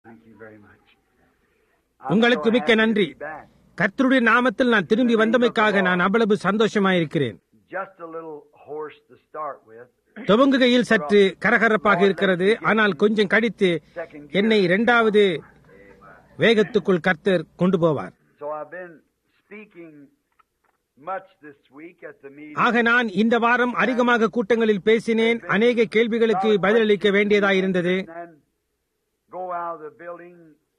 Thank you very much. உங்களுக்கு so மிக்க happy to நன்றி be back. கர்த்தருடைய நாமத்தில் நான் திரும்பி வந்தமைக்காக நான் அவ்வளவு சந்தோஷமாயிருக்கிறேன் Just a little hoarse to start with. துவங்குகையில் சற்று கரகரப்பாக இருக்கிறது ஆனால் கொஞ்சம் கடித்து என்னை இரண்டாவது வேகத்துக்குள் கர்த்தர் கொண்டு போவார் So I've been speaking much this week at the meeting. ஆக நான் இந்த வாரம் அதிகமாக கூட்டங்களில் பேசினேன் அநேக கேள்விகளுக்கு பதிலளிக்க வேண்டியதாயிருந்தது And go out of the building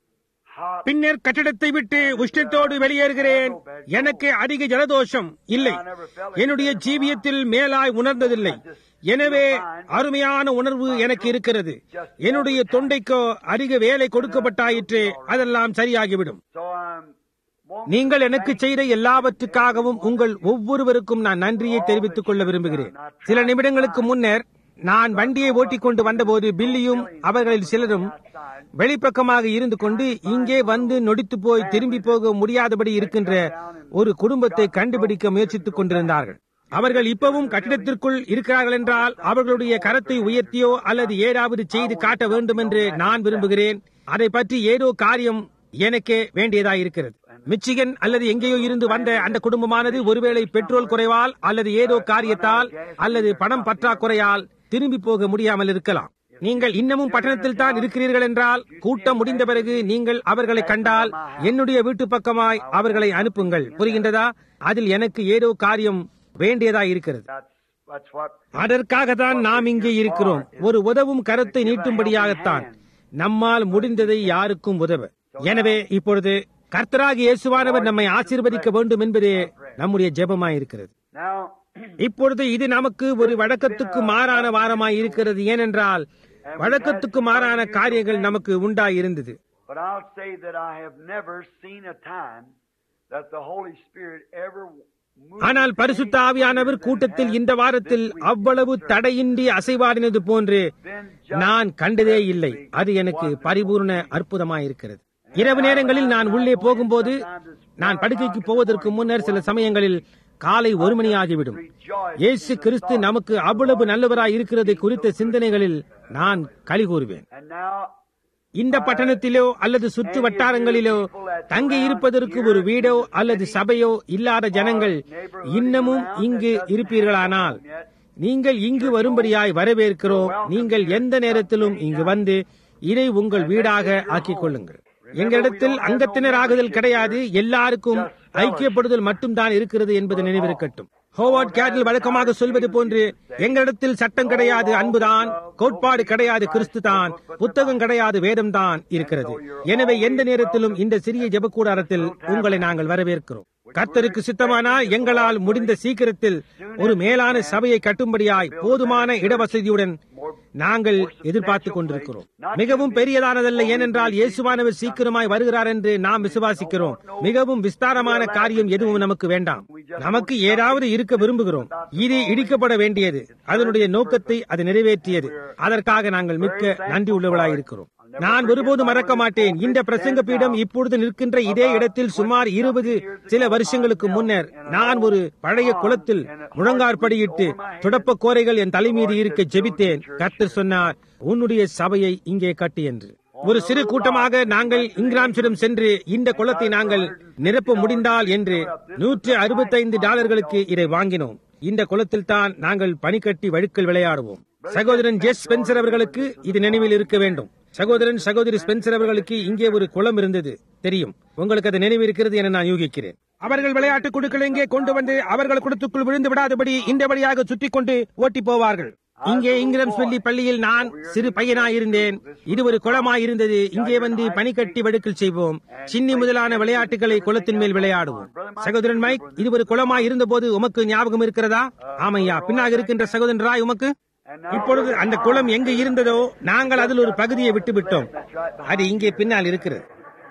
hot. பின்னர் கட்டிடத்தை விட்டு உஷ்ணத்தோடு வெளியேறுகிறேன் எனக்கு அதிக ஜலதோஷம் இல்லை என்னுடைய ஜீவியத்தில் மேலாய் உணர்ந்ததில்லை எனவே அருமையான உணர்வு எனக்கு இருக்கிறது என்னுடைய தொண்டைக்கோ அதிக வேலை கொடுக்கப்பட்டாயிற்று அதெல்லாம் சரியாகிவிடும் So I'm wanting நீங்கள் எனக்கு செய்த எல்லாவற்றுக்காகவும் உங்கள் ஒவ்வொருவருக்கும் நான் நன்றியை தெரிவித்துக் கொள்ள விரும்புகிறேன் சில நிமிடங்களுக்கு முன்னர் நான் வண்டியை ஓட்டிக் கொண்டு வந்தபோது பில்லியும் அவர்களில் சிலரும் வெளிப்பக்கமாக இருந்து கொண்டு இங்கே வந்து நொடித்து போய் திரும்பி போக முடியாதபடி இருக்கின்ற ஒரு குடும்பத்தை கண்டுபிடிக்க முயற்சித்துக் கொண்டிருந்தார்கள் அவர்கள் இப்பவும் கட்டிடத்திற்குள் இருக்கிறார்கள் என்றால் அவர்களுடைய கரத்தை உயர்த்தியோ அல்லது ஏதாவது செய்து காட்ட வேண்டும் என்று நான் விரும்புகிறேன் அதை பற்றி ஏதோ காரியம் எனக்கே வேண்டியதாயிருக்கிறது மிச்சிகன் அல்லது எங்கேயோ இருந்து வந்த அந்த குடும்பமானது ஒருவேளை பெட்ரோல் குறைவால் அல்லது ஏதோ காரியத்தால் அல்லது பணம் பற்றாக்குறையால் திரும்பி போக முடியாமல் இருக்கலாம் நீங்கள் இன்னமும் பட்டணத்தில் தான் இருக்கிறீர்கள் என்றால் கூட்டம் முடிந்த பிறகு நீங்கள் அவர்களை கண்டால் என்னுடைய வீட்டு பக்கமாய் அவர்களை அனுப்புங்கள் புரிகின்றதா அதில் எனக்கு ஏதோ காரியம் வேண்டியதா இருக்கிறது that's that's what அதற்காக தான் நாம் இங்கே இருக்கிறோம் ஒரு உதவும் கரத்தை நீட்டும்படியாகத்தான் நம்மால் முடிந்ததை யாருக்கும் உதவ எனவே இப்பொழுது கர்த்தராகி இயேசுவானவர் நம்மை ஆசீர்வதிக்க வேண்டும் என்பதே நம்முடைய ஜெபமாயிருக்கிறது now இப்பொழுது இது நமக்கு ஒரு வழக்கத்துக்கு மாறான வாரமாய் இருக்கிறது ஏனென்றால் வழக்கத்துக்கு மாறான காரியங்கள் நமக்கு உண்டாயிருந்தது but I'll say that I have never seen a time that the Holy Spirit ever moved ஆனால் பரிசுத்த ஆவியானவர் கூட்டத்தில் இந்த வாரத்தில் அவ்வளவு தடையின்றி அசைவாடினது போன்று நான் கண்டதே இல்லை அது எனக்கு பரிபூர்ண அற்புதமாயிருக்கிறது இரவு நேரங்களில் நான் உள்ளே போகும்போது நான் படுக்கைக்கு போவதற்கு முன்னர் சில சமயங்களில் காலை ஒரு மணி ஆகிவிடும் இயேசு கிறிஸ்து நமக்கு அவ்வளவு நல்லவராய் இருக்கிறது குறித்த சிந்தனைகளில் நான் களி கூறுவேன் and now இந்த பட்டணத்திலோ அல்லது சுற்று வட்டாரங்களிலோ தங்கி இருப்பதற்கு ஒரு வீடோ அல்லது சபையோ இல்லாத ஜனங்கள் இன்னமும் இங்கு இருப்பீர்களானால் நீங்கள் இங்கு வரும்படியாய் வரவேற்கிறோம் நீங்கள் எந்த நேரத்திலும் இங்கு வந்து இதை உங்கள் வீடாக ஆக்கிக் கொள்ளுங்கள் எங்களிடத்தில் அங்கத்தினராகுதல் கிடையாது எல்லாருக்கும் ஐக்கியப்படுதல் மட்டும்தான் இருக்கிறது என்பது நினைவிருக்கட்டும் ஹோவார்ட் கேட்டில் வழக்கமாக சொல்வது போன்று எங்களிடத்தில் சட்டம் கிடையாது அன்புதான் கோட்பாடு கிடையாது கிறிஸ்து தான் புத்தகம் கிடையாது வேதம் தான் இருக்கிறது எனவே எந்த நேரத்திலும் இந்த சிறிய ஜெபக்கூடாரத்தில் உங்களை நாங்கள் வரவேற்கிறோம் கர்த்தருக்கு சித்தமானால் எங்களால் முடிந்த சீக்கிரத்தில் ஒரு மேலான சபையை கட்டும்படியாய் போதுமான இடவசதியுடன் நாங்கள் எதிர்பார்த்துக் கொண்டிருக்கிறோம் மிகவும் பெரியதானதல்ல ஏனென்றால் இயேசுவானவர் சீக்கிரமாய் வருகிறார் என்று நாம் விசுவாசிக்கிறோம் மிகவும் விஸ்தாரமான காரியம் எதுவும் நமக்கு வேண்டாம் நமக்கு ஏதாவது இருக்க விரும்புகிறோம் இது இடிக்கப்பட வேண்டியது அதனுடைய நோக்கத்தை அது நிறைவேற்றியது அதற்காக நாங்கள் மிக்க நன்றி உள்ளவர்களாய் இருக்கிறோம் நான் ஒருபோதும் மறக்க மாட்டேன் இந்த பிரசங்க பீடம் இப்பொழுது நிற்கின்ற இதே இடத்தில் சுமார் இருபது சில வருஷங்களுக்கு முன்னர் நான் ஒரு பழைய குளத்தில் முழங்காற்படியிட்டு துடப்ப கோரைகள் என் தலைமீது இருக்க ஜெபித்தேன் கர்த்தர் சொன்னார் உன்னுடைய சபையை இங்கே கட்டு என்று ஒரு சிறு கூட்டமாக நாங்கள் இங்கிலாந்திடம் சென்று இந்த குளத்தை நாங்கள் நிரப்ப முடிந்தால் என்று நூற்று அறுபத்தைந்து டாலர்களுக்கு இதை வாங்கினோம் இந்த குளத்தில் தான் நாங்கள் பனிக்கட்டி வழுக்கல் விளையாடுவோம் சகோதரன் ஜெஸ் ஸ்பென்சர் அவர்களுக்கு இது நினைவில் இருக்க வேண்டும் சகோதரன் சகோதரி ஸ்பென்சர் அவர்களுக்கு இங்கே ஒரு குளம் இருந்தது தெரியும் உங்களுக்கு அது நினைவு இருக்கிறது என நான் யூகிக்கிறேன் அவர்கள் விளையாட்டு குழுக்கள் இங்கே கொண்டு வந்து அவர்கள் குளத்துக்குள் விழுந்து விடாதபடி இந்த வழியாக சுற்றி கொண்டு ஓட்டி போவார்கள் இங்கே இங்கிரம்ஸ்வெல்லி பள்ளியில் நான் சிறு பையனாயிருந்தேன் இது ஒரு குளமாயிருந்தது இங்கே வந்து பனிக்கட்டி வடுக்கல் செய்வோம் சின்னி முதலான விளையாட்டுகளை குளத்தின் மேல் விளையாடுவோம் சகோதரன் மைக் இது ஒரு குளமாய் இருந்தபோது உமக்கு ஞாபகம் இருக்கிறதா ஆமையா பின்னாக இருக்கின்ற சகோதரன் ராய் உமக்கு இப்பொழுது அந்த குளம் எங்கு இருந்ததோ நாங்கள் அதில் ஒரு பகுதியை விட்டுவிட்டோம் அது இங்கே பின்னால் இருக்கிறது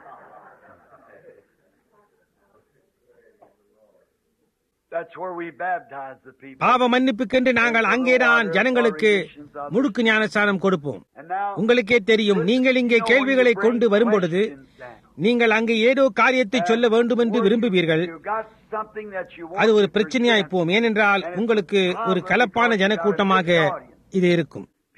That's where we baptize the people. பாவ மன்னிப்புக்கென்று நாங்கள் அங்கேதான் ஜனங்களுக்கு முழுக்கு ஞானஸ்தானம் கொடுப்போம் And now, உங்களுக்கே தெரியும் நீங்கள் இங்கே கேள்விகளை கொண்டு வரும்பொழுது நீங்கள் அங்கே ஏதோ காரியத்தை சொல்ல வேண்டும் என்று விரும்புவீர்கள் you've got something that you want அது ஒரு to பிரச்சனையாய் present. போம் ஏனென்றால் உங்களுக்கு ஒரு கலப்பான ஜனக்கூட்டமாக இது இருக்கும்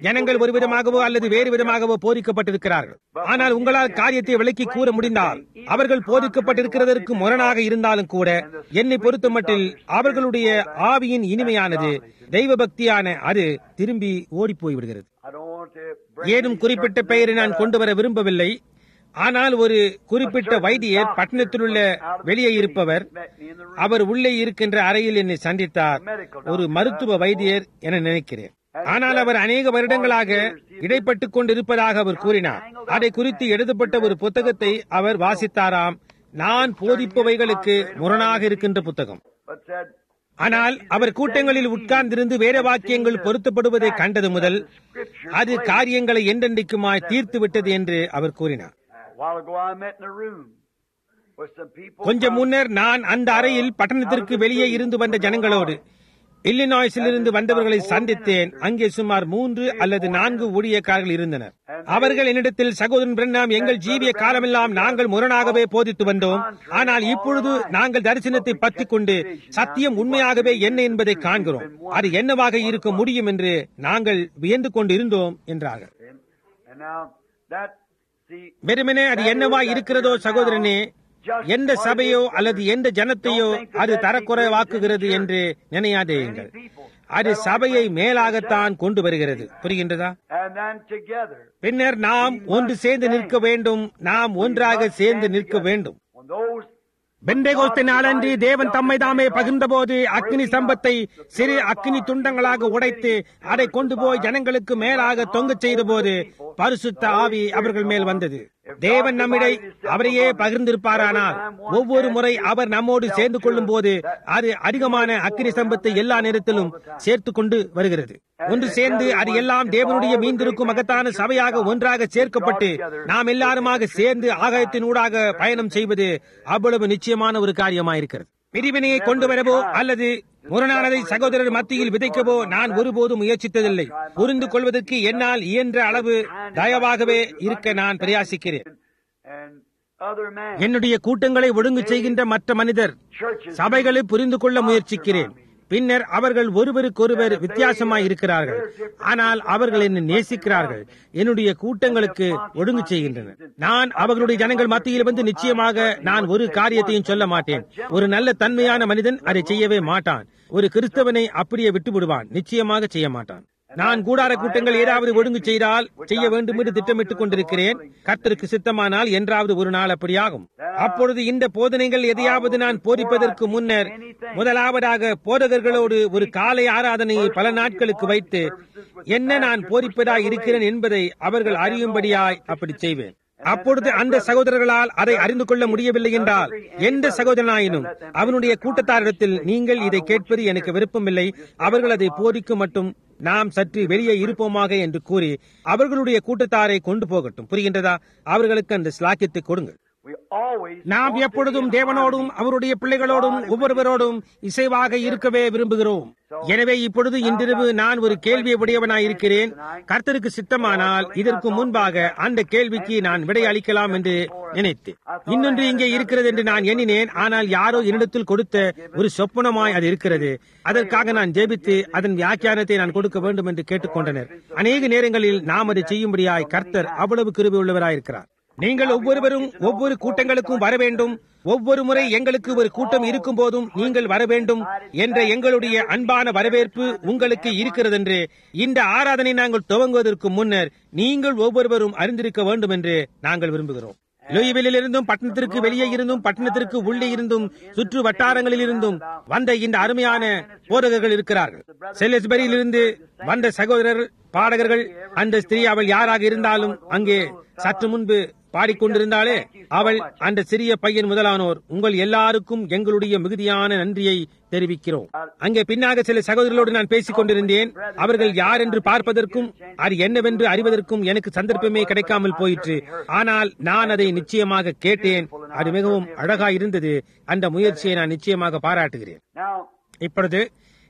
ஜனங்கள் ஒரு விதமாகவோ அல்லது வேறு விதமாகவோ போதிக்கப்பட்டிருக்கிறார்கள் ஆனால் உங்களால் காரியத்தை விளக்கி கூற முடிந்தால் அவர்கள் போதிக்கப்பட்டிருக்கிறதற்கு முரணாக இருந்தாலும் கூட என்னை பொறுத்தமட்டில் அவர்களுடைய ஆவியின் இனிமையானது தெய்வ பக்தியான அது திரும்பி ஓடி போய்விடுகிறது I don't want to bring ஏதும் குறிப்பிட்ட பெயரை நான் கொண்டு வர விரும்பவில்லை ஆனால் ஒரு குறிப்பிட்ட வைத்தியர் பட்டணத்திலுள்ள வெளியே இருப்பவர் அவர் உள்ளே இருக்கின்ற அறையில் என்னை சந்தித்தார் ஒரு மருத்துவ வைத்தியர் என நினைக்கிறேன் ஆனால் அவர் அநேக வருடங்களாக இடைப்பட்டுக் கொண்டிருப்பதாக அவர் கூறினார் அதை குறித்து எழுதப்பட்ட ஒரு புத்தகத்தை அவர் வாசித்தாராம் நான் போதிப்பவைகளுக்கு முரணாக இருக்கின்ற புத்தகம் but said, ஆனால் அவர் கூட்டங்களில் உட்கார்ந்திருந்து வேத வாக்கியங்கள் பொருத்தப்படுவதை கண்டது முதல் அது காரியங்களை என்றென்றைக்குமாய் தீர்த்து விட்டது என்று அவர் கூறினார் a while ago I met in a room with some people. கொஞ்சம் முன்னர் நான் அந்த அறையில் பட்டணத்திற்கு வெளியே இருந்து வந்த ஜனங்களோடு இல்லினாய்ஸிலிருந்து வந்தவர்களை சந்தித்தேன் அங்கே சுமார் மூன்று அல்லது நான்கு ஊழியக்காரர்கள் இருந்தனர் அவர்கள் என்னிடத்தில் சகோதரன் பிரண்ணாம் எங்கள் ஜீவிய காலமெல்லாம் நாங்கள் முரணாகவே போதித்து வந்தோம் ஆனால் இப்பொழுது நாங்கள் தரிசனத்தை பற்றி கொண்டு சத்தியம் உண்மையாகவே என்ன என்பதை காண்கிறோம் அது என்னவாக இருக்க முடியும் என்று நாங்கள் வியந்து கொண்டு இருந்தோம் என்றார்கள் And now that, see, வெறுமனே அது என்னவா இருக்கிறதோ சகோதரனே எந்த சபையோ அல்லது எந்த ஜனத்தையோ அது தரக்குறைவாக்குகிறது என்று நினையாதேயுங்கள் அது சபையை மேலாகத்தான் கொண்டு வருகிறது புரிகின்றதா and then together, பின்னர் நாம் ஒன்று சேர்ந்து நிற்க வேண்டும் நாம் ஒன்றாக சேர்ந்து நிற்க வேண்டும் when those பெண்டேகோஸ்து நாளன்று தேவன் தம்மை தாமே பகிர்ந்தபோது அக்னி சம்பத்தை சிறு அக்னி துண்டங்களாக உடைத்து அதை கொண்டு போய் ஜனங்களுக்கு மேலாக தொங்கச் செய்த போது பரிசுத்த ஆவி அவர்கள் மேல் வந்தது தேவன் நம்மிடை அவரையே பகிர்ந்திருப்பாரானால் ஒவ்வொரு முறை அவர் நம்மோடு சேர்ந்து கொள்ளும் போது அது அதிகமான அக்னி சம்பத்தை எல்லா நேரத்திலும் சேர்த்து கொண்டு வருகிறது ஒன்று சேர்ந்து அது எல்லாம் தேவனுடைய மீந்திருக்கும் மகத்தான சபையாக ஒன்றாக சேர்க்கப்பட்டு நாம் எல்லாருமாக சேர்ந்து ஆகாயத்தின் ஊடாக பயணம் செய்வது அவ்வளவு நிச்சயமான ஒரு காரியமாயிருக்கிறது பிரிவினையை கொண்டு வரவோ அல்லது முரணானதை சகோதரர் மத்தியில் விதைக்கவோ நான் ஒருபோதும் முயற்சித்ததில்லை புரிந்து கொள்வதற்கு என்னால் இயன்ற அளவு தயவாகவே இருக்க நான் பிரயாசிக்கிறேன் and other men, என்னுடைய கூட்டங்களை ஒழுங்கு செய்கின்ற மற்ற மனிதர் churches, சபைகளை புரிந்து கொள்ள முயற்சிக்கிறேன் பின்னர் அவர்கள் ஒருவருக்கொருவர் வித்தியாசமாய் இருக்கிறார்கள் ஆனால் அவர்கள் என்னை நேசிக்கிறார்கள் என்னுடைய கூட்டங்களுக்கு ஒழுங்கு செய்கின்றனர் நான் அவர்களுடைய ஜனங்கள் மத்தியில் வந்து நிச்சயமாக நான் ஒரு காரியத்தையும் சொல்ல மாட்டேன் ஒரு நல்ல தன்மையான மனிதன் அதை செய்யவே மாட்டான் ஒரு கிறிஸ்தவனை அப்படியே விட்டு விடுவான் நிச்சயமாக செய்ய மாட்டான் நான் கூடார கூட்டங்கள் ஏதாவது ஒழுங்கு செய்தால் செய்ய வேண்டும் என்று திட்டமிட்டுக் கொண்டிருக்கிறேன் கர்த்தருக்கு சித்தமானால் என்றாவது ஒரு நாள் அப்படியாகும் அப்பொழுது இந்த போதனைகள் எதையாவது நான் போதிப்பதற்கு முன்னர் முதலாவதாக போதகர்களோடு ஒரு காலை ஆராதனையை பல நாட்களுக்கு வைத்து என்ன நான் போதிப்பதா இருக்கிறேன் என்பதை அவர்கள் அறியும்படியாய் அப்படி செய்வேன் அப்பொழுது அந்த சகோதரர்களால் அதை அறிந்து கொள்ள முடியவில்லை என்றால் எந்த சகோதரனாயினும் அவனுடைய கூட்டத்தாரிடத்தில் நீங்கள் இதை கேட்பது எனக்கு விருப்பமில்லை அவர்கள் அதை போதிக்கும் மட்டும் நாம் சற்று வெளியே இருப்போமாக என்று கூறி அவர்களுடைய கூட்டத்தாரை கொண்டு போகட்டும் புரிகின்றதா அவர்களுக்கு அந்த ஸ்லாக்கியத்தை கொடுங்கள் we always நாம் எப்பொழுதும் தேவனோடும் அவருடைய பிள்ளைகளோடும் ஒவ்வொருவரோடும் இசைவாக இருக்கவே விரும்புகிறோம் எனவே இப்பொழுது இன்றிரவு நான் ஒரு கேள்வியை உடையவனாயிருக்கிறேன் கர்த்தருக்கு சித்தமானால் இதற்கு முன்பாக அந்த கேள்விக்கு நான் விடை அளிக்கலாம் என்று நினைத்தேன் இன்னொன்று இங்கே இருக்கிறது என்று நான் எண்ணினேன் ஆனால் யாரோ என்னிடத்தில் கொடுத்த ஒரு சொப்பனமாய் அது இருக்கிறது அதற்காக நான் ஜெபித்து அதன் வியாக்கியானத்தை நான் கொடுக்க வேண்டும் என்று கேட்டுக்கொண்டனர் அநேக நேரங்களில் நாம் அதை செய்யும்படியாய் கர்த்தர் அவ்வளவு கிருபை உள்ளவராயிருக்கிறார் நீங்கள் ஒவ்வொருவரும் ஒவ்வொரு கூட்டங்களுக்கும் வர வேண்டும் ஒவ்வொரு முறை எங்களுக்கு ஒரு கூட்டம் இருக்கும் போதும் நீங்கள் வர வேண்டும் என்ற எங்களுடைய அன்பான வரவேற்பு உங்களுக்கு இருக்கிறதென்று இந்த ஆராதனை நாங்கள் துவங்குவதற்கு முன்னர் நீங்கள் ஒவ்வொருவரும் அறிந்திருக்க வேண்டும் என்று நாங்கள் விரும்புகிறோம் லூயிவிலில் இருந்தும் பட்டணத்திற்கு வெளியே இருந்தும் பட்டணத்திற்கு உள்ளே இருந்தும் சுற்று வட்டாரங்களில் இருந்தும் வந்த இந்த அருமையான போதகர்கள் இருக்கிறார்கள் செல்லஸ்பரியிலிருந்து வந்த சகோதரர் பாடகர்கள் அந்த ஸ்திரீ அவள் யாராக இருந்தாலும் அங்கே சற்று முன்பு பாடிக்கொண்டிருந்தாலே அவள் அந்த சிறிய பையன் முதலானோர் உங்கள் எல்லாருக்கும் எங்களுடைய மிகுதியான நன்றியை தெரிவிக்கிறோம் அங்கே பின்னாக சில சகோதரர்களோடு நான் பேசிக் கொண்டிருந்தேன் அவர்கள் யார் என்று பார்ப்பதற்கும் அது என்னவென்று அறிவதற்கும் எனக்கு சந்தர்ப்பமே கிடைக்காமல் போயிற்று ஆனால் நான் அதை நிச்சயமாக கேட்டேன் அது மிகவும் அழகா இருந்தது அந்த முயற்சியை நான் நிச்சயமாக பாராட்டுகிறேன் now இப்பொழுது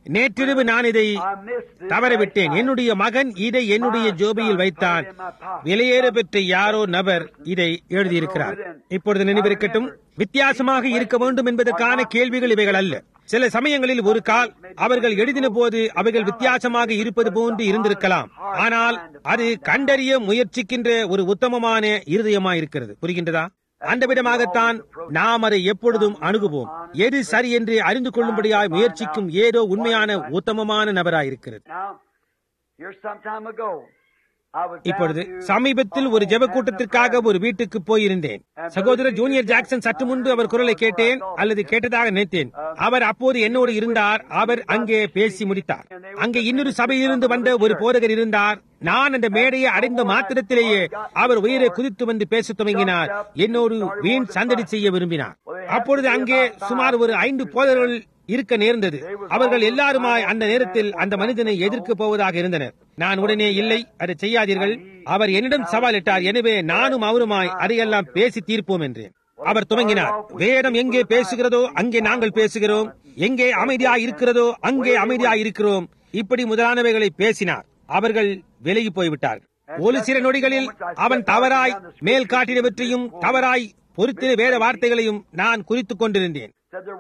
நேற்றிரவு நான் இதை தவறவிட்டேன் என்னுடைய மகன் இதை என்னுடைய ஜோபியில் வைத்தான் விலையேற பெற்ற யாரோ நபர் இதை எழுதியிருக்கிறார் இப்பொழுது நினைவிருக்கட்டும் வித்தியாசமாக இருக்க வேண்டும் என்பதற்கான கேள்விகள் இவைகள் அல்ல சில சமயங்களில் ஒரு கால் அவர்கள் எழுதின போது அவைகள் வித்தியாசமாக இருப்பது போன்று இருந்திருக்கலாம் ஆனால் அது கண்டறிய முயற்சிக்கின்ற ஒரு உத்தமமான இருதயமா இருக்கிறது புரிகின்றதா அந்த விதமாகத்தான் நாம் அதை எப்பொழுதும் அணுகுவோம் எது சரி என்று அறிந்து கொள்ளும்படியாய் முயற்சிக்கும் ஏதோ உண்மையான உத்தமமான நபராயிருக்கிறது இப்பொழுது சமீபத்தில் ஒரு ஜெப கூட்டத்திற்காக ஒரு வீட்டுக்கு போயிருந்தேன் சகோதரர் ஜூனியர் ஜாக்சன் சற்று முன்பு அவர் குரலை கேட்டேன் அல்லது கேட்டதாக நினைத்தேன் அவர் அப்போது என்னோடு இருந்தார் அவர் அங்கே பேசி முடித்தார் அங்கே இன்னொரு சபையிலிருந்து வந்த ஒரு போதகர் இருந்தார் நான் அந்த மேடையை அடைந்த மாத்திரத்திலேயே அவர் உயிரை குதித்து வந்து பேசத் துவங்கினார் என்னோடு வீண் சந்தடி செய்ய விரும்பினார் அப்பொழுது அங்கே சுமார் ஒரு ஐந்து போதர்கள் இருக்க நேர்ந்தது அவர்கள் எல்லாருமாய் அந்த நேரத்தில் அந்த மனிதனை எதிர்க்க போவதாக இருந்தனர் நான் உடனே இல்லை அதை செய்யாதீர்கள் அவர் என்னிடம் சவாலிட்டார் எனவே நானும் அவருமாய் அதையெல்லாம் பேசி தீர்ப்போம் என்றேன் அவர் துவங்கினார் வேதம் எங்கே பேசுகிறதோ அங்கே நாங்கள் பேசுகிறோம் எங்கே அமைதியா இருக்கிறதோ அங்கே அமைதியா இருக்கிறோம் இப்படி முதலானவைகளை பேசினார் அவர்கள் விலகி போய்விட்டார்கள் ஒரு சில நொடிகளில் அவன் தவறாய் மேல் காட்டினவற்றையும் தவறாய் பொருத்தின வேத வார்த்தைகளையும் நான் குறித்துக் கொண்டிருந்தேன்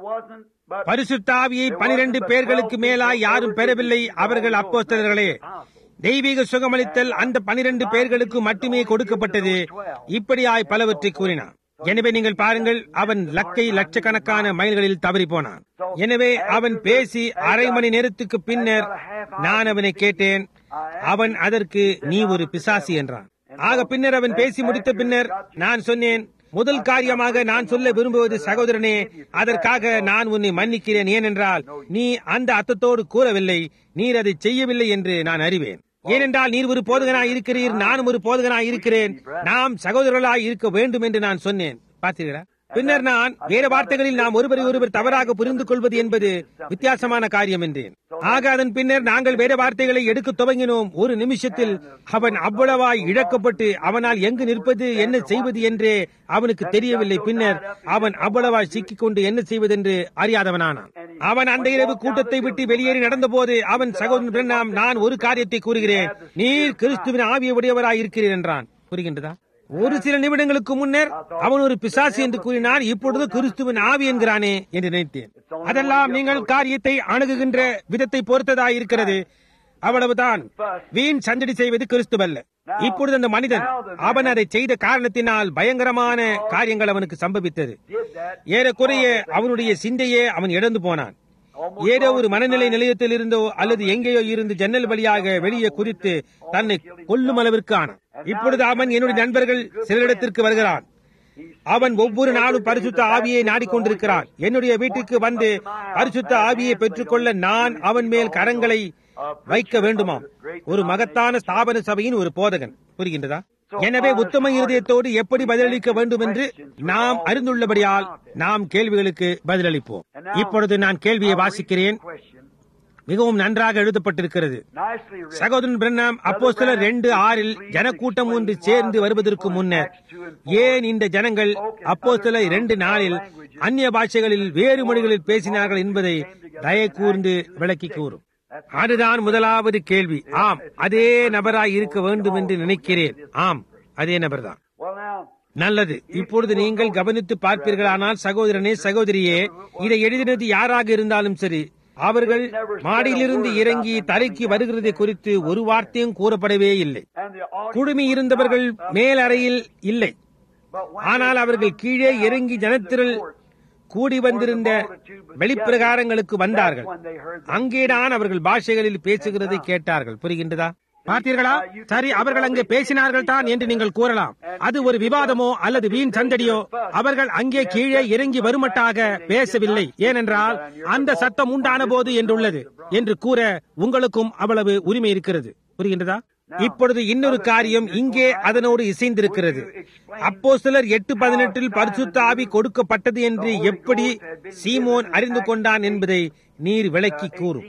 பரிசுத்தாவியை பனிரெண்டு பேர்களுக்கு மேலாய் யாரும் பெறவில்லை அவர்கள் அப்போஸ்தலர்களே தெய்வீக சுகமளித்தல் அந்த பனிரெண்டு பேர்களுக்கு மட்டுமே கொடுக்கப்பட்டது இப்படியாய் பலவற்றை கூறினான் எனவே நீங்கள் பாருங்கள் அவன் லக்கை லட்சக்கணக்கான மைல்களில் தவறி போனான் எனவே அவன் பேசி அரை மணி நேரத்துக்கு பின்னர் நான் அவனை கேட்டேன் அவன் அதற்கு நீ ஒரு பிசாசி என்றான் ஆக பின்னர் அவன் பேசி முடித்த பின்னர் நான் சொன்னேன் முதல் காரியமாக நான் சொல்ல விரும்புவது சகோதரனே அதற்காக நான் உன்னை மன்னிக்கிறேன் ஏனென்றால் நீ அந்த அர்த்தத்தோடு கூறவில்லை நீர் அதை செய்யவில்லை என்று நான் அறிவேன் ஏனென்றால் நீர் ஒரு போதகனாய் இருக்கிறீர் நானும் ஒரு போதகனாய் இருக்கிறேன் நாம் சகோதரர்களாய் இருக்க வேண்டும் என்று நான் சொன்னேன் பார்த்தீர்களா பின்னர் நான் வேற வார்த்தைகளில் நாம் ஒருவரை ஒருவர் தவறாக புரிந்து கொள்வது என்பது வித்தியாசமான காரியம் என்றேன் ஆக அதன் பின்னர் நாங்கள் வேற வார்த்தைகளை எடுக்க துவங்கினோம் ஒரு நிமிஷத்தில் அவன் அவ்வளவாய் இழக்கப்பட்டு அவனால் எங்கு நிற்பது என்ன செய்வது என்றே அவனுக்கு தெரியவில்லை பின்னர் அவன் அவ்வளவாய் சிக்கிக் கொண்டு என்ன செய்வதென்று அறியாதவனானான் அவன் அந்த இரவு கூட்டத்தை விட்டு வெளியேறி நடந்தபோது அவன் சகோதரன் பிரண்ணாம் நான் ஒரு காரியத்தை கூறுகிறேன் நீர் கிறிஸ்துவின் ஆவிய உடையவராய் இருக்கிறீர் என்றான் புரிகின்றதா ஒரு சில நிமிடங்களுக்கு முன்னர் அவன் ஒரு பிசாசு என்று கூறினான் இப்பொழுது கிறிஸ்துவின் ஆவி என்கிறானே என்று நினைத்தேன் அதெல்லாம் நீங்கள் காரியத்தை அணுகுகின்ற விதத்தை பொறுத்ததாய் இருக்கிறது அவ்வளவுதான் வீண் சந்தடி செய்வது கிறிஸ்துவல்ல இப்பொழுது அந்த மனிதன் அவன் அதை செய்த காரணத்தினால் பயங்கரமான காரியங்கள் அவனுக்கு சம்பவித்தது ஏறக்குறைய அவனுடைய சிந்தையே அவன் இழந்து போனான் ஏதோ ஒரு மனநிலை நிலையத்தில் இருந்தோ அல்லது எங்கேயோ இருந்து ஜன்னல் வழியாக வெளியே குறித்து தன்னை கொல்லும் அளவிற்கு ஆனான் இப்பொழுது அவன் என்னுடைய நண்பர்கள் சிலரிடத்திற்கு வருகிறான் அவன் ஒவ்வொரு நாளும் பரிசுத்த ஆவியை நாடிக்கொண்டிருக்கிறான் என்னுடைய வீட்டுக்கு வந்து பரிசுத்த ஆவியை பெற்றுக்கொள்ள நான் அவன் மேல் கரங்களை வைக்க வேண்டுமாம் ஒரு மகத்தான ஸ்தாபன சபையின் ஒரு போதகன் புரிகின்றதா எனவே உத்தம இருதயத்தோடு எப்படி பதிலளிக்க வேண்டும் என்று நாம் அறிந்துள்ளபடியால் நாம் கேள்விகளுக்கு பதிலளிப்போம் இப்பொழுது நான் கேள்வியை வாசிக்கிறேன் மிகவும் நன்றாக எழுதப்பட்டிருக்கிறது சகோதரன் பிரண்ணாம் அப்போ சிலர் ரெண்டு ஆறில் ஜனக்கூட்டம் ஒன்று சேர்ந்து வருவதற்கு முன்னர் ஏன் இந்த ஜனங்கள் அப்போ சில இரண்டு நாளில் அந்நிய பாஷைகளில் வேறு மொழிகளில் பேசினார்கள் என்பதை தய கூர்ந்து விளக்கி கூறும் அதுதான் முதலாவது கேள்வி ஆம் அதே நபராய் இருக்க வேண்டும் என்று நினைக்கிறேன் ஆம் அதே நபர்தான் நல்லது இப்பொழுது நீங்கள் கவனித்து பார்ப்பீர்களானால் சகோதரனே சகோதரியே இதை எழுதினது யாராக இருந்தாலும் சரி அவர்கள் மாடியிலிருந்து இறங்கி தலைக்கு வருகிறது குறித்து ஒரு வார்த்தையும் கூறப்படவே இல்லை குடுமி இருந்தவர்கள் மேலறையில் இல்லை ஆனால் அவர்கள் கீழே இறங்கி ஜனத்திரள் கூடி வந்திருந்த வெளிப்பிரகாரங்களுக்கு வந்தார்கள் அங்கேதான் அவர்கள் பாஷைகளில் பேசுகிறதை கேட்டார்கள் புரிகின்றதா பார்த்தீர்களா சரி அவர்கள் அங்கே பேசினார்கள் தான் என்று நீங்கள் கூறலாம் அது ஒரு விவாதமோ அல்லது வீண் சந்தடியோ அவர்கள் அங்கே கீழே இறங்கி வருமட்டாக பேசவில்லை ஏனென்றால் அந்த சத்தம் உண்டான போது என்றுள்ளது என்று கூற உங்களுக்கும் அவ்வளவு உரிமை இருக்கிறது புரிகின்றதா இப்பொழுது இன்னொரு காரியம் இங்கே அதனோடு இசைந்திருக்கிறது அப்போ சிலர் எட்டு பதினெட்டில் பரிசுத்த ஆவி கொடுக்கப்பட்டது என்று எப்படி சீமோன் அறிந்து கொண்டான் என்பதை நீர் விளக்கி கூறும்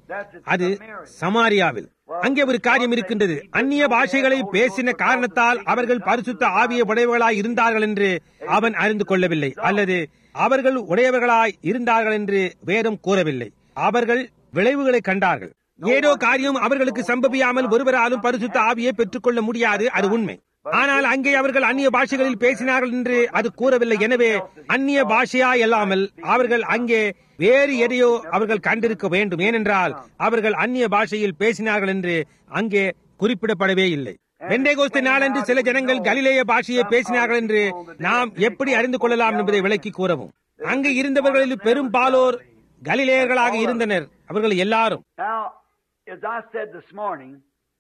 அது சமாரியாவில் அங்கே ஒரு காரியம் இருக்கின்றது அந்நிய பாஷைகளை பேசின காரணத்தால் அவர்கள் பரிசுத்த ஆவிய உடையவர்களாய் இருந்தார்கள் என்று அவன் அறிந்து கொள்ளவில்லை அல்லது அவர்கள் உடையவர்களாய் இருந்தார்கள் என்று வேதம் கூறவில்லை அவர்கள் விளைவுகளை கண்டார்கள் ஏதோ காரியம் அவர்களுக்கு சம்பவியாமல் ஒருவராலும் பரிசுத்த ஆவியை பெற்றுக்கொள்ள முடியாது அது உண்மை ஆனால் அங்கே அவர்கள் அந்நிய பாஷைகளில் பேசினார்கள் என்று அது கூறவில்லை எனவே அந்நிய பாஷையா இல்லாமல் அவர்கள் அங்கே வேறு எதையோ அவர்கள் கண்டிருக்க வேண்டும் ஏனென்றால் அவர்கள் அந்நிய பாஷையில் பேசினார்கள் என்று அங்கே குறிப்பிடப்படவே இல்லை வெண்டைகோஸ்து நாளன்று சில ஜனங்கள் கலிலேய பாஷையை பேசினார்கள் என்று நாம் எப்படி அறிந்து கொள்ளலாம் என்பதை விளக்கி கூறவும் அங்கு இருந்தவர்களில் பெரும்பாலோர் கலிலேயர்களாக இருந்தனர் அவர்கள் எல்லாரும் Now, as I said this morning,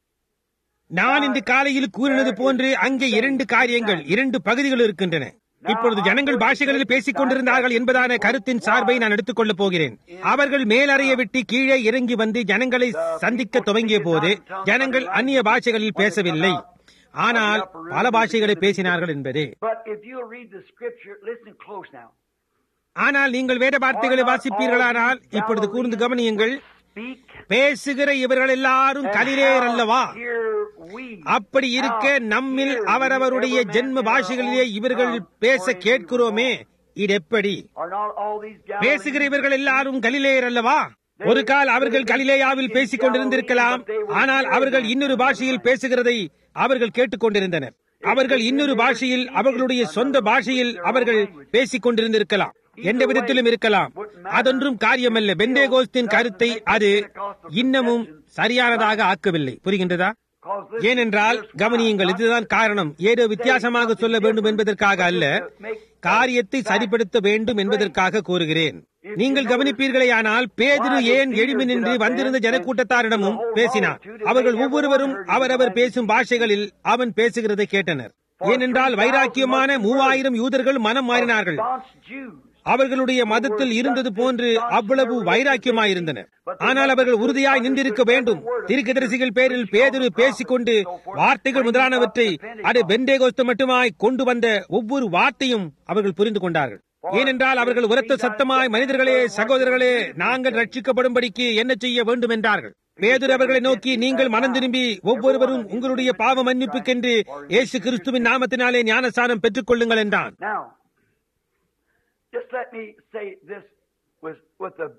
நான் இந்த காலையில் கூறினது போன்று அங்கே இரண்டு காரியங்கள் இரண்டு பகுதிகள் இருக்கின்றன இப்பொழுது ஜனங்கள் பாஷைகளில் பேசிக் கொண்டிருந்தார்கள் என்பதான கருத்தின் சார்பை நான் எடுத்துக் கொள்ளப் போகிறேன் அவர்கள் மேலறையை விட்டு கீழே இறங்கி வந்து ஜனங்களை சந்திக்க துவங்கிய போது ஜனங்கள் அந்நிய பாஷைகளில் பேசவில்லை ஆனால் பல பாஷைகளை பேசினார்கள் என்பதே but if you'll read the scripture, listen close now. ஆனால் நீங்கள் வேத வார்த்தைகளை வாசிப்பீர்களானால் இப்பொழுது கூர்ந்து கவனியுங்கள் Speak. பேசுகிற இவர்கள் எல்லாரும் கலிலேயர் அல்லவா Here we அப்படி இருக்க நம்மில் அவரவருடைய ஜென்ம பாஷைகளிலே இவர்கள் பேச கேட்கிறோமே இது எப்படி are not all these பேசுகிற Galileans. இவர்கள் எல்லாரும் கலிலேயர் அல்லவா ஒரு கால் அவர்கள் கலிலேயாவில் பேசிக் கொண்டிருந்திருக்கலாம் ஆனால் அவர்கள் இன்னொரு பாஷையில் பேசுகிறதை அவர்கள் கேட்டுக் கொண்டிருந்தனர் அவர்கள் இன்னொரு பாஷையில் அவர்களுடைய சொந்த பாஷையில் அவர்கள் பேசிக் கொண்டிருந்திருக்கலாம் எந்த விதத்திலும் இருக்கலாம் அதொன்றும் காரியமல்ல பெந்தேகோஸ்தின் கருத்தை அது இன்னமும் சரியானதாக ஆக்கவில்லை புரிகின்றதா 'Cause listen, ஏனென்றால் கவனியுங்கள் இதுதான் காரணம் ஏதோ வித்தியாசமாக சொல்ல வேண்டும் என்பதற்காக அல்ல காரியத்தை சரிப்படுத்த வேண்டும் என்பதற்காக கூறுகிறேன் நீங்கள் கவனிப்பீர்களேயானால் பேதுரு ஏன் எழுமி நின்று வந்திருந்த ஜனக்கூட்டத்தாரிடமும் பேசினார் அவர்கள் ஒவ்வொருவரும் அவரவர் பேசும் பாஷைகளில் அவன் பேசுகிறதை கேட்டனர் ஏனென்றால் வைராக்கியமான மூவாயிரம் யூதர்கள் மனம் மாறினார்கள் staunch Jews. அவர்களுடைய மதத்தில் இருந்தது போன்று அவ்வளவு வைராக்கியமாயிருந்தனர் ஆனால் அவர்கள் உறுதியாய் நின்றிருக்க வேண்டும் தீர்க்கதரிசிகள் பேரில் பேதுரு பேசிக்கொண்டு வார்த்தைகள் முதலானவற்றை அது பெண்டேகோஸ்து மட்டுமாய் கொண்டு வந்த ஒவ்வொரு வார்த்தையும் அவர்கள் புரிந்து கொண்டார்கள் ஏனென்றால் அவர்கள் உரத்த சத்தமாய் மனிதர்களே சகோதரர்களே நாங்கள் ரட்சிக்கப்படும்படிக்கு என்ன செய்ய வேண்டும் என்றார்கள் பேதுரு அவர்களை நோக்கி நீங்கள் மனம் திரும்பி ஒவ்வொருவரும் உங்களுடைய பாவ மன்னிப்புக்கென்று இயேசு கிறிஸ்துவின் நாமத்தினாலே ஞானஸ்தானம் பெற்றுக் கொள்ளுங்கள் என்றான் Now, just let me say this with, with the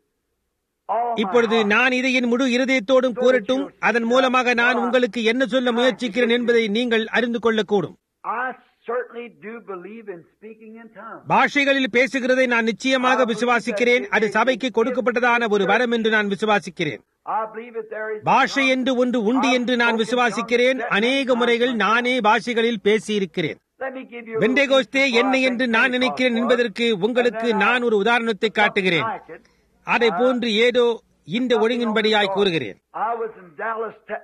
all my இப்பொழுது heart. நான் இதை என் முழு இருதயத்தோடும் கூறட்டும் அதன் மூலமாக நான் உங்களுக்கு என்ன சொல்ல முயற்சிக்கிறேன் என்பதை நீங்கள் அறிந்து கொள்ளக்கூடும் I certainly do believe in speaking in tongues. பாஷைகளில் பேசுகிறதை நான் நிச்சயமாக விசுவாசிக்கிறேன் அது சபைக்கு கொடுக்கப்பட்டதான ஒரு வரம் என்று நான் விசுவாசிக்கிறேன் I believe that there is பாஷை என்று ஒன்று உண்டு என்று நான் விசுவாசிக்கிறேன் அநேக முறைகள் நானே பாஷைகளில் பேசியிருக்கிறேன் Let me give you a பெண்டேகோஸ்தே reason என்ன why I என்று think நான் Pentecost நினைக்கிறேன் was, என்பதற்கு உங்களுக்கு and then நான் ஒரு உதாரணத்தை காட்டுகிறேன் like it. அதை போன்று ஏதோ இந்த ஒழுங்கின்படியாய் கூறுகிறேன் I was in Dallas, Te-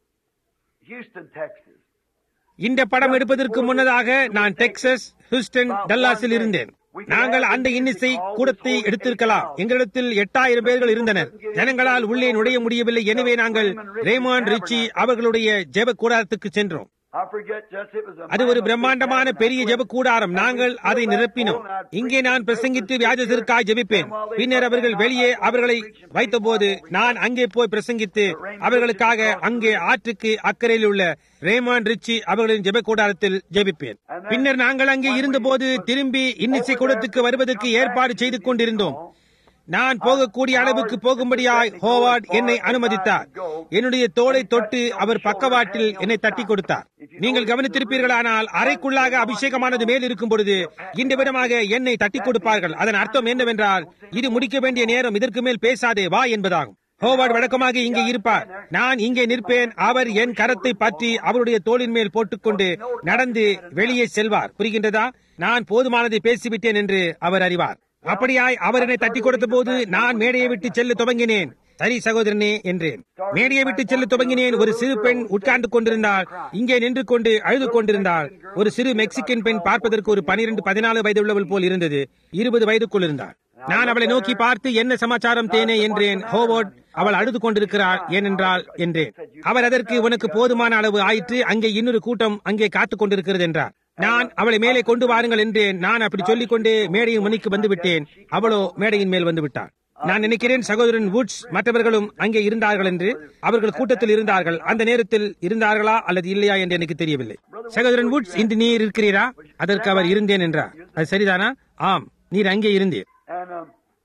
Houston, Texas. இந்த படம் எடுப்பதற்கு முன்னதாக நான் டெக்சஸ் ஹூஸ்டன் டல்லாஸில் இருந்தேன் நாங்கள் அந்த இன்னிசை கூடத்தை எடுத்திருக்கலாம் எங்களிடத்தில் எட்டாயிரம் பேர்கள் இருந்தனர் ஜனங்களால் உள்ளே நுழைய முடியவில்லை எனவே நாங்கள் ரேமான் ரிச்சி அவர்களுடைய ஜெப கூடாரத்துக்கு சென்றோம் I forget just it was a அது ஒரு பிரம்மாண்டமான பெரிய ஜெப கூடாரம் நாங்கள் அதை நிரப்பினோம் இங்கே நான் பிரசங்கித்து வியாஜத்திற்காக ஜெபிப்பேன் பின்னர் அவர்கள் வெளியே அவர்களை வைத்தபோது நான் அங்கே போய் பிரசங்கித்து அவர்களுக்காக அங்கே ஆற்றுக்கு அக்கறையில் உள்ள ரேமான் ரிச்சி அவர்களின் ஜெப கூடாரத்தில் ஜெபிப்பேன் பின்னர் நாங்கள் அங்கே இருந்தபோது திரும்பி இன்னிசை கூடத்துக்கு வருவதற்கு ஏற்பாடு செய்து கொண்டிருந்தோம் நான் போகக்கூடிய அளவுக்கு போகும்படியாய் ஹோவார்ட் என்னை அனுமதித்தார் என்னுடைய தோளை தொட்டு அவர் பக்கவாட்டில் என்னை தட்டி கொடுத்தார் நீங்கள் கவனித்திருப்பீர்களானால் அறைக்குள்ளாக அபிஷேகமானது மேல் இருக்கும் பொழுது இந்த விதமாக என்னை தட்டி கொடுப்பார்கள் அதன் அர்த்தம் என்னவென்றால் இது முடிக்க வேண்டிய நேரம் இதற்கு மேல் பேசாதே வா என்பதாகும் ஹோவார்ட் வழக்கமாக இங்கே இருப்பார் நான் இங்கே நிற்பேன் அவர் என் கரத்தை பற்றி அவருடைய தோளின் மேல் போட்டுக்கொண்டு நடந்து வெளியே செல்வார் புரிகின்றதா நான் போதுமானதை பேசிவிட்டேன் என்று அவர் அறிவார் அப்படியாய் அவர் என்னை தட்டி கொடுத்த போது நான் மேடையை விட்டு செல்ல துவங்கினேன் சரி சகோதரனே என்றேன் மேடையை விட்டு செல்ல துவங்கினேன் ஒரு சிறு பெண் உட்கார்ந்து கொண்டிருந்தாள் இங்கே நின்று கொண்டு அழுது கொண்டிருந்தாள் ஒரு சிறு மெக்சிகன் பெண் பார்ப்பதற்கு ஒரு பனிரெண்டு பதினாலு வயது உள்ளவள் போல் இருந்தது இருபது வயதுக்குள் இருந்தாள் நான் அவளை நோக்கி பார்த்து என்ன சமாச்சாரம் தேனே என்றேன் ஹோவோட் அவள் அழுது கொண்டிருக்கிறாள் ஏனென்றால் என்றேன் அவர் அதற்கு உனக்கு போதுமான அளவு ஆயிற்று அங்கே இன்னொரு கூட்டம் அங்கே காத்துக் கொண்டிருக்கிறது என்றார் நான் அவளை மேலே கொண்டு வாருங்கள் என்றேன் நான் அப்படி சொல்லிக் கொண்டே மேடையின் முனிக்கு வந்து விட்டேன் அவளோ மேடையின் மேல் வந்து விட்டாள் நான் நினைக்கிறேன் சகோதரன் வுட்ஸ் மற்றவர்களும் அங்கே இருந்தார்கள் என்று அவர்கள் கூட்டத்தில் இருந்தார்கள் அந்த நேரத்தில் இருந்தார்களா அல்லது இல்லையா என்று எனக்கு தெரியவில்லை சகோதரன் வுட்ஸ் இன்று நீர் இருக்கிறீரா அதற்கு அவர் இருந்தேன் என்றார் அது சரிதானா ஆம் நீர் அங்கே இருந்தீர் And um,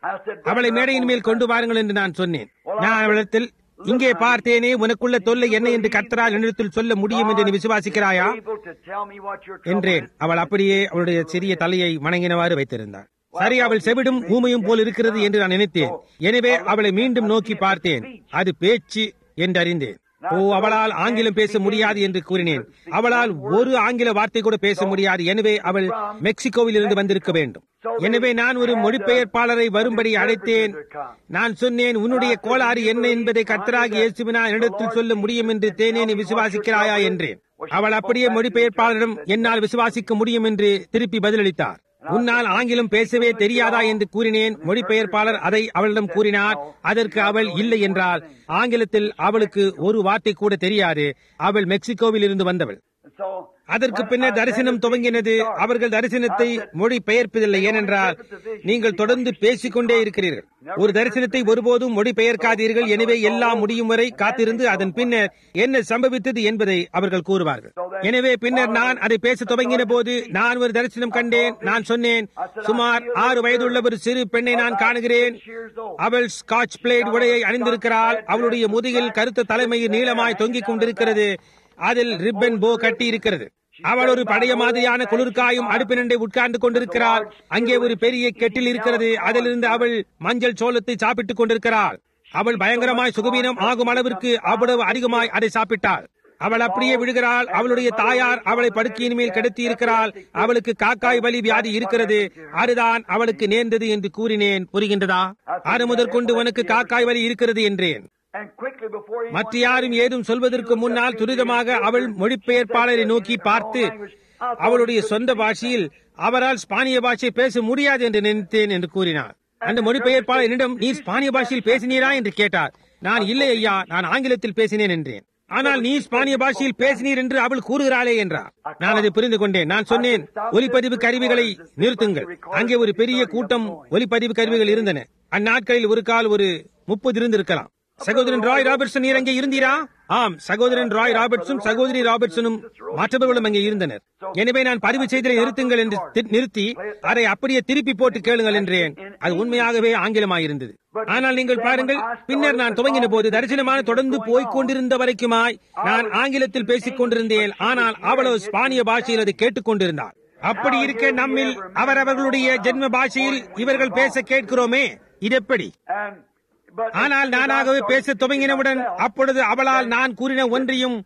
I said, அவளை மேடையின் மேல் கொண்டு வாருங்கள் என்று நான் சொன்னேன் நான் அவளிடத்தில் இங்கே பார்த்தேனே உனக்குள்ள தொல்லை என்ன என்று கர்த்தரால் என்னிடத்தில் சொல்ல முடியும் என்று நீ விசுவாசிக்கிறாயா able to tell me what your trouble என்றேன் is. அவள் அப்படியே அவளுடைய சிறிய தலையை வணங்கினவாறு வைத்திருந்தாள் சரி அவள் செவிடும் ஊமையும் போல் இருக்கிறது என்று நான் நினைத்தேன் எனவே அவளை மீண்டும் நோக்கி பார்த்தேன் அது பேச்சு என்று அறிந்தேன் ஓ அவளால் ஆங்கிலம் பேச முடியாது என்று கூறினேன் அவளால் ஒரு ஆங்கில வார்த்தை கூட பேச முடியாது எனவே அவள் மெக்சிகோவில் இருந்து வந்திருக்க வேண்டும் எனவே நான் ஒரு மொழிபெயர்ப்பாளரை வரும்படி அழைத்தேன் நான் சொன்னேன் உன்னுடைய கோளாறு என்ன என்பதை கர்த்தராகி இயேசுவினால் என்னிடத்தில் சொல்ல முடியும் என்று தேனே நீ விசுவாசிக்கிறாயா என்றேன் அவள் அப்படியே மொழிபெயர்ப்பாளரிடம் என்னால் விசுவாசிக்க முடியும் என்று திருப்பி பதிலளித்தார் உன்னால் ஆங்கிலம் பேசவே தெரியாதா என்று கூறினேன் மொழிபெயர்ப்பாளர் அதை அவளிடம் கூறினார் அதற்கு அவள் இல்லை என்றால் ஆங்கிலத்தில் அவளுக்கு ஒரு வார்த்தை கூட தெரியாது அவள் மெக்சிகோவில் இருந்து வந்தவள் And so, அதற்கு பின்னர் தரிசனம் துவங்கினது அவர்கள் தரிசனத்தை மொழி பெயர்ப்பதில்லை ஏனென்றால் நீங்கள் தொடர்ந்து பேசிக்கொண்டே இருக்கிறீர்கள் ஒரு தரிசனத்தை ஒருபோதும் மொழி பெயர்க்காதீர்கள் எனவே எல்லாம் முடியும் வரை காத்திருந்து அதன் பின்னர் என்ன சம்பவித்தது என்பதை அவர்கள் கூறுவார்கள் எனவே பின்னர் நான் அதை பேச துவங்கின போது நான் ஒரு தரிசனம் கண்டேன் நான் சொன்னேன் சுமார் ஆறு வயதுள்ள ஒரு சிறு பெண்ணை நான் காணுகிறேன் அவள் ஸ்காட்ச் பிளேட் உடையை அணிந்திருக்கிறாள் அவளுடைய முதுகில் கருத்த தலைமையில் நீளமாய் தொங்கிக் கொண்டிருக்கிறது அதில் ரிப்பன் போ கட்டி இருக்கிறது அவள் ஒரு பழைய மாதிரியான குளிர்காயும் அடுப்பினண்டை உட்கார்ந்து கொண்டிருக்கிறாள் அங்கே ஒரு பெரிய கெட்டில் இருக்கிறது அதிலிருந்து அவள் மஞ்சள் சோளத்தை சாப்பிட்டுக் கொண்டிருக்கிறாள் அவள் பயங்கரமாய் சுகவீனம் ஆகும் அளவிற்கு அவ்வளவு அதிகமாய் அதை சாப்பிட்டாள் அவள் அப்படியே விழுகிறாள் அவளுடைய தாயார் அவளை படுக்கையின் மேல் கிடத்தி இருக்கிறாள் அவளுக்கு காக்காய் வலி வியாதி இருக்கிறது அதுதான் அவளுக்கு நேர்ந்தது என்று கூறினேன் புரிகின்றதா அது முதற்கொண்டு உனக்கு காக்காய் வலி இருக்கிறது என்றேன் and quickly before he மற்ற யாரும் ஏதும் சொல்வதற்கு முன்னால் துரிதமாக அவள் மொழிபெயர்ப்பாளரை நோக்கி பார்த்து அவளுடைய சொந்த பாஷையில் அவரால் ஸ்பானிய பாஷை பேச முடியாது என்று நினைத்தேன் என்று கூறினார் அந்த மொழிபெயர்ப்பாளர் என்னிடம் நீ ஸ்பானிய பாஷையில் பேசினீரா என்று கேட்டார் நான் இல்லை ஐயா நான் ஆங்கிலத்தில் பேசினேன் என்றேன் ஆனால் நீ ஸ்பானிய பாஷையில் பேசினீர் என்று அவள் கூறுகிறாளே என்றார் நான் அதை புரிந்து கொண்டேன் நான் சொன்னேன் ஒலிப்பதிவு கருவிகளை நிறுத்துங்கள் அங்கே ஒரு பெரிய கூட்டம் ஒலிப்பதிவு கருவிகள் இருந்தன அந்நாட்களில் ஒரு கால் ஒரு முப்பது இருந்திருக்கலாம் சகோதரன் ராய் ராபர்ட்சன் நீர் அங்கே இருந்தீரா ஆம் சகோதரன் ராய் ராபர்ட்ஸும் சகோதரி ராபர்ட்சனும் மற்றவர்களும் அங்கே இருந்தனர் எனவே நான் பதிவு செய்ததை நிறுத்துங்கள் என்று தி- நிறுத்தி அதை அப்படியே திருப்பி போட்டு கேளுங்கள் என்றேன் அது உண்மையாகவே ஆங்கிலமாயிருந்தது ஆனால் நீங்கள் பாருங்கள் பின்னர் நான் துவங்கின போது தரிசனமான தொடர்ந்து போய்க் கொண்டிருந்த வரைக்குமாய் நான் ஆங்கிலத்தில் பேசிக் கொண்டிருந்தேன் ஆனால் அவளோ ஸ்பானிய பாஷையில் அதை கேட்டுக் கொண்டிருந்தார் அப்படி இருக்க நம்மில் அவரவர்களுடைய ஜென்ம பாஷையில் இவர்கள் பேச கேட்கிறோமே இதெப்படி and but ஆனால் நானாகவே பேச துவங்கினவுடன் அப்பொழுது அவளால் நான் கூறின ஒன்றையும்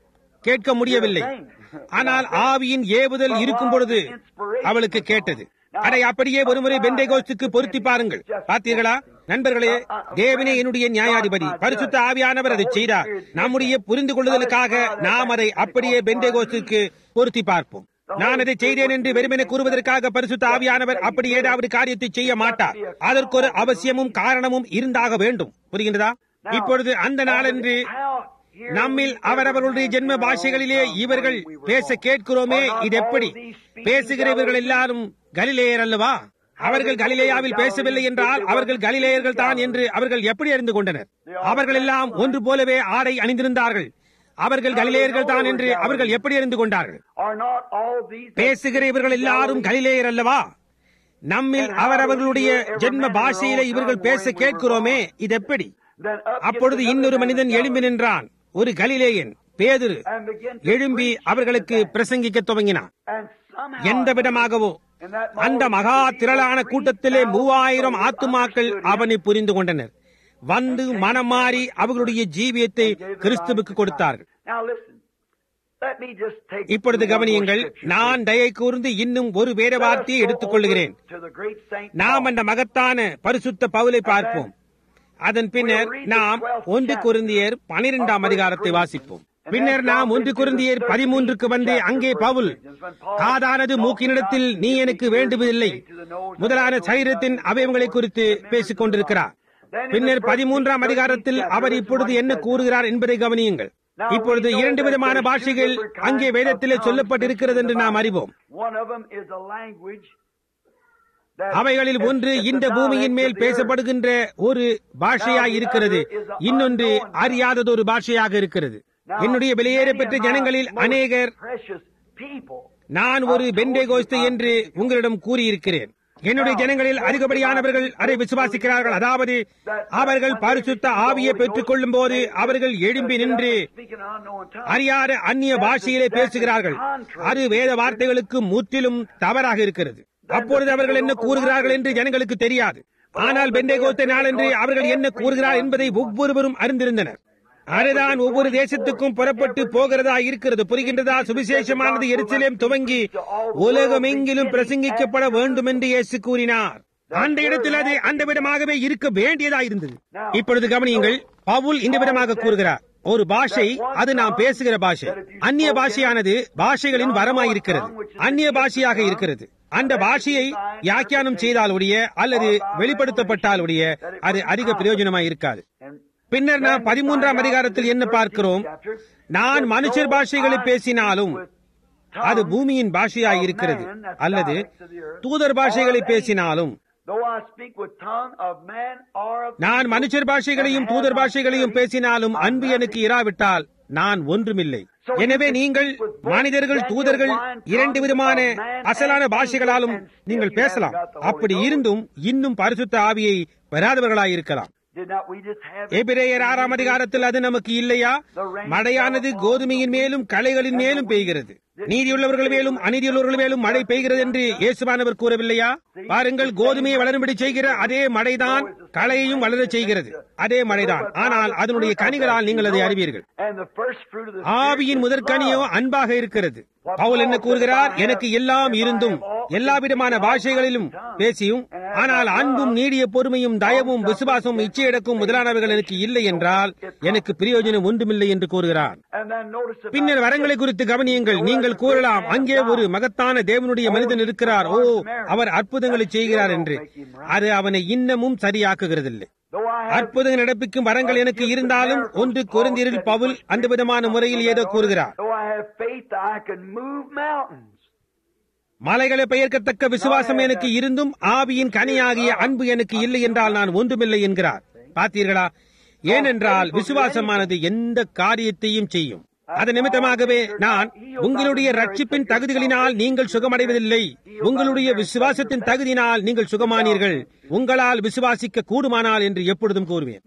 கேட்க முடியவில்லை ஆனால் ஆவியின் ஏவுதல் இருக்கும் பொழுது அவளுக்கு கேட்டது அதை அப்படியே ஒருமுறை பெண்டேகோஸ்துக்கு பொருத்தி பாருங்கள் பார்த்தீர்களா நண்பர்களே தேவனே என்னுடைய நியாயாதிபதி பரிசுத்த ஆவியானவர் அதை செய்தார் நம்முடைய புரிந்து கொள்ளுதலுக்காக நாம் அதை அப்படியே பெண்டேகோஸ்துக்கு பொருத்தி பார்ப்போம் நான் அதை செய்தேன் என்று வெறுமனே கூறுவதற்காக பரிசுத்த ஆவியானவர் அப்படி ஏதாவது காரியத்தை செய்ய மாட்டார் அதற்கு ஒரு அவசியமும் காரணமும் இருந்தாக வேண்டும் புரிகின்றதா இப்பொழுது அந்த நாளன்று how here நம்மில் அவரவர்களுடைய ஜென்ம பாஷைகளிலே இவர்கள் பேச கேட்கிறோமே இது எப்படி பேசுகிறவர்கள் எல்லாரும் கலிலேயர் அல்லவா அவர்கள் கலிலேயாவில் பேசவில்லை என்றால் அவர்கள் கலிலேயர்கள் தான் என்று அவர்கள் எப்படி அறிந்து கொண்டனர் அவர்கள் எல்லாம் ஒன்று போலவே ஆடை அணிந்திருந்தார்கள் அவர்கள் கலிலேயர்கள் தான் என்று அவர்கள் எப்படி அறிந்து கொண்டார்கள் are not all these பேசுகிற இவர்கள் எல்லாரும் கலிலேயர் அல்லவா நம்மில் அவரவர்களுடைய ஜென்ம பாஷையிலே இவர்கள் பேச கேட்கிறோமே இது எப்படி then up அப்பொழுது இன்னொரு மனிதன் எழும்பி நின்றான் ஒரு கலிலேயன் பேதுரு and begin to எழும்பி அவர்களுக்கு பிரசங்கிக்க துவங்கினான் and somehow எந்த விதமாகவோ in that அந்த மகா திரளான கூட்டத்திலே மூவாயிரம் ஆத்துமாக்கள் அவனை புரிந்து கொண்டனர் வந்து மனம் மாறி அவர்களுடைய ஜீவியத்தை கிறிஸ்துவுக்கு கொடுத்தார்கள் now listen let me just take இப்பொழுது கவனியுங்கள் நான் தயை கூர்ந்து இன்னும் ஒரு வேற வார்த்தையை எடுத்துக் கொள்கிறேன் to the great saint நாம் அந்த மகத்தான பரிசுத்த பவுலை பார்ப்போம் அதன் பின்னர் நாம் ஒன்று குருந்தியர் பனிரெண்டாம் அதிகாரத்தை வாசிப்போம் பின்னர் நாம் ஒன்று குருந்தியர் பதிமூன்றுக்கு வந்து அங்கே பவுல் காதானது மூக்கினிடத்தில் நீ எனக்கு வேண்டுவதில்லை முதலான சரீரத்தின் அவயவங்களை குறித்து பேசிக் கொண்டிருக்கிறார் பின்னர் பதிமூன்றாம் அதிகாரத்தில் அவர் இப்பொழுது என்ன கூறுகிறார் என்பதை கவனியுங்கள் இப்பொழுது இரண்டு விதமான பாஷைகள் அங்கே வேதத்திலே சொல்லப்பட்டிருக்கிறது என்று நாம் அறிவோம் one of them is a language that அவைகளில் ஒன்று இந்த பூமியின் மேல் பேசப்படுகின்ற ஒரு பாஷையாய் இருக்கிறது இன்னொன்று அறியாததொரு பாஷையாக இருக்கிறது என்னுடைய வெளியேற பெற்ற ஜனங்களில் அநேகர் precious people நான் ஒரு பெண்டேகோஸ்து என்று உங்களிடம் கூறியிருக்கிறேன் என்னுடைய ஜனங்களில் அதிகப்படியானவர்கள் அதை விசுவாசிக்கிறார்கள் அதாவது அவர்கள் பரிசுத்த ஆவியை பெற்றுக் கொள்ளும் போது அவர்கள் எழும்பி நின்று அறியாத அந்நிய பாஷையிலே பேசுகிறார்கள் அது வேத வார்த்தைகளுக்கு முற்றிலும் தவறாக இருக்கிறது அப்பொழுது அவர்கள் என்ன கூறுகிறார்கள் என்று ஜனங்களுக்கு தெரியாது ஆனால் பெண்டேகோத்த நாளன்று அவர்கள் என்ன கூறுகிறார் என்பதை ஒவ்வொருவரும் அறிந்திருந்தனர் அதுதான் ஒவ்வொரு தேசத்துக்கும் புறப்பட்டு போகிறதா இருக்கிறது புரிகின்றதா சுவிசேஷமானது எரிச்சலேம் துவங்கி உலகமெங்கிலும் பிரசங்கிக்கப்பட வேண்டும் என்று இயேசு கூறினார் அந்த இடத்தில் அது அந்த விதமாகவே இருக்க வேண்டியதா இருந்தது இப்பொழுது கவனியுங்கள் பவுல் இந்த விதமாக கூறுகிறார் ஒரு பாஷை அது நாம் பேசுகிற பாஷை அந்நிய பாஷையானது பாஷைகளின் வரமாயிருக்கிறது அந்நிய பாஷையாக இருக்கிறது அந்த பாஷையை வியாக்கியானம் செய்தால் ஒழிய அல்லது வெளிப்படுத்தப்பட்டால் ஒழிய அது அதிக பிரயோஜனமாய் இருக்காது பின்னர் நாம் பதிமூன்றாம் அதிகாரத்தில் என்ன பார்க்கிறோம் நான் மனுஷர் பாஷைகளை பேசினாலும் அது பூமியின் பாஷையாய் இருக்கிறது அல்லது தூதர் பாஷைகளை பேசினாலும் நான் மனுஷர் பாஷைகளையும் தூதர் பாஷைகளையும் பேசினாலும் அன்பு எனக்கு இராவிட்டால் நான் ஒன்றுமில்லை எனவே நீங்கள் மனிதர்கள் தூதர்கள் இரண்டு விதமான அசலான பாஷைகளாலும் நீங்கள் பேசலாம் அப்படி இருந்தும் இன்னும் பரிசுத்த ஆவியை பெறாதவர்களாயிருக்கலாம் எபிரேயர் ஆறாம் அதிகாரத்தில் அது நமக்கு இல்லையா மழையானது கோதுமையின் மேலும் களைகளின் மேலும் பெய்கிறது நீதியுள்ளவர்கள் மேலும் அநீதியுள்ளவர்கள் மேலும் மழை பெய்கிறது என்று இயேசுவானவர் கூறவில்லையா பாருங்கள் கோதுமையை வளரும்படி செய்கிற அதே மழைதான் களையையும் வளரச் செய்கிறது அதே மழைதான் ஆனால் அதனுடைய கனிகளால் நீங்கள் அதை அறிவீர்கள் ஆவியின் முதற்கனியோ அன்பாக இருக்கிறது பவுல் என்ன கூறுகிறார் எனக்கு எல்லாம் இருந்தும் எல்லா விதமான பாஷைகளிலும் பேசியும் ஆனால் அன்பும் நீடிய பொறுமையும் தயவும் விசுவாசமும் இச்சையடக்கும் முதலானவர்கள் எனக்கு இல்லை என்றால் எனக்கு பிரயோஜனம் ஒன்றுமில்லை என்று கூறுகிறார் பின்னர் வரங்களை குறித்து கவனியுங்கள் நீங்கள் கூறலாம் அங்கே ஒரு மகத்தான தேவனுடைய மனிதன் இருக்கிறார் ஓ அவர் அற்புதங்களை செய்கிறார் என்று அது அவனை இன்னமும் சரியாக்குகிறதில்லை அற்புதங்கள் நடப்பிக்கும் வரங்கள் எனக்கு இருந்தாலும் ஒன்று குறைந்தீரில் பவுல் அந்த விதமான முறையில் ஏதோ கூறுகிறார் மலைகளை பெயர்க்கத்தக்க விசுவாசம் எனக்கு இருந்தும் ஆவியின் கனியாகிய அன்பு எனக்கு இல்லை என்றால் நான் ஒன்றுமில்லை என்கிறார் பார்த்தீர்களா ஏனென்றால் விசுவாசமானது எந்த காரியத்தையும் செய்யும் அது நிமித்தமாகவே நான் உங்களுடைய ரட்சிப்பின் தகுதிகளினால் நீங்கள் சுகமடைவதில்லை உங்களுடைய விசுவாசத்தின் தகுதியினால் நீங்கள் சுகமானீர்கள் உங்களால் விசுவாசிக்க கூடுமானால் என்று எப்பொழுதும் கூறுவேன்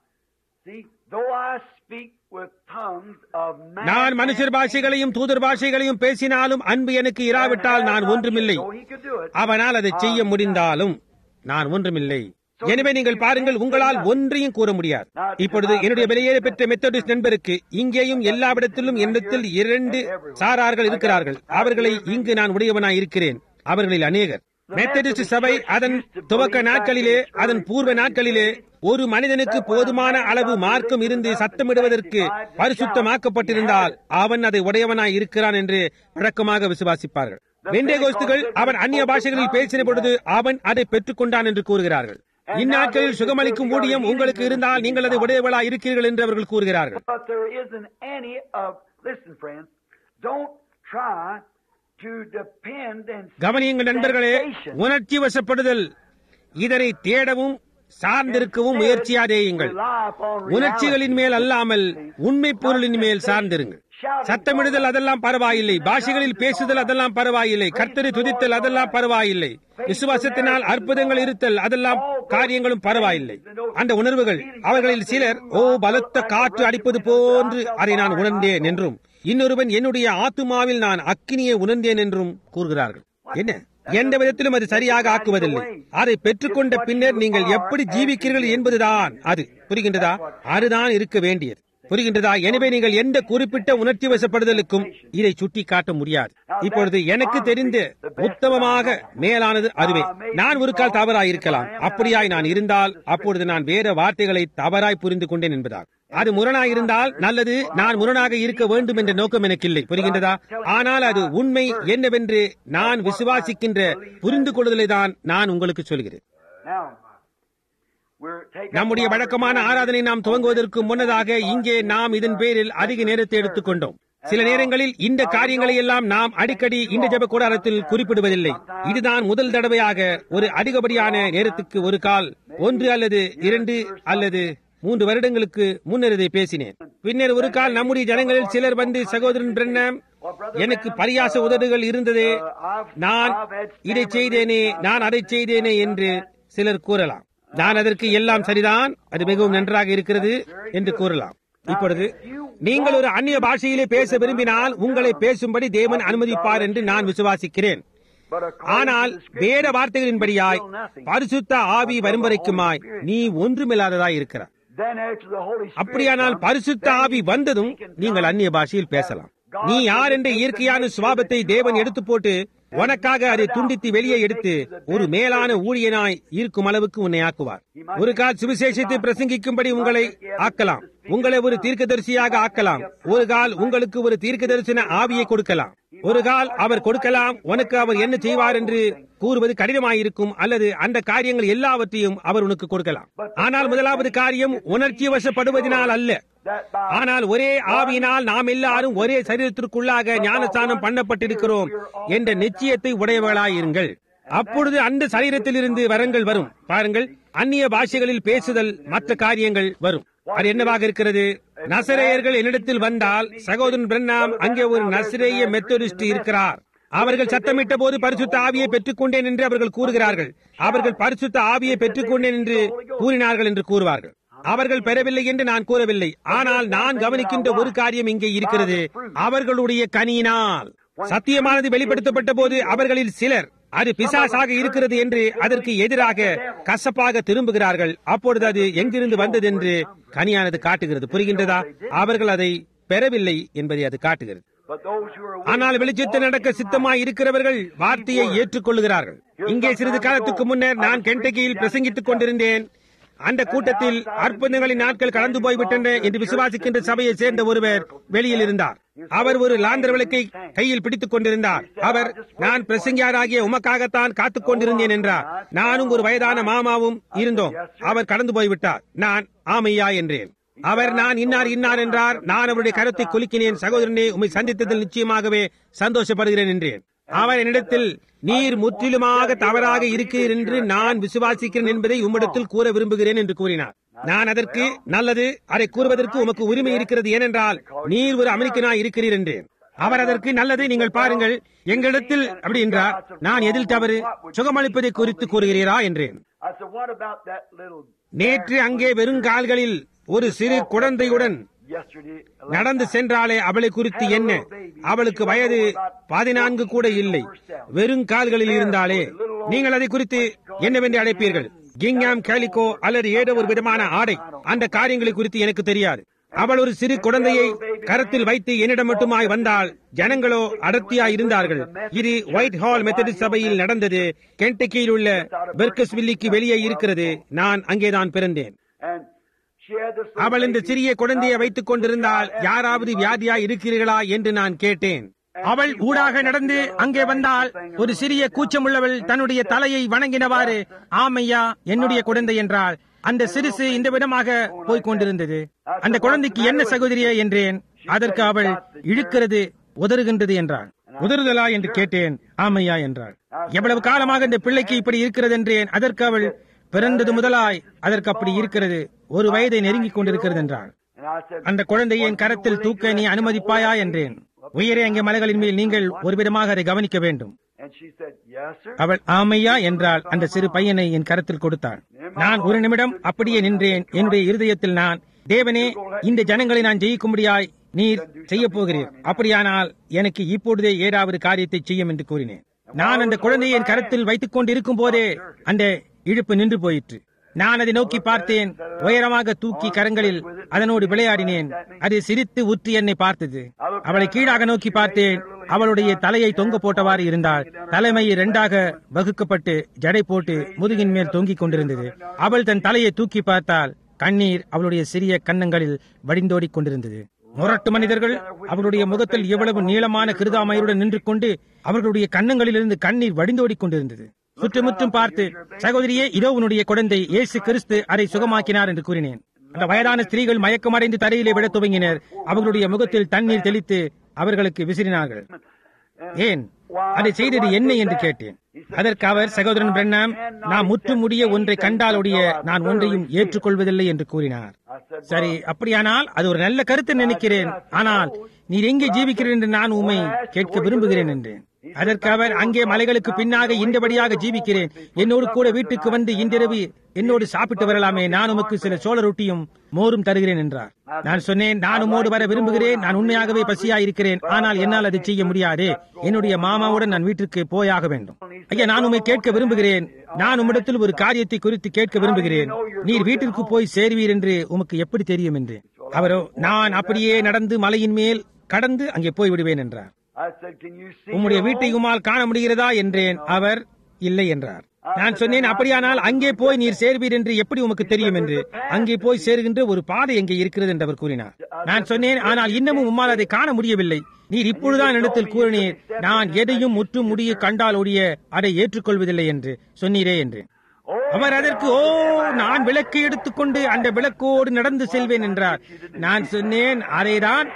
நான் மனுஷர் பாஷைகளையும் தூதர் பாஷைகளையும் பேசினாலும் அன்பு எனக்கு இராவிட்டால் நான் ஒன்றுமில்லை அவனால் அதை செய்ய முடிந்தாலும் நான் ஒன்றுமில்லை எனவே நீங்கள் பாருங்கள் உங்களால் ஒன்றையும் கூற முடியாது இப்பொழுது என்னுடைய வெளியேற பெற்ற மெத்தடிஸ்ட் நண்பருக்கு இங்கேயும் எல்லாவிடத்திலும் என்னிடத்தில் இரண்டு சாரார்கள் இருக்கிறார்கள் அவர்களை இங்கு நான் உடையவனாய் இருக்கிறேன் அவர்களில் அநேகர் மெத்தடிஸ்ட் சபை அதன் துவக்க நாட்களிலே அதன் பூர்வ நாட்களிலே ஒரு மனிதனுக்கு போதுமான அளவு மார்க்கம் இருந்து சத்தமிடுவதற்கு பரிசுத்தமாக்கப்பட்டிருந்தால் அவன் அதை உடையவனாய் இருக்கிறான் என்று வழக்கமாக விசுவாசிப்பார்கள் வெண்டேகோஸ்துகள் அவன் அந்நிய பாஷைகளில் பேசின பொழுது அவன் அதை பெற்றுக் கொண்டான் என்று கூறுகிறார்கள் இந்நாட்களில் சுகமளிக்கும் ஊழியம் உங்களுக்கு இருந்தால் நீங்கள் அதை உடையவளா இருக்கிறீர்கள் என்று அவர்கள் கூறுகிறார்கள் கவனியுங்கள் நண்பர்களே உணர்ச்சி வசப்படுதல் இதனை தேடவும் சார்ந்திருக்கவும் முயற்சியாதேயுங்கள் உணர்ச்சிகளின் மேல் அல்லாமல் உண்மை பொருளின் மேல் சார்ந்திருங்கள் சத்தமிடுதல் அதெல்லாம் பரவாயில்லை பாஷைகளில் பேசுதல் அதெல்லாம் பரவாயில்லை கர்த்தரை துதித்தல் அதெல்லாம் பரவாயில்லை விசுவாசத்தினால் அற்புதங்கள் இருத்தல் அதெல்லாம் காரியங்களும் பரவாயில்லை அந்த உணர்வுகள் அவர்களில் சிலர் ஓ பலத்த காற்று அடிப்பது போன்று அதை நான் உணர்ந்தேன் என்றும் இன்னொருவன் என்னுடைய ஆத்துமாவில் நான் அக்கினியை உணர்ந்தேன் என்றும் கூறுகிறார்கள் என்ன எந்த விதத்திலும் அது சரியாக ஆக்குவதில்லை அதை பெற்றுக்கொண்ட பின்னர் நீங்கள் எப்படி ஜீவிக்கிறீர்கள் என்பதுதான் அது புரிகின்றதா அதுதான் இருக்க வேண்டியது புரிகின்றதா எனவே நீங்கள் எந்த குறிப்பிட்ட உணர்ச்சி வசப்படுதலுக்கும் இதை சுட்டி காட்ட முடியாது இப்பொழுது எனக்கு தெரிந்த உத்தமமாக மேலானது அதுவே நான் ஒரு கால் தவறாய் இருக்கலாம் அப்படியாய் நான் இருந்தால் அப்பொழுது நான் வேற வார்த்தைகளை தவறாய் புரிந்து கொண்டேன் என்பதாக அது முரணாக இருந்தால் நல்லது நான் முரணாக இருக்க வேண்டும் என்ற நோக்கம் எனக்கு இல்லை புரிகின்றதா ஆனால் அது உண்மை என்னவென்று நான் விசுவாசிக்கின்ற புரிந்து கொள்ளுதலை தான் நான் உங்களுக்கு சொல்கிறேன் நம்முடைய வழக்கமான ஆராதனை நாம் துவங்குவதற்கு முன்னதாக இங்கே நாம் இதன் பேரில் அதிக நேரத்தை எடுத்துக்கொண்டோம் சில நேரங்களில் இந்த காரியங்களை எல்லாம் நாம் அடிக்கடி இந்த ஜப கூடாரத்தில் குறிப்பிடுவதில்லை இதுதான் முதல் தடவையாக ஒரு அதிகப்படியான நேரத்துக்கு ஒரு கால் ஒன்று அல்லது இரண்டு அல்லது மூன்று வருடங்களுக்கு முன்னர் இதை பேசினேன் பின்னர் ஒரு கால் நம்முடைய ஜனங்களில் சிலர் வந்து சகோதரன் பிரண்ணம் எனக்கு பரியாச உதடுகள் இருந்ததே நான் இதை செய்தேனே நான் அதை செய்தேனே என்று சிலர் கூறலாம் நான் அதற்கு எல்லாம் சரிதான் அது மிகவும் நன்றாக இருக்கிறது என்று கூறலாம் இப்பொழுது நீங்கள் ஒரு அந்நிய பாஷையிலே பேச விரும்பினால் உங்களை பேசும்படி தேவன் அனுமதிப்பார் என்று நான் விசுவாசிக்கிறேன் ஆனால் வேத வார்த்தைகளின்படியாய் பரிசுத்த ஆவி வரும் வரைக்குமாய் நீ ஒன்றுமில்லாததாய் இருக்கிறார் அப்படியானால் பரிசுத்த ஆவி வந்ததும் நீங்கள் அந்நிய பாஷையில் பேசலாம் நீ யார் என்ற இயற்கையான சுவாபத்தை தேவன் எடுத்து போட்டு உனக்காக அதை துண்டித்து வெளியே எடுத்து ஒரு மேலான ஊழியனாய் இருக்கும் அளவுக்கு உன்னை ஆக்குவார் ஒரு கால் சுவிசேஷத்தை பிரசங்கிக்கும்படி உங்களை ஆக்கலாம் உங்களை ஒரு தீர்க்கதரிசியாக ஆக்கலாம் ஒரு கால் உங்களுக்கு ஒரு தீர்க்கதரிசன ஆவியை கொடுக்கலாம் ஒரு கால் அவர் கொடுக்கலாம் உனக்கு அவர் என்ன செய்வார் என்று கூறுவது கடினமாயிருக்கும் அல்லது அந்த காரியங்கள் எல்லாவற்றையும் அவர் உனக்கு கொடுக்கலாம் ஆனால் முதலாவது காரியம் உணர்ச்சி வசப்படுவதனால் அல்ல ஆனால் ஒரே ஆவியினால் நாம் எல்லாரும் ஒரே சரீரத்திற்குள்ளாக ஞானஸ்தானம் பண்ணப்பட்டிருக்கிறோம் என்ற நிச்சயத்தை உடையவர்களாயிருங்கள் அப்பொழுது அந்த சரீரத்திலிருந்து வரங்கள் வரும் பாருங்கள் அந்நிய பாஷைகளில் பேசுதல் மற்ற காரியங்கள் வரும் அது என்னவாக இருக்கிறது நசரேயர்கள் என்னிடத்தில் வந்தால் சகோதரன் பிரண்ணாம் அங்கே ஒரு நசரேய மெத்தடிஸ்ட் இருக்கிறார் அவர்கள் சத்தமிட்ட போது பரிசுத்த ஆவியை பெற்றுக் கொண்டேன் என்று அவர்கள் கூறுகிறார்கள் அவர்கள் பரிசுத்த ஆவியை பெற்றுக் கொண்டேன் என்று கூறினார்கள் என்று கூறுவார்கள் அவர்கள் பெறவில்லை என்று நான் கூறவில்லை ஆனால் நான் கவனிக்கின்ற ஒரு காரியம் இங்கே இருக்கிறது அவர்களுடைய கனியினால் சத்தியமானது வெளிப்படுத்தப்பட்ட போது அவர்களில் சிலர் அது பிசாசாக இருக்கிறது என்று அதற்கு எதிராக கசப்பாக திரும்புகிறார்கள் அப்பொழுது அது எங்கிருந்து வந்தது என்று கனியானது காட்டுகிறது புரிகின்றதா அவர்கள் அதை பெறவில்லை என்பதை அது காட்டுகிறது ஆனால் வெளிச்சத்தை நடக்க சித்தமாய் இருக்கிறவர்கள் வார்த்தையை ஏற்றுக்கொள்ளுகிறார்கள் இங்கே சிறிது காலத்துக்கு முன்னர் நான் கெண்டகியில் பிரசங்கித்துக் கொண்டிருந்தேன் அந்த கூட்டத்தில் அற்புதங்களின் நாட்கள் கடந்து போய்விட்டன என்று விசுவாசிக்கின்ற சபையை சேர்ந்த ஒருவர் வெளியில் இருந்தார் அவர் ஒரு லாந்தர் விளக்கை கையில் பிடித்துக் கொண்டிருந்தார் அவர் நான் பிரசங்கியாராகிய உமக்காகத்தான் காத்துக் கொண்டிருந்தேன் என்றார் நானும் ஒரு வயதான மாமாவும் இருந்தோம் அவர் கடந்து போய்விட்டார் நான் ஆமையா என்றேன் அவர் நான் இன்னார் இன்னார் என்றார் நான் அவருடைய கருத்தை குலுக்கினேன் சகோதரனே உம்மை சந்தித்ததில் நிச்சயமாகவே சந்தோஷப்படுகிறேன் என்றேன் அவர் என்னிடத்தில் நீர் முற்றிலுமாக தவறாக இருக்கிறீர் என்று நான் விசுவாசிக்கிறேன் என்பதை உம்மிடத்தில் கூற விரும்புகிறேன் என்று கூறினார் நான் அதற்கு நல்லது அதை கூறுவதற்கு உமக்கு உரிமை இருக்கிறது ஏனென்றால் நீர் ஒரு அமெரிக்கனாய் இருக்கிறீர் என்றேன் அவர் அதற்கு நல்லது நீங்கள் பாருங்கள் எங்களிடத்தில் அப்படி என்றார் நான் எதில் தவறு சுகமளிப்பதை குறித்து கூறுகிறீரா என்றேன் நேற்று அங்கே வெறுங்கால்களில் ஒரு சிறு குழந்தையுடன் நடந்து சென்றாலே அவளை குறித்து என்ன அவளுக்கு வயது பதினான்கு கூட இல்லை வெறும் கால்களில் இருந்தாலே நீங்கள் அதை குறித்து என்னவென்று அழைப்பீர்கள் கிங்காம் கேலிகோ அல்லது ஏதோ ஒரு விதமான ஆடை அந்த காரியங்களை குறித்து எனக்கு தெரியாது அவள் ஒரு சிறு குழந்தையை கரத்தில் வைத்து என்னிடம் மட்டுமாய் வந்தால் ஜனங்களோ அடர்த்தியாய் இருந்தார்கள் இது ஒயிட் ஹால் மெத்தடிஸ்ட் சபையில் நடந்தது கென்டக்கியில் உள்ள பெர்கஸ் வில்லிக்கு வெளியே இருக்கிறது நான் அங்கேதான் பிறந்தேன் அவள் இந்த சிறிய குழந்தையை வைத்துக் கொண்டிருந்தால் யாராவது வியாதியா இருக்கிறீர்களா என்று நான் கேட்டேன் அவள் ஊடாக நடந்து அங்கே வந்தால் ஒரு சிறிய கூச்சமுள்ளவள் தன்னுடைய தலையை வணங்கினவாறு ஆமையா என்னுடைய குழந்தை என்றால் அந்த சிறுசு இந்த விதமாக போய்க் கொண்டிருந்தது அந்த குழந்தைக்கு என்ன சகோதரியே என்றேன் அதற்கு அவள் இழுக்கிறது உதறுகின்றது என்றாள் உதறுதலா என்று கேட்டேன் ஆமையா என்றாள் எவ்வளவு காலமாக இந்த பிள்ளைக்கு இப்படி இருக்கிறது என்றேன் அதற்கு அவள் பிறந்தது முதலாய் அதற்கு அப்படி இருக்கிறது ஒரு வயதை நெருங்கிக் கொண்டிருக்கிறது என்றாள் அந்த குழந்தையை என் கரத்தில் தூக்க நீ அனுமதிப்பாயா என்றேன் உயரே அங்கே மலைகளின் மேல் நீங்கள் ஒரு விதமாக அதை கவனிக்க வேண்டும் அவள் ஆமையா என்றால் அந்த சிறு பையனை என் கரத்தில் கொடுத்தாள் நான் ஒரு நிமிடம் அப்படியே நின்றேன் என்னுடைய இருதயத்தில் நான் தேவனே இந்த ஜனங்களை நான் ஜெயிக்கும்படியாய் நீர் செய்ய போகிறீர் அப்படியானால் எனக்கு இப்பொழுதே ஏதாவது காரியத்தை செய்யும் என்று கூறினேன் நான் அந்த குழந்தையை என் கரத்தில் வைத்துக் கொண்டு இருக்கும் போதே அந்த இழுப்பு நின்று போயிற்று நான் அதை நோக்கி பார்த்தேன் உயரமாக தூக்கி கரங்களில் அதனோடு விளையாடினேன் அது சிரித்து உற்று என்னை பார்த்தது அவளை கீழாக நோக்கி பார்த்தேன் அவளுடைய தலையை தொங்க போட்டவாறு இருந்தால் தலைமை இரண்டாக வகுக்கப்பட்டு ஜடை போட்டு முதுகின் மேல் தொங்கிக் கொண்டிருந்தது அவள் தன் தலையை தூக்கி பார்த்தால் கண்ணீர் அவளுடைய சிறிய கன்னங்களில் வடிந்தோடிக் கொண்டிருந்தது முரட்டு மனிதர்கள் அவர்களுடைய முகத்தில் எவ்வளவு நீளமான கிருதாமையுடன் நின்று கொண்டு அவர்களுடைய கன்னங்களிலிருந்து கண்ணீர் வடிந்தோடிக் கொண்டிருந்தது சுற்றுமுற்றும் பார்த்து சகோதரியே இதோ உன்னுடைய குழந்தை இயேசு கிறிஸ்து அதை சுகமாக்கினார் என்று கூறினேன் அந்த வயதான ஸ்திரீகள் மயக்கமடைந்து தரையிலே விட துவங்கினர் அவர்களுடைய முகத்தில் தண்ணீர் தெளித்து அவர்களுக்கு விசிறினார்கள் ஏன் அதை செய்தது என்ன என்று கேட்டேன் அதற்கு அவர் சகோதரன் பிரண்ணாம் நாம் முற்று முடிய ஒன்றை கண்டாலொடிய நான் ஒன்றையும் ஏற்றுக்கொள்வதில்லை என்று கூறினார் said, சரி "Well, அப்படியானால் அது ஒரு நல்ல கருத்து நினைக்கிறேன் ஆனால் நீர் எங்கே ஜீவிக்கிறீர் என்று நான் உம்மை கேட்க விரும்புகிறேன் என்றேன் அதற்கு அவர் அங்கே மலைகளுக்கு பின்னாக இந்தபடியாக ஜீவிக்கிறேன் என்னோடு கூட வீட்டுக்கு வந்து இன்றிரவு என்னோடு சாப்பிட்டு வரலாமே நான் உமக்கு சில சோழ ரொட்டியும் மோரும் தருகிறேன் என்றார் நான் சொன்னேன் நான் உம்மோடு வர விரும்புகிறேன் நான் உண்மையாகவே பசியா இருக்கிறேன் ஆனால் என்னால் அதை செய்ய முடியாதே என்னுடைய மாமாவுடன் நான் வீட்டிற்கு போயாக வேண்டும் ஐயா நான் உம்மை கேட்க விரும்புகிறேன் நான் உம்மிடத்தில் ஒரு காரியத்தை குறித்து கேட்க விரும்புகிறேன் நீர் வீட்டிற்கு போய் சேர்வீர் என்று உமக்கு எப்படி தெரியும் என்று அவரோ நான் அப்படியே நடந்து மலையின் மேல் கடந்து அங்கே போய் விடுவேன் என்றார் I said, can you see உம்முடைய your வீட்டை home?" உம்மால் காண முடிகிறதா என்றேன் அவர் இல்லை என்றார் நான் சொன்னேன் அப்படியானால் அங்கே போய் நீர் சேர்வீர் என்று எப்படி உமக்கு தெரியும் என்று அங்கே போய் சேருகின்ற ஒரு பாதை எங்கே இருக்கிறது என்று அவர் கூறினார் நான் சொன்னேன் ஆனால் இன்னமும் உம்மால் அதை காண முடியவில்லை நீர் இப்பொழுதுதான் இடத்தில் கூறினீர் நான் எதையும் முற்று முடிய கண்டால் ஒழிய அதை ஏற்றுக்கொள்வதில்லை என்று சொன்னீரே என்று Oh, அவர் அதற்கு ஓ நான் விளக்கை எடுத்துக்கொண்டு அந்த விளக்கோடு நடந்து செல்வேன் என்றார் நான் சொன்னேன் அதைதான்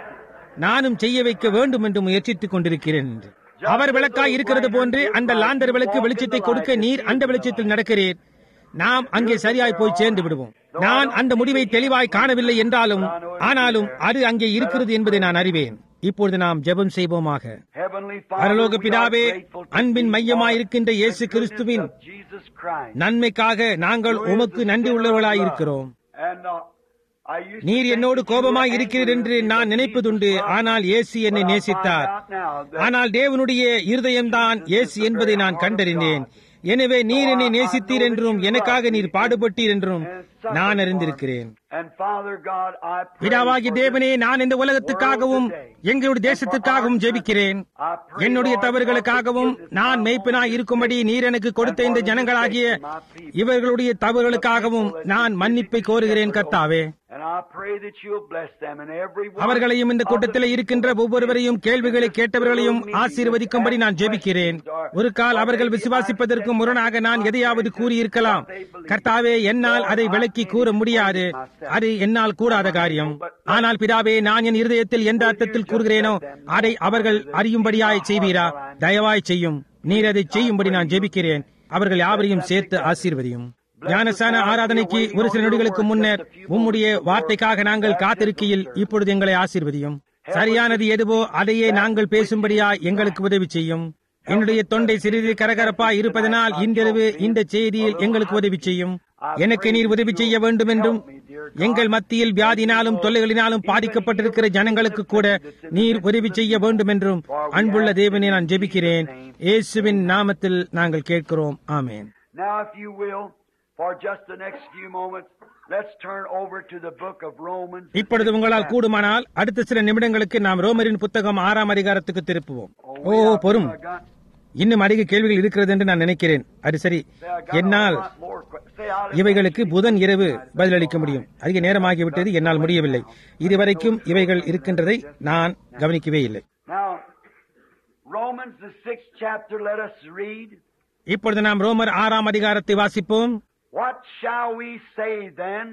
நானும் செய்ய வைக்க வேண்டும் என்று முயற்சித்துக் கொண்டிருக்கிறேன் என்று அவர் விளக்காய் இருக்கிறது போன்று அந்த லாந்தர் விளக்கு வெளிச்சத்தை கொடுக்க நீர் அந்த வெளிச்சத்தில் நடக்கிறீர் நாம் அங்கே சரியாய் போய் சேர்ந்து விடுவோம் நான் அந்த முடிவை தெளிவாய் காணவில்லை என்றாலும் ஆனாலும் அது அங்கே இருக்கிறது என்பதை நான் அறிவேன் இப்பொழுது நாம் ஜெபம் செய்வோமாக Heavenly பரலோக Father, we are பிதாவே grateful to அன்பின் thee மையமாய் for இருக்கின்ற the இயேசு goodness கிறிஸ்துவின் of Jesus Christ. நன்மைக்காக நாங்கள் உமக்கு நன்றி உள்ளவர்களாய் இருக்கிறோம் And, uh, I used to நீர் think என்னோடு that you கோபமாய் were இருக்கிறீர் angry என்று with me, நான் but நினைப்பதுண்டு Jesus loved me. ஆனால் இயேசு என்னை But I நேசித்தார் find out now that ஆனால் தேவனுடைய இருதயம்தான் இயேசு என்பதை நான் கண்டறிந்தேன் எனவே நீர் என்னை நேசித்தீர் என்றும் எனக்காக நீர் பாடுபட்டீர் என்றும் நான் அறிந்திருக்கிறேன் And Father God, I pray பிதாவாகி for தேவனே நான் இந்த உலகத்துக்காகவும் எங்களுடைய தேசத்திற்காகவும் ஜெபிக்கிறேன் என்னுடைய தவறுகளுக்காகவும் நான் மெய்ப்பனாய் இருக்கும்படி நீர் எனக்கு கொடுத்த இந்த ஜனங்களாகிய இவர்களுடைய தவறுகளுக்காகவும் நான் மன்னிப்பை கோருகிறேன் கர்த்தாவே And I pray that you'll bless them and every one அவர்களையும் இந்த கூட்டத்தில் இருக்கின்ற ஒவ்வொருவரையும் கேள்விகளை கேட்டவர்களையும் ஆசீர்வதிக்கும்படி நான் ஜெபிக்கிறேன் ஒரு கால் அவர்கள் விசுவாசிப்பதற்கு முரணாக நான் எதையாவது கூறியிருக்கலாம் கர்த்தாவே என்னால் அதை விளக்கி கூற முடியாது அது என்னால் கூடாத காரியம் ஆனால் பிதாவே நான் என் இருதயத்தில் எந்த அர்த்தத்தில் கூறுகிறேனோ அதை அவர்கள் அறியும்படியாய் செய்வீரா தயவாய் செய்யும் நீர் அதை செய்யும்படி நான் ஜெபிக்கிறேன் அவர்கள் யாவரையும் சேர்த்து ஆசீர்வதியும் ஞானசான ஆராதனைக்கு ஒரு சில நொடிகளுக்கு முன்னர் உம்முடைய வார்த்தைக்காக நாங்கள் காத்திருக்கையில் இப்பொழுது எங்களை ஆசீர்வதியும் சரியானது எதுவோ அதையே நாங்கள் பேசும்படியா எங்களுக்கு உதவி செய்யும் என்னுடைய தொண்டை சிறிது கரகரப்பா இருப்பதனால் இன்றிரவு இந்த செய்தியில் எங்களுக்கு உதவி செய்யும் எனக்கு நீர் உதவி செய்ய வேண்டும் என்றும் எங்கள் மத்தியில் வியாதினாலும் தொல்லைகளினாலும் பாதிக்கப்பட்டிருக்கிற ஜனங்களுக்கு கூட நீர் உதவி செய்ய வேண்டும் என்றும் அன்புள்ள தேவனை நான் ஜெபிக்கிறேன் இயேசுவின் நாமத்தில் நாங்கள் கேட்கிறோம் ஆமேன் Now, if you will, for just the next few moments, let's turn over to the book of Romans. இப்பொழுது உங்களால் கூடுமானால் அடுத்த சில நிமிடங்களுக்கு நாம் ரோமரின் புத்தகம் ஆறாம் அதிகாரத்துக்கு திருப்புவோம் ஓ பொறும் இன்னும் அதிக கேள்விகள் இருக்கிறது என்று நான் நினைக்கிறேன் அது சரி என்னால் இவைகளுக்கு புதன் இரவு பதிலளிக்க முடியும் அதிக நேரமாகிவிட்டது என்னால் முடியவில்லை இதுவரைக்கும் இவைகள் இருக்கின்றதை நான் கவனிக்கவே இல்லை Now, Romans, the sixth chapter, let us read. இப்பொழுது நாம் ரோமர் ஆறாம் அதிகாரத்தை வாசிப்போம் What shall we say then?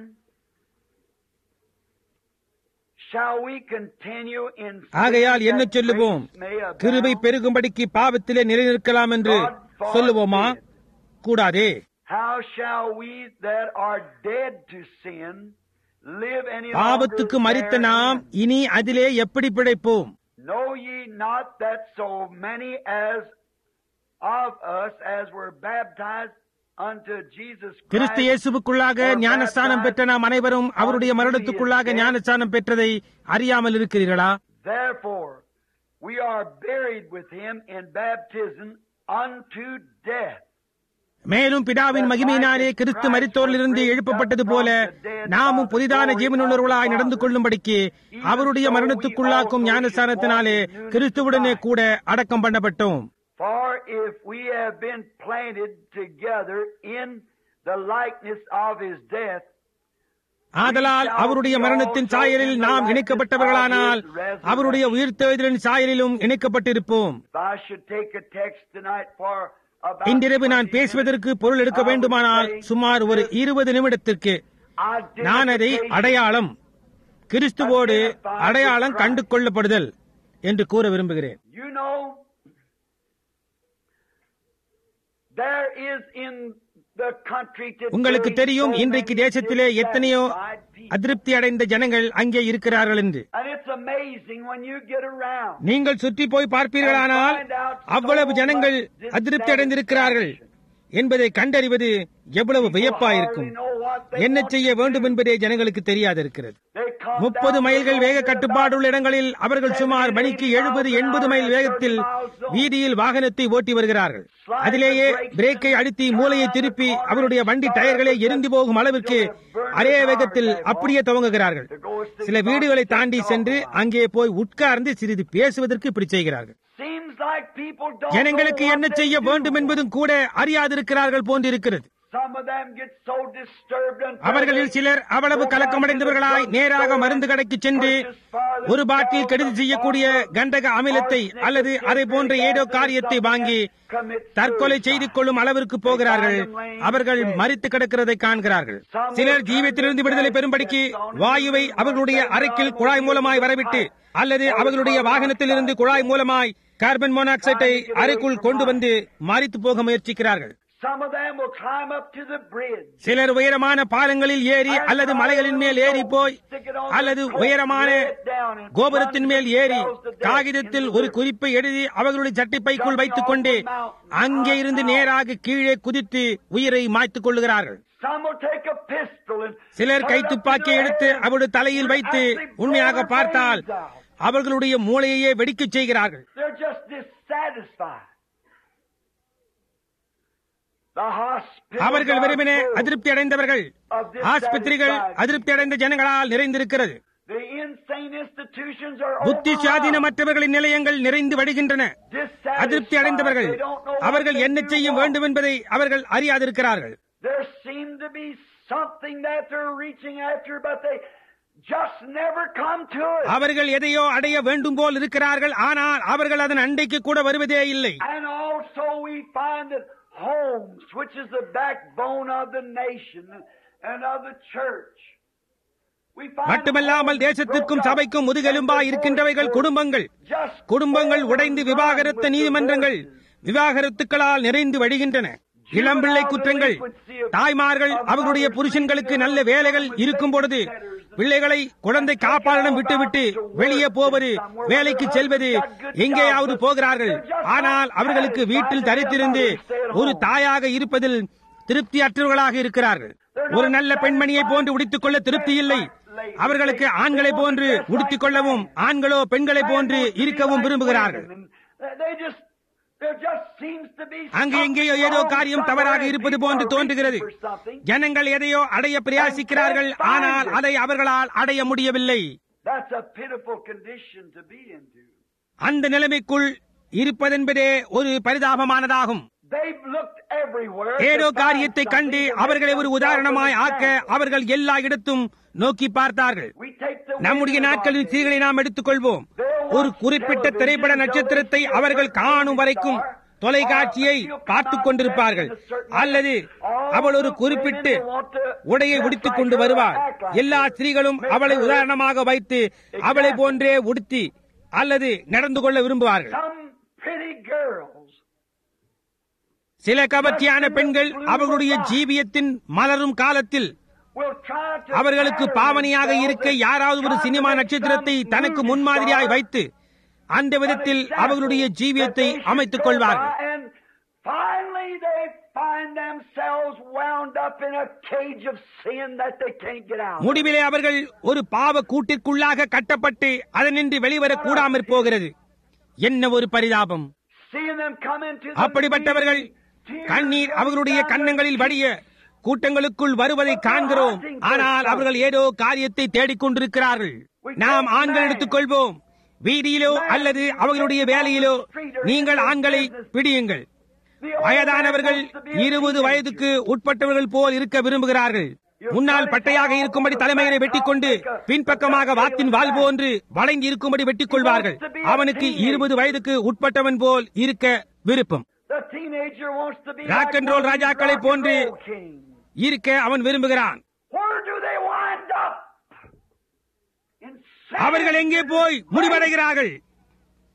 Shall we continue in sin ஆகையால் என்ன that சொல்லுவோம் grace may abound? கிருபை பெருகும்படிக்கு பாவத்திலே நிலைநிற்கலாம் என்று சொல்லுவோமா கூடாதே How shall we that are dead to sin live any பாவத்துக்கு longer மறித்த நாம் therein? இனி அதிலே எப்படி பிழைப்போம் Know ye not that so many as of us as were baptized unto Jesus Kristu Christ இயேசுவுக்குள்ளாக were ஞானஸ்தானம் பெற்ற நாம் அனைவரும் அவருடைய மரணத்துக்குள்ளாக ஞானஸ்தானம் பெற்றதை அறியாமல் இருக்கிறீர்களா Therefore, we are buried with him in baptism unto death. மேலும் பிதாவின் மகிமையினாலே கிறிஸ்து மரித்தோரிலிருந்து எழுப்பப்பட்டது போல நாமும் புதிதான ஜீவனுள்ளவர்களாய் நடந்து கொள்ளும்படிக்கு அவருடைய மரணத்துக்குள்ளாக்கும் ஞானஸ்தானத்தினாலே கிறிஸ்துவுடனே கூட அடக்கம் பண்ணப்பட்டோம் For if we have been planted together in the likeness of his death, ஆதலால் அவருடைய மரணத்தின் சாயலில் நாம் இணைக்கப்பட்டவர்களானால் அவருடைய உயிர்த்தெழுதலின் சாயலிலும் இணைக்கப்பட்டிருப்போம் if I should take a text tonight for about இன்றிரவு நான் 20 பேசுவதற்கு பொருள் எடுக்க வேண்டுமானால் சுமார் ஒரு இருபது நிமிடத்திற்கு minutes, நான் அதை identification அடையாளம் கிறிஸ்துவோடு அடையாளம் கண்டு கொள்ளப்படுதல் என்று கூற விரும்புகிறேன் You know, There is in the country today உங்களுக்கு தெரியும் so இன்றைக்கு many தேசத்திலே எத்தனையோ dissatisfied people. அதிருப்தி அடைந்த ஜனங்கள் அங்கே இருக்கிறார்கள் என்று And it's amazing when you get around. நீங்கள் சுற்றி போய் பார்ப்பீர்களானால் அவ்வளவு ஜனங்கள் அதிருப்தி அடைந்திருக்கிறார்கள் என்பதை கண்டறிவது எவ்வளவு வியப்பாயிருக்கும் என்ன செய்ய வேண்டும் என்பதே ஜனங்களுக்கு தெரியாதிருக்கிறது முப்பது மைல்கள் வேக கட்டுப்பாடுள்ள இடங்களில் அவர்கள் சுமார் மணிக்கு எழுபது எண்பது மைல் வேகத்தில் வீதியில் வாகனத்தை ஓட்டி வருகிறார்கள் அதிலேயே பிரேக்கை அழுத்தி மூளையை திருப்பி அவருடைய வண்டி டயர்களே எரிந்து போகும் அளவிற்கு அதே வேகத்தில் அப்படியே துவங்குகிறார்கள் சில வீடுகளை தாண்டி சென்று அங்கே போய் உட்கார்ந்து சிறிது பேசுவதற்கு இப்படி செய்கிறார்கள் Seems like people don't ஜனங்களுக்கு know என்ன what they செய்ய do. வேண்டும் என்பதும் கூட அறியாதிருக்கிறார்கள் போன்றிருக்கிறது Some of them get so disturbed until அவர்களில் they சிலர் அவ்வளவு go கலக்கமடைந்தவர்களாய் down to the நேராக drugstore மருந்து கடைக்கு சென்று purchase for ஒரு பாட்டில் themselves கெடுதி a செய்யக்கூடிய bottle of கண்டக அமிலத்தை arsenic அல்லது or அதை போன்ற sulfuric ஏதோ acid or காரியத்தை something வாங்கி and commit தற்கொலை suicide. செய்து கொள்ளும் அளவிற்கு போகிறார்கள் அவர்கள் மறித்து கிடக்கிறதை காண்கிறார்கள் சிலர் ஜீவத்திலிருந்து விடுதலை பெறும்படிக்கு வாயுவை அவர்களுடைய அறைக்கில் குழாய் மூலமாய் வரவிட்டு அல்லது அவர்களுடைய வாகனத்திலிருந்து குழாய் மூலமாய் கார்பன் மோனாக்சைடை அறைக்குள் கொண்டு வந்து மறித்து போக முயற்சிக்கிறார்கள் Some of them will climb up to the bridge. சிலர் உயரமான பாலங்களில் ஏறி அல்லது மலைகளின் மேல் ஏறி போய் அல்லது உயரமான கோபுரத்தின் மேல் ஏறி காகிதத்தில் ஒரு குறிப்பை எழுதி அவர்களுடைய சட்டைப்பைக்குள் வைத்துக் கொண்டு அங்கே இருந்து நேராக கீழே குதித்து உயிரை மாய்த்துக் கொள்ளுகிறார்கள் Some will take a pistol and சிலர் கைத்துப்பாக்கி எடுத்து அவருடைய தலையில் வைத்து உண்மையாக பார்த்தால் அவர்களுடைய மூளையையே வெடிக்கச் செய்கிறார்கள் They're just dissatisfied. The hospitals அவர்கள் are வெறுமனே full அதிருப்தி அடைந்தவர்கள் ஆஸ்பத்திரிகள் அதிருப்தி அடைந்த ஜனங்களால் நிறைந்திருக்கிறது The insane institutions are புத்தி overrun. சுயாதீனமற்றவர்களின் நிலையங்கள் நிறைந்து வடிகின்றன Dissatisfied. அதிருப்தி அடைந்தவர்கள் They don't know what அவர்கள் they என்ன do செய்ய wrong. வேண்டும் என்பதை அவர்கள் அறியாதிருக்கிறார்கள் There seem to be something that they're reaching after, but they just never come to it. அவர்கள் எதையோ அடைய வேண்டும் போல் இருக்கிறார்கள் ஆனால் அவர்கள் அதன் அண்டைக்கு கூட வருவதே இல்லை And also we find that homes, which is the backbone of the nation and of the church. We find மட்டுமல்லாமல் homes தேசத்திற்கும் broke up சபைக்கும் முதுகெலும்பாய் and இருக்கின்றவைகள் divorced குடும்பங்கள் just குடும்பங்கள் உடைந்து overrun விவாகரத்து with நீதிமன்றங்கள் divorces. விவாகரத்துக்களால் நிறைந்து வடிகின்றன இளம்பிள்ளை குற்றங்கள் தாய்மார்கள் அவர்களுடைய புருஷன்களுக்கு நல்ல வேலைகள் இருக்கும் பொழுது பிள்ளைகளை குழந்தை காப்பாளனம் விட்டுவிட்டு வெளியே போவது வேலைக்கு செல்வது எங்கேயாவது போகிறார்கள் ஆனால் அவர்களுக்கு வீட்டில் தரித்திருந்து ஒரு தாயாக இருப்பதில் திருப்தி அற்றவர்களாக இருக்கிறார்கள் ஒரு நல்ல பெண்மணியை போன்று உடுத்திக் கொள்ள திருப்தி இல்லை அவர்களுக்கு ஆண்களை போன்று உடுத்திக் கொள்ளவும் ஆண்களோ பெண்களை போன்று இருக்கவும் விரும்புகிறார்கள் They just there just seems to be அங்கு எங்கேயோ ஏதோ காரியம் தவறாக இருப்பது போன்று தோன்றுகிறது ஜனங்கள் எதையோ அடைய பிரயாசிக்கிறார்கள் ஆனால் அதை அவர்களால் அடைய முடியவில்லை That's a pitiful condition to be into. அந்த நிலைமைக்குள் இருப்பதென்பதே ஒரு பரிதாபமானதாகும் They've looked everywhere. ஏதோ to find காரியத்தை கண்டு something to அவர்களை make ஒரு themselves உதாரணமாய் an ஆக்க example. அவர்கள் எல்லா இடத்தும் நோக்கி பார்த்தார்கள் We take the நம்முடைய women of நாட்களில் our ஸ்திரீகளை நாம் எடுத்துக்கொள்வோம் ஒரு குறிப்பிட்ட திரைப்பட நட்சத்திரத்தை அவர்கள் காணும் வரைக்கும் தொலைக்காட்சியை பார்த்துக் கொண்டிருப்பார்கள் அல்லது அவள் ஒரு குறிப்பிட்டு உடையை உடுத்திக் கொண்டு வருவாள் எல்லா ஸ்திரீகளும் அவளை உதாரணமாக வைத்து அவளை போன்றே உடுத்தி அல்லது நடந்து கொள்ள விரும்புவார்கள் Some pretty girls சில கவர்ச்சியான பெண்கள் அவர்களுடைய ஜீவியத்தின் மலரும் காலத்தில் will try to அவர்களுக்கு pattern பாவனையாக themselves இருக்க and யாராவது ஒரு try to சினிமா make நட்சத்திரத்தை some தனக்கு movie முன்மாதிரியாய் star வைத்து அந்த விதத்தில் an example அவர்களுடைய ஜீவியத்தை that they should அமைத்துக் go கொள்வார்கள் by, and finally they find themselves wound up in a cage of sin that they can't get out. of. முடிவிலே அவர்கள் ஒரு பாவ கூட்டிற்குள்ளாக கட்டப்பட்டு அதனின்றி வெளிவரக் கூடாமற் போகிறது என்ன ஒரு பரிதாபம் Seeing them come into the அப்படிப்பட்டவர்கள் meeting, tears கண்ணீர் running அவர்களுடைய down their கன்னங்களில் வடிய கூட்டங்களுக்குள் வருவதை காண்கிறோம் ஆனால் அவர்கள் ஏதோ காரியத்தை தேடிக் கொண்டிருக்கிறார்கள் நாம் ஆண்கள் எடுத்துக்கொள்வோம் வீதியிலோ அல்லது அவர்களுடைய வேலையிலோ நீங்கள் ஆண்களை பிடியுங்கள் The old வயதானவர்கள் man wants to be a இருபது teenager. வயதுக்கு உட்பட்டவர்கள் போல் இருக்க விரும்புகிறார்கள் முன்னால் பட்டையாக இருக்கும்படி தலைமையை வெட்டிக்கொண்டு பின்பக்கமாக வாத்தின் வால் போன்று வளைந்து இருக்கும்படி வெட்டிக் கொள்வார்கள் அவனுக்கு இருபது வயதுக்கு உட்பட்டவன் போல் இருக்க விருப்பம் The teenager wants to be Rock like and roll one of these ராஜாக்களைப் rock and போன்று roll kings. இருக்க அவன் விரும்புகிறான் Where do they wind up? In sin. அவர்கள் எங்கே போய் முடிவடைகிறார்கள்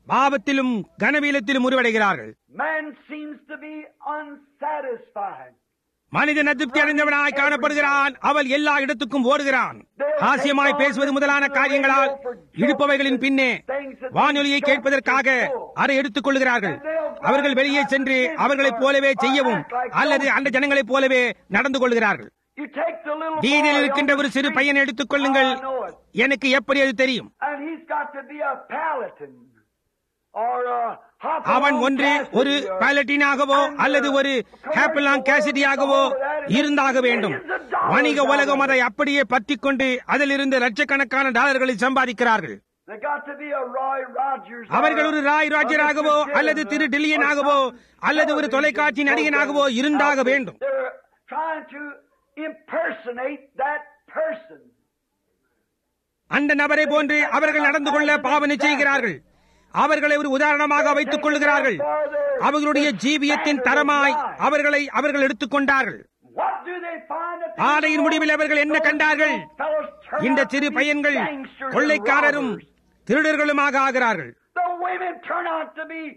பாவத்திலும் கனவீலத்திலும் உருவடைகிறார்கள் Man seems to be unsatisfied. மனிதன் அதிருப்தி அடைந்தவனாய் காணப்படுகிறான் அவள் எல்லா இடத்துக்கும் ஓடுகிறான் ஹாஸ்யமாய் பேசுவது முதலான காரியங்களால் இழுப்பவைகளின் பின்னே வானொலியை கேட்பதற்காக அதை எடுத்துக் கொள்கிறார்கள் அவர்கள் வெளியே சென்று அவர்களைப் போலவே செய்யவும் அல்லது அந்த ஜனங்களைப் போலவே நடந்து கொள்கிறார்கள் You take the little வீதியில் boy இருக்கின்ற on the ஒரு சிறு street. பையனை எடுத்துக் கொள்ளுங்கள் I know it. எனக்கு எப்படி அது தெரியும் And he's got to be a Paladin or a அவன் Hopalong ஒன்று ஒரு Cassidy or- பாலட்டினாகவோ அல்லது ஒரு ஹேப்பலாங் கேசிடியாகவோ இருந்தாக வேண்டும் வணிக உலகம் அதை அப்படியே பற்றிக் கொண்டு அதிலிருந்து லட்சக்கணக்கான டாலர்களை சம்பாதிக்கிறார்கள் They got to be a Roy Rogers or அவர்கள் a- ஒரு ராய் ராஜராகவோ or a அல்லது திரு Dylan டில்லியனாகவோ or some அல்லது ஒரு television தொலைக்காட்சி நடிகனாகவோ program இருந்தாக outfit. வேண்டும் They're trying to impersonate that person. அந்த நபரை போன்று அவர்கள் நடந்து கொள்ள பாவனை செய்கிறார்கள் அவர்களை ஒரு உதாரணமாக வைத்துக் கொள்கிறார்கள் அவர்களுடைய ஜீவியத்தின் தரமாய் அவர்களை அவர்கள் எடுத்துக்கொண்டார்கள் What do they find at the ஆலையின் முடிவில் அவர்கள் என்ன கண்டார்கள் fellows turn இந்த out to சிறு be பையன்கள் gangsters and கொள்ளைக்காரரும் robbers. திருடர்களுமாக ஆகிறார்கள் The women turn out to be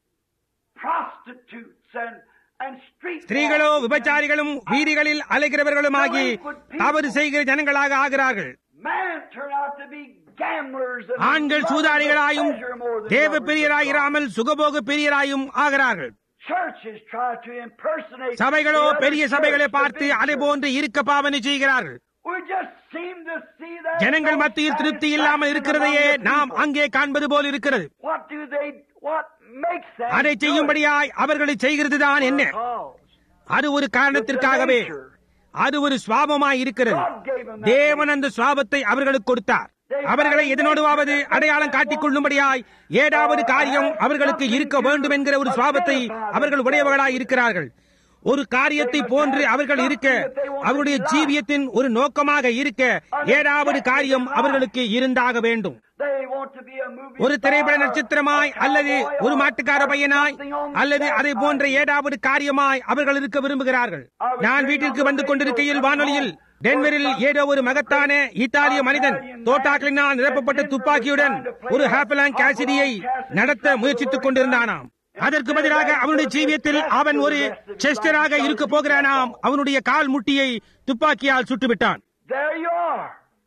prostitutes and, and street ஸ்திரீகளோ walkers. விபச்சாரிகளும் வீதிகளில் அலைகிறவர்களுமாகி தவறு செய்கிற ஜனங்களாக ஆகிறார்கள் Man turn out to be gamblers and ஆண்கள் lovers of சூதாடிகளாயும் pleasure more than தேவ lovers of God. பிரியராயிராமல் சுகபோக பிரியராயும் ஆகிறார்கள் Churches try to impersonate சபைகளோ the other பெரிய church, சபைகளை the பார்த்து big அதை church. போன்று இருக்க பாவனை செய்கிறார்கள் We just seem to see that ஜனங்கள் no மத்தியில் திருப்தி இல்லாமல் satisfaction இருக்கிறதையே among the நாம் people. அங்கே காண்பது போல் இருக்கிறது What do they what makes that அதை do it? செய்யும்படியாய் அவர்களை செய்கிறதுதான் என்ன Because அது ஒரு காரணத்திற்காகவே அது ஒரு சுவாபமாய் இருக்கிறது தேவன் அந்த சுவாபத்தை அவர்களுக்கு கொடுத்தார் அவர்களை எதனோடுவாவது அடையாளம் காட்டிக் கொள்ளும்படியாய் ஏதாவது காரியம் அவர்களுக்கு இருக்க வேண்டும் என்கிற ஒரு சுவாபத்தை அவர்கள் உடையவர்களாய் இருக்கிறார்கள் ஒரு காரியத்தை போன்று அவர்கள் இருக்க அவருடைய ஜீவியத்தின் ஒரு நோக்கமாக இருக்க ஏதாவது காரியம் அவர்களுக்கு இருந்தாக வேண்டும் they want to be a movie ஒரு திரைப்பட star, நட்சத்திரமாய் a அல்லது cowboy, ஒரு or மாட்டுக்கார பையனாய் something on அல்லது that அதை போன்ற side. ஏதாவது காரியமாய் அவர்கள் இருக்க விரும்புகிறார்கள் நான் வீட்டிற்கு வந்து கொண்டிருக்கையில் வானொலியில் டென்வரில் ஏதோ ஒரு மகத்தான இத்தாலிய மனிதன் தோட்டாக்களினால் நிரப்பப்பட்ட துப்பாக்கியுடன் ஒரு ஹாப்பலாங் கேசிடியை நடத்த முயற்சித்துக் கொண்டிருந்தானாம் அதற்கு பதிலாக அவனுடைய ஜீவியத்தில் அவன் ஒரு செஸ்டராக இருக்க போகிறானாம் அவனுடைய கால் முட்டியை துப்பாக்கியால் சுட்டுவிட்டான் There you are.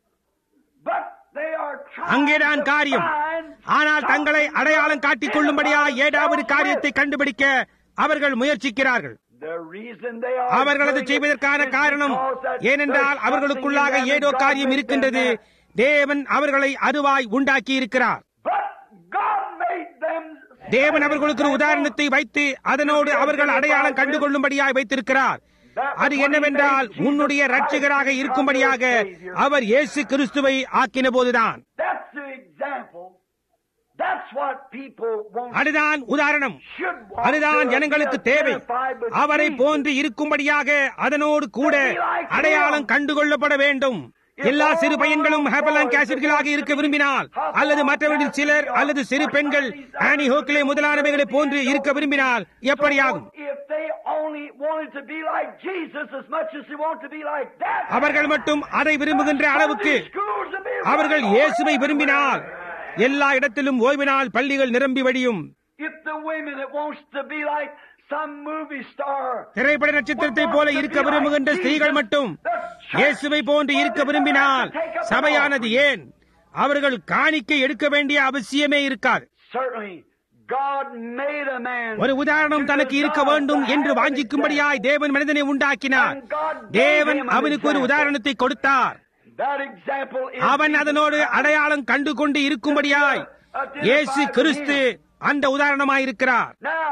But they are trying அங்கேதான் to காரியம் find ஆனால் தங்களை something அடையாளம் காட்டிக் கொள்ளும்படியா ஏதாவது காரியத்தை கண்டுபிடிக்க அவர்கள் முயற்சிக்கிறார்கள் The reason they are அவர்கள் அதை doing it செய்வதற்கான is காரணம் because that ஏனென்றால் there's அவர்களுக்குள்ளாக something in them ஏதோ that God காரியம் made இருக்கின்றது them that. தேவன் அவர்களை அருவாய் உண்டாக்கி இருக்கிறார் But God made them தேவன் அவர்களுக்கு ஒரு உதாரணத்தை வைத்து அதனோடு அவர்கள் அடையாளம் கண்டுகொள்ளும்படியாய் வைத்திருக்கிறார் அது என்னவென்றால் உன்னுடைய ரட்சகராக இருக்கும்படியாக அவர் இயேசு கிறிஸ்துவை ஆக்கின போதுதான் That's the example. That's what people want. அதுதான் உதாரணம் should want அதுதான் to ஜனங்களுக்கு be தேவை identified with அவரை Jesus. போன்று இருக்கும்படியாக அதனோடு கூட அடையாளம் கண்டுகொள்ளப்பட வேண்டும் எல்லா சிறு பையன்களும் ஹேப்பலாங் கேசட்களாக இருக்க விரும்பினால் அல்லது மற்றவர்களில் சிலர் அல்லது சிறு பெண்கள் ஆனி ஹோக்கிலே முதலானவைகளை போன்று இருக்க விரும்பினால் எப்படியாகும் If they only wanted to be like Jesus as much as they want to be like that, அவர்கள் மட்டும் அதை விரும்புகின்ற அளவுக்கு schools would be அவர்கள் right இயேசுவை all விரும்பினால் everywhere. எல்லா இடத்திலும் ஓய்வினால் பள்ளிகள் நிரம்பி வழியும் If the women that wants to be like some movie star திரைப்பட நட்சத்திரத்தை போல இருக்க விரும்புகின்ற ஸ்திரீகள் மட்டும் இயேசுவை போன்று இருக்க விரும்பினால் சபையானது ஏன் அவர்கள் காணிக்கை எடுக்க வேண்டிய அவசியமே இருக்காது certainly God made a man ஒரு உதாரணம் தனக்கு இருக்க வேண்டும் என்று வாஞ்சிக்கும்படியாய் தேவன் மனிதனை உண்டாக்கினார் தேவன் அவனுக்கு ஒரு உதாரணத்தை கொடுத்தார் that example is அவன் அதனோடு அடையாளம் கண்டு கொண்டு இருக்கும்படியாய் இயேசு கிறிஸ்து அந்த உதாரணமாயிருக்கிறார் now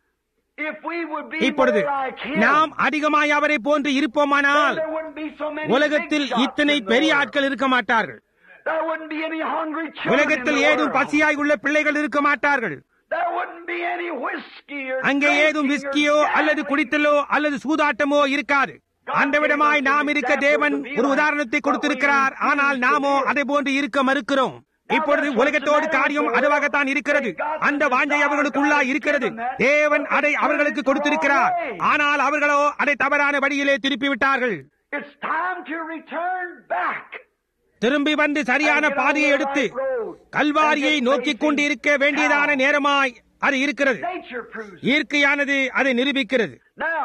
if we would be இப்பொழுது more like him நாம் அதிகமாய் அவரை போன்று இருப்போமானால் then there wouldn't be so many உலகத்தில் big shots இத்தனை in the பெரிய world. ஆட்கள் இருக்க மாட்டார்கள் There wouldn't be any hungry children உலகத்தில் in the ஏதும் world. பசியாய் உள்ள பிள்ளைகள் இருக்க மாட்டார்கள் There wouldn't be any whiskey or அங்கே ஏதும் drinking or விஸ்கியோ அல்லது gambling. குடித்தலோ அல்லது சூதாட்டமோ இருக்காது அந்த விடமாய் நாம் இருக்க தேவன் ஒரு உதாரணத்தை கொடுத்திருக்கிறார் ஆனால் நாமோ அதை போன்று இருக்க மறுக்கிறோம் இப்பொழுது உலகத்தோடு காரியம் அதுவாகத்தான் இருக்கிறது அந்த வாஞ்சை அவர்களுக்குள்ளா இருக்கிறது தேவன் அதை அவர்களுக்கு கொடுத்திருக்கிறார் ஆனால் அவர்களோ அதை தவறான வழியிலே திருப்பி விட்டார்கள் It's time to return back. திரும்பி வந்து சரியான பாதையை எடுத்து கல்வாரியை நோக்கிக் கொண்டு இருக்க வேண்டியதான நேரமாய் அது இருக்கிறது Nature proves it. இயற்கையானது அதை நிரூபிக்கிறது Now,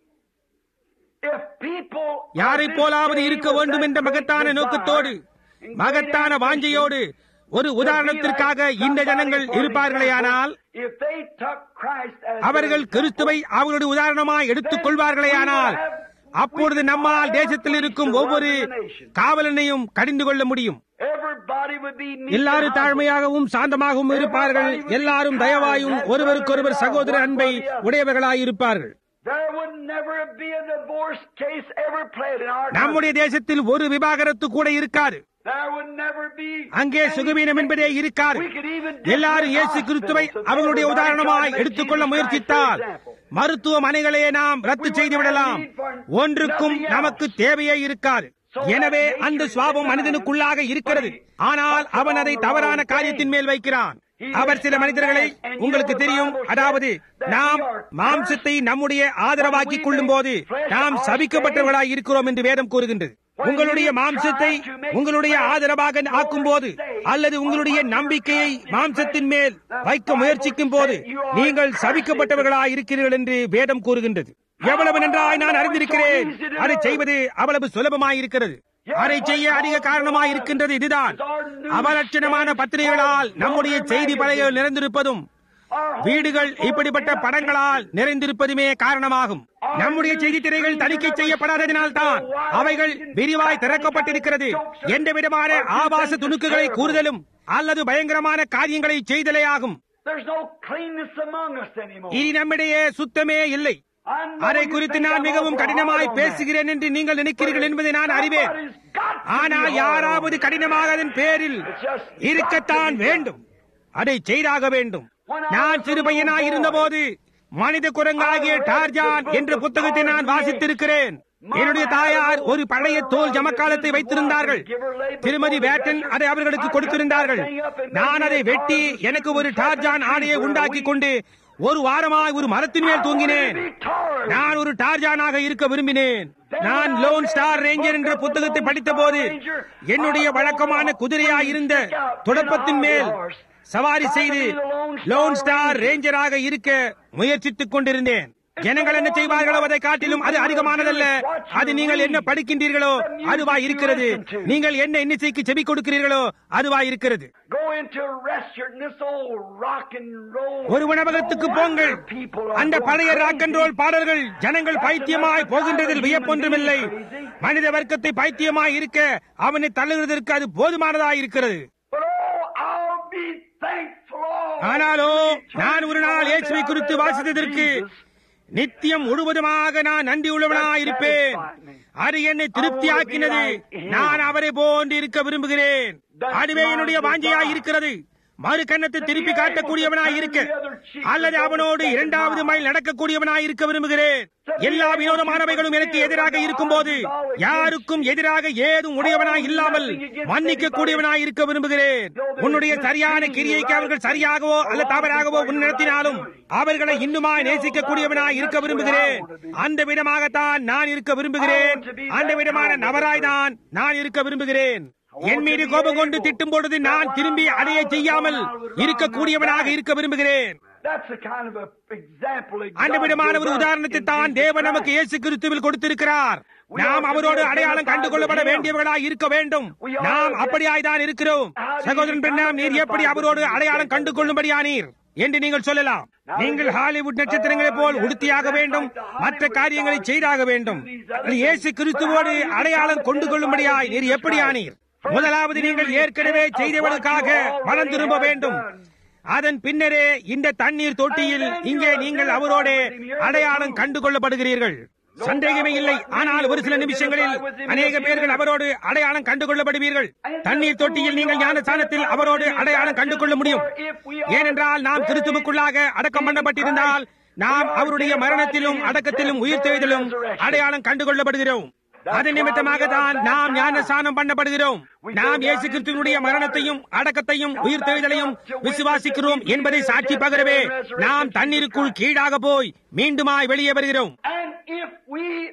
if people யாரை of this போலாவது day இருக்க with வேண்டும் that என்ற great மகத்தான desire நோக்கத்தோடு and மகத்தான great வாஞ்சையோடு ஒரு உதாரணத்திற்காக இந்த ஜனங்கள் இருப்பார்களேயானால் If they took Christ as அவர்கள் their கிறிஸ்துவை அவர்களுடைய உதாரணமாய் எடுத்துக் கொள்வார்களேயானால் அப்பொழுது நம்மால் தேசத்தில் இருக்கும் ஒவ்வொரு காவலனையும் கடிந்து கொள்ள முடியும் Everybody would be meek எல்லாரும் and humble. தாழ்மையாகவும் சாந்தமாகவும் இருப்பார்கள் எல்லாரும் தயவாயும் ஒருவருக்கொருவர் சகோதர அன்பை உடையவர்களாய் இருப்பார்கள் There would never be a divorce case ever played in our country. நம்முடைய தேசத்தில் ஒரு விவாகரத்து கூட இருக்காது There would never be அங்கே any சுகவீனம் என்பதே இருக்காது We could even எல்லாரும் இயேசு dismiss கிறிஸ்துவை hospitals if அவர்களுடைய everybody உதாரணமாய் tried to make எடுத்துக்கொள்ள Jesus முயற்சித்தால் Christ their example. மருத்துவமனைகளே நாம் ரத்து செய்து விடலாம் ஒன்றுக்கும் நமக்கு தேவையே இருக்காது எனவே அந்த சுவாபம் மனிதனுக்குள்ளாக இருக்கிறது ஆனால் அவன் அதை தவறான காரியத்தின் மேல் வைக்கிறான் அவர் சில மனிதர்களை உங்களுக்கு தெரியும் அதாவது நாம் மாம்சத்தை நம்முடைய ஆதரவாக்கிக் கொள்ளும் போது நாம் சபிக்கப்பட்டவர்களாய் இருக்கிறோம் என்று வேதம் கூறுகின்றது உங்களுடைய மாம்சத்தை உங்களுடைய ஆதரவாக ஆக்கும் போது அல்லது உங்களுடைய நம்பிக்கையை மாம்சத்தின் மேல் வைக்க முயற்சிக்கும் போது நீங்கள் சபிக்கப்பட்டவர்களாய் இருக்கிறீர்கள் என்று வேதம் கூறுகின்றது எவ்வளவு நன்றாய் நான் அறிந்திருக்கிறேன் அதை செய்வது அவ்வளவு சுலபமாய் இருக்கிறது அதை செய்ய அதிக காரணமாய் இருக்கின்றது இதுதான் அவலட்சணமான பத்திரிகைகளால் நம்முடைய செய்தி பலகைகள் நிறைந்திருப்பதும் வீடுகள் இப்படிப்பட்ட படங்களால் நிறைந்திருப்பதுமே காரணமாகும் நம்முடைய செய்தித்திரைகள் தணிக்கை செய்யப்படாததினால் தான் அவைகள் விரிவாய் திறக்கப்பட்டிருக்கிறது எந்த விதமான ஆபாச துணுக்குகளை கூறுதலும் அல்லது பயங்கரமான காரியங்களை செய்தலே ஆகும் There's no cleanness among us anymore. இனி நம்மிடையே சுத்தமே இல்லை I know அதை you குறித்து think நான் I'm மிகவும் overhard கடினமாய் on that. பேசுகிறேன் என்று நீங்கள் நினைக்கிறீர்கள் என்பதை நான் அறிவேன் Somebody's got to be ஆனால் hard on யாராவது that. கடினமாக அதன் பேரில் இருக்கத்தான் வேண்டும் அதை செய்தாக வேண்டும் நான் சிறு பையனாய் இருந்தபோது மனித குரங்காகிய டார்ஜான் என்ற புத்தகத்தை நான் வாசித்திருக்கிறேன் என்னுடைய தாயார் ஒரு பழைய தோல் ஜமக்காலத்தை வைத்திருந்தார்கள் திருமதி பேட்டன் அதை அவர்களுக்கு கொடுத்திருந்தார்கள் நான் அதை வெட்டி எனக்கு ஒரு டார்ஜான் ஆணையை உண்டாக்கி கொண்டு ஒரு வாரமாய் ஒரு மரத்தின் மேல் தூங்கினேன் நான் ஒரு டார்ஜானாக இருக்க விரும்பினேன் நான் லோன் ஸ்டார் ரேஞ்சர் என்ற புத்தகத்தை படித்த போது என்னுடைய வழக்கமான குதிரையாய் இருந்த துடப்பத்தின் மேல் சவாரி செய்து லோன் ஸ்டார் ரேஞ்சராக இருக்க முயற்சித்துக் கொண்டிருந்தேன் ஜனங்கள் என்ன செய்வார்களோ அதை காட்டிலும் அது அதிகமானதல்ல அது நீங்கள் என்ன படிக்கின்றீர்களோ அதுவா இருக்கிறது நீங்கள் என்ன எண்ணிக்கைக்கு செவி கொடுக்கிறீர்களோ அதுவா இருக்கிறது Go into a restaurant and this old rock and roll. ஒரு உணவகத்துக்கு போங்கள் அந்த பழைய ராக் அண்ட் ரோல் பாடல்கள் ஜனங்கள் பைத்தியமாய் போகின்றதில் வியப்பொன்றுமில்லை மனித வர்க்கத்தை பைத்தியமாய் இருக்க அவனை தள்ளுகிறதற்கு அது போதுமானதாய் இருக்கிறது But oh, I'll be thankful. all ஆனாலோ நான் ஒரு நாள் இயேசுவை குறித்து வாசித்ததற்கு நித்தியம் முழுவதுமாக நான் நன்றி உள்ளவனாய் இருப்பேன் அது என்னை திருப்தியாக்கினது நான் அவரை போன்று இருக்க விரும்புகிறேன் அதுவே என்னுடைய வாஞ்சையாய் இருக்கிறது மறு கன்னத்தை திருப்பி காட்டக்கூடியவனாய் இருக்க அல்லது அவனோடு இரண்டாவது மைல் நடக்கக்கூடியவனாய் இருக்க விரும்புகிறேன் எல்லா வினோதமானவைகளும் எனக்கு எதிராக இருக்கும்போது யாருக்கும் எதிராக ஏதும் உடையவனாய் இல்லாமல் மன்னிக்க கூடியவனாய் இருக்க விரும்புகிறேன் உன்னுடைய சரியான கிரியைக்கு அவர்கள் சரியாகவோ அல்ல தவறாகவோ உன் நடத்தினாலும் அவர்களை இன்னுமாய் நேசிக்க கூடியவனாய் இருக்க விரும்புகிறேன் அந்த விதமாகத்தான் நான் இருக்க விரும்புகிறேன் அந்த விதமான நபராய் தான் நான் இருக்க விரும்புகிறேன் என் மீது கோபம் கொண்டு திட்டும் பொழுது நான் திரும்பி அதையே செய்யாமல் இருக்கக்கூடியவனாக இருக்க விரும்புகிறேன் That's the kind of a example that அந்த God விதமான gave ஒரு us உதாரணத்தை in தான் Jesus தேவன் Christ. நமக்கு இயேசு கிறிஸ்துவில் கொடுத்திருக்கிறார் நாம் அவரோடு அடையாளம் கண்டு கொள்ளப்பட வேண்டியவர்களாய் இருக்க வேண்டும் நாம் அப்படியாய் தான் இருக்கிறோம் சகோதரன் பெண்ணாம் நீர் எப்படி அவரோடு அடையாளம் கண்டு கொள்ளும்படியானீர் என்று நீங்கள் சொல்லலாம் நீங்கள் ஹாலிவுட் நட்சத்திரங்களைப் போல் உடுத்தியாக வேண்டும் மற்ற காரியங்களை செய்தாக வேண்டும் இயேசு கிறிஸ்துவோடு அடையாளம் கொண்டு கொள்ளும்படியாய் நீர் எப்படியானீர் முதலாவது நீங்கள் ஏற்கனவே செய்தவர்களுக்காக மனம் திரும்ப வேண்டும் அதன் பின்னரே இந்த தண்ணீர் தொட்டியில் இங்கே நீங்கள் அவரோட அடையாளம் கண்டு கொள்ளப்படுகிறீர்கள் சந்தேகமே இல்லை ஆனால் ஒரு சில நிமிஷங்களில் அநேக பேர்கள் அவரோடு அடையாளம் கண்டு கொள்ளப்படுவீர்கள் தண்ணீர் தொட்டியில் நீங்கள் ஞானஸ்தானத்தில் அவரோடு அடையாளம் கண்டு கொள்ள முடியும் ஏனென்றால் நாம் கிறிஸ்துவுக்குள்ளாக அடக்கம் பண்ணப்பட்டிருந்தால் நாம் அவருடைய மரணத்திலும் அடக்கத்திலும் உயிர்த்தெழுதலும் அடையாளம் கண்டு கொள்ளப்படுகிறோம் அது நிமித்தமாக தான் நாம் ஞானஸ்தானம் பண்ணப்படுகிறோம் நாம் இயேசு கிறிஸ்துவனுடைய மரணத்தையும் அடக்கத்தையும் உயிர்த்தெழுதலையும் விசுவாசிக்கிறோம் என்பதை சாட்சி பகரவே நாம் தண்ணீருக்குள் கீழாக போய் மீண்டுமாய் வெளியே வருகிறோம் And if we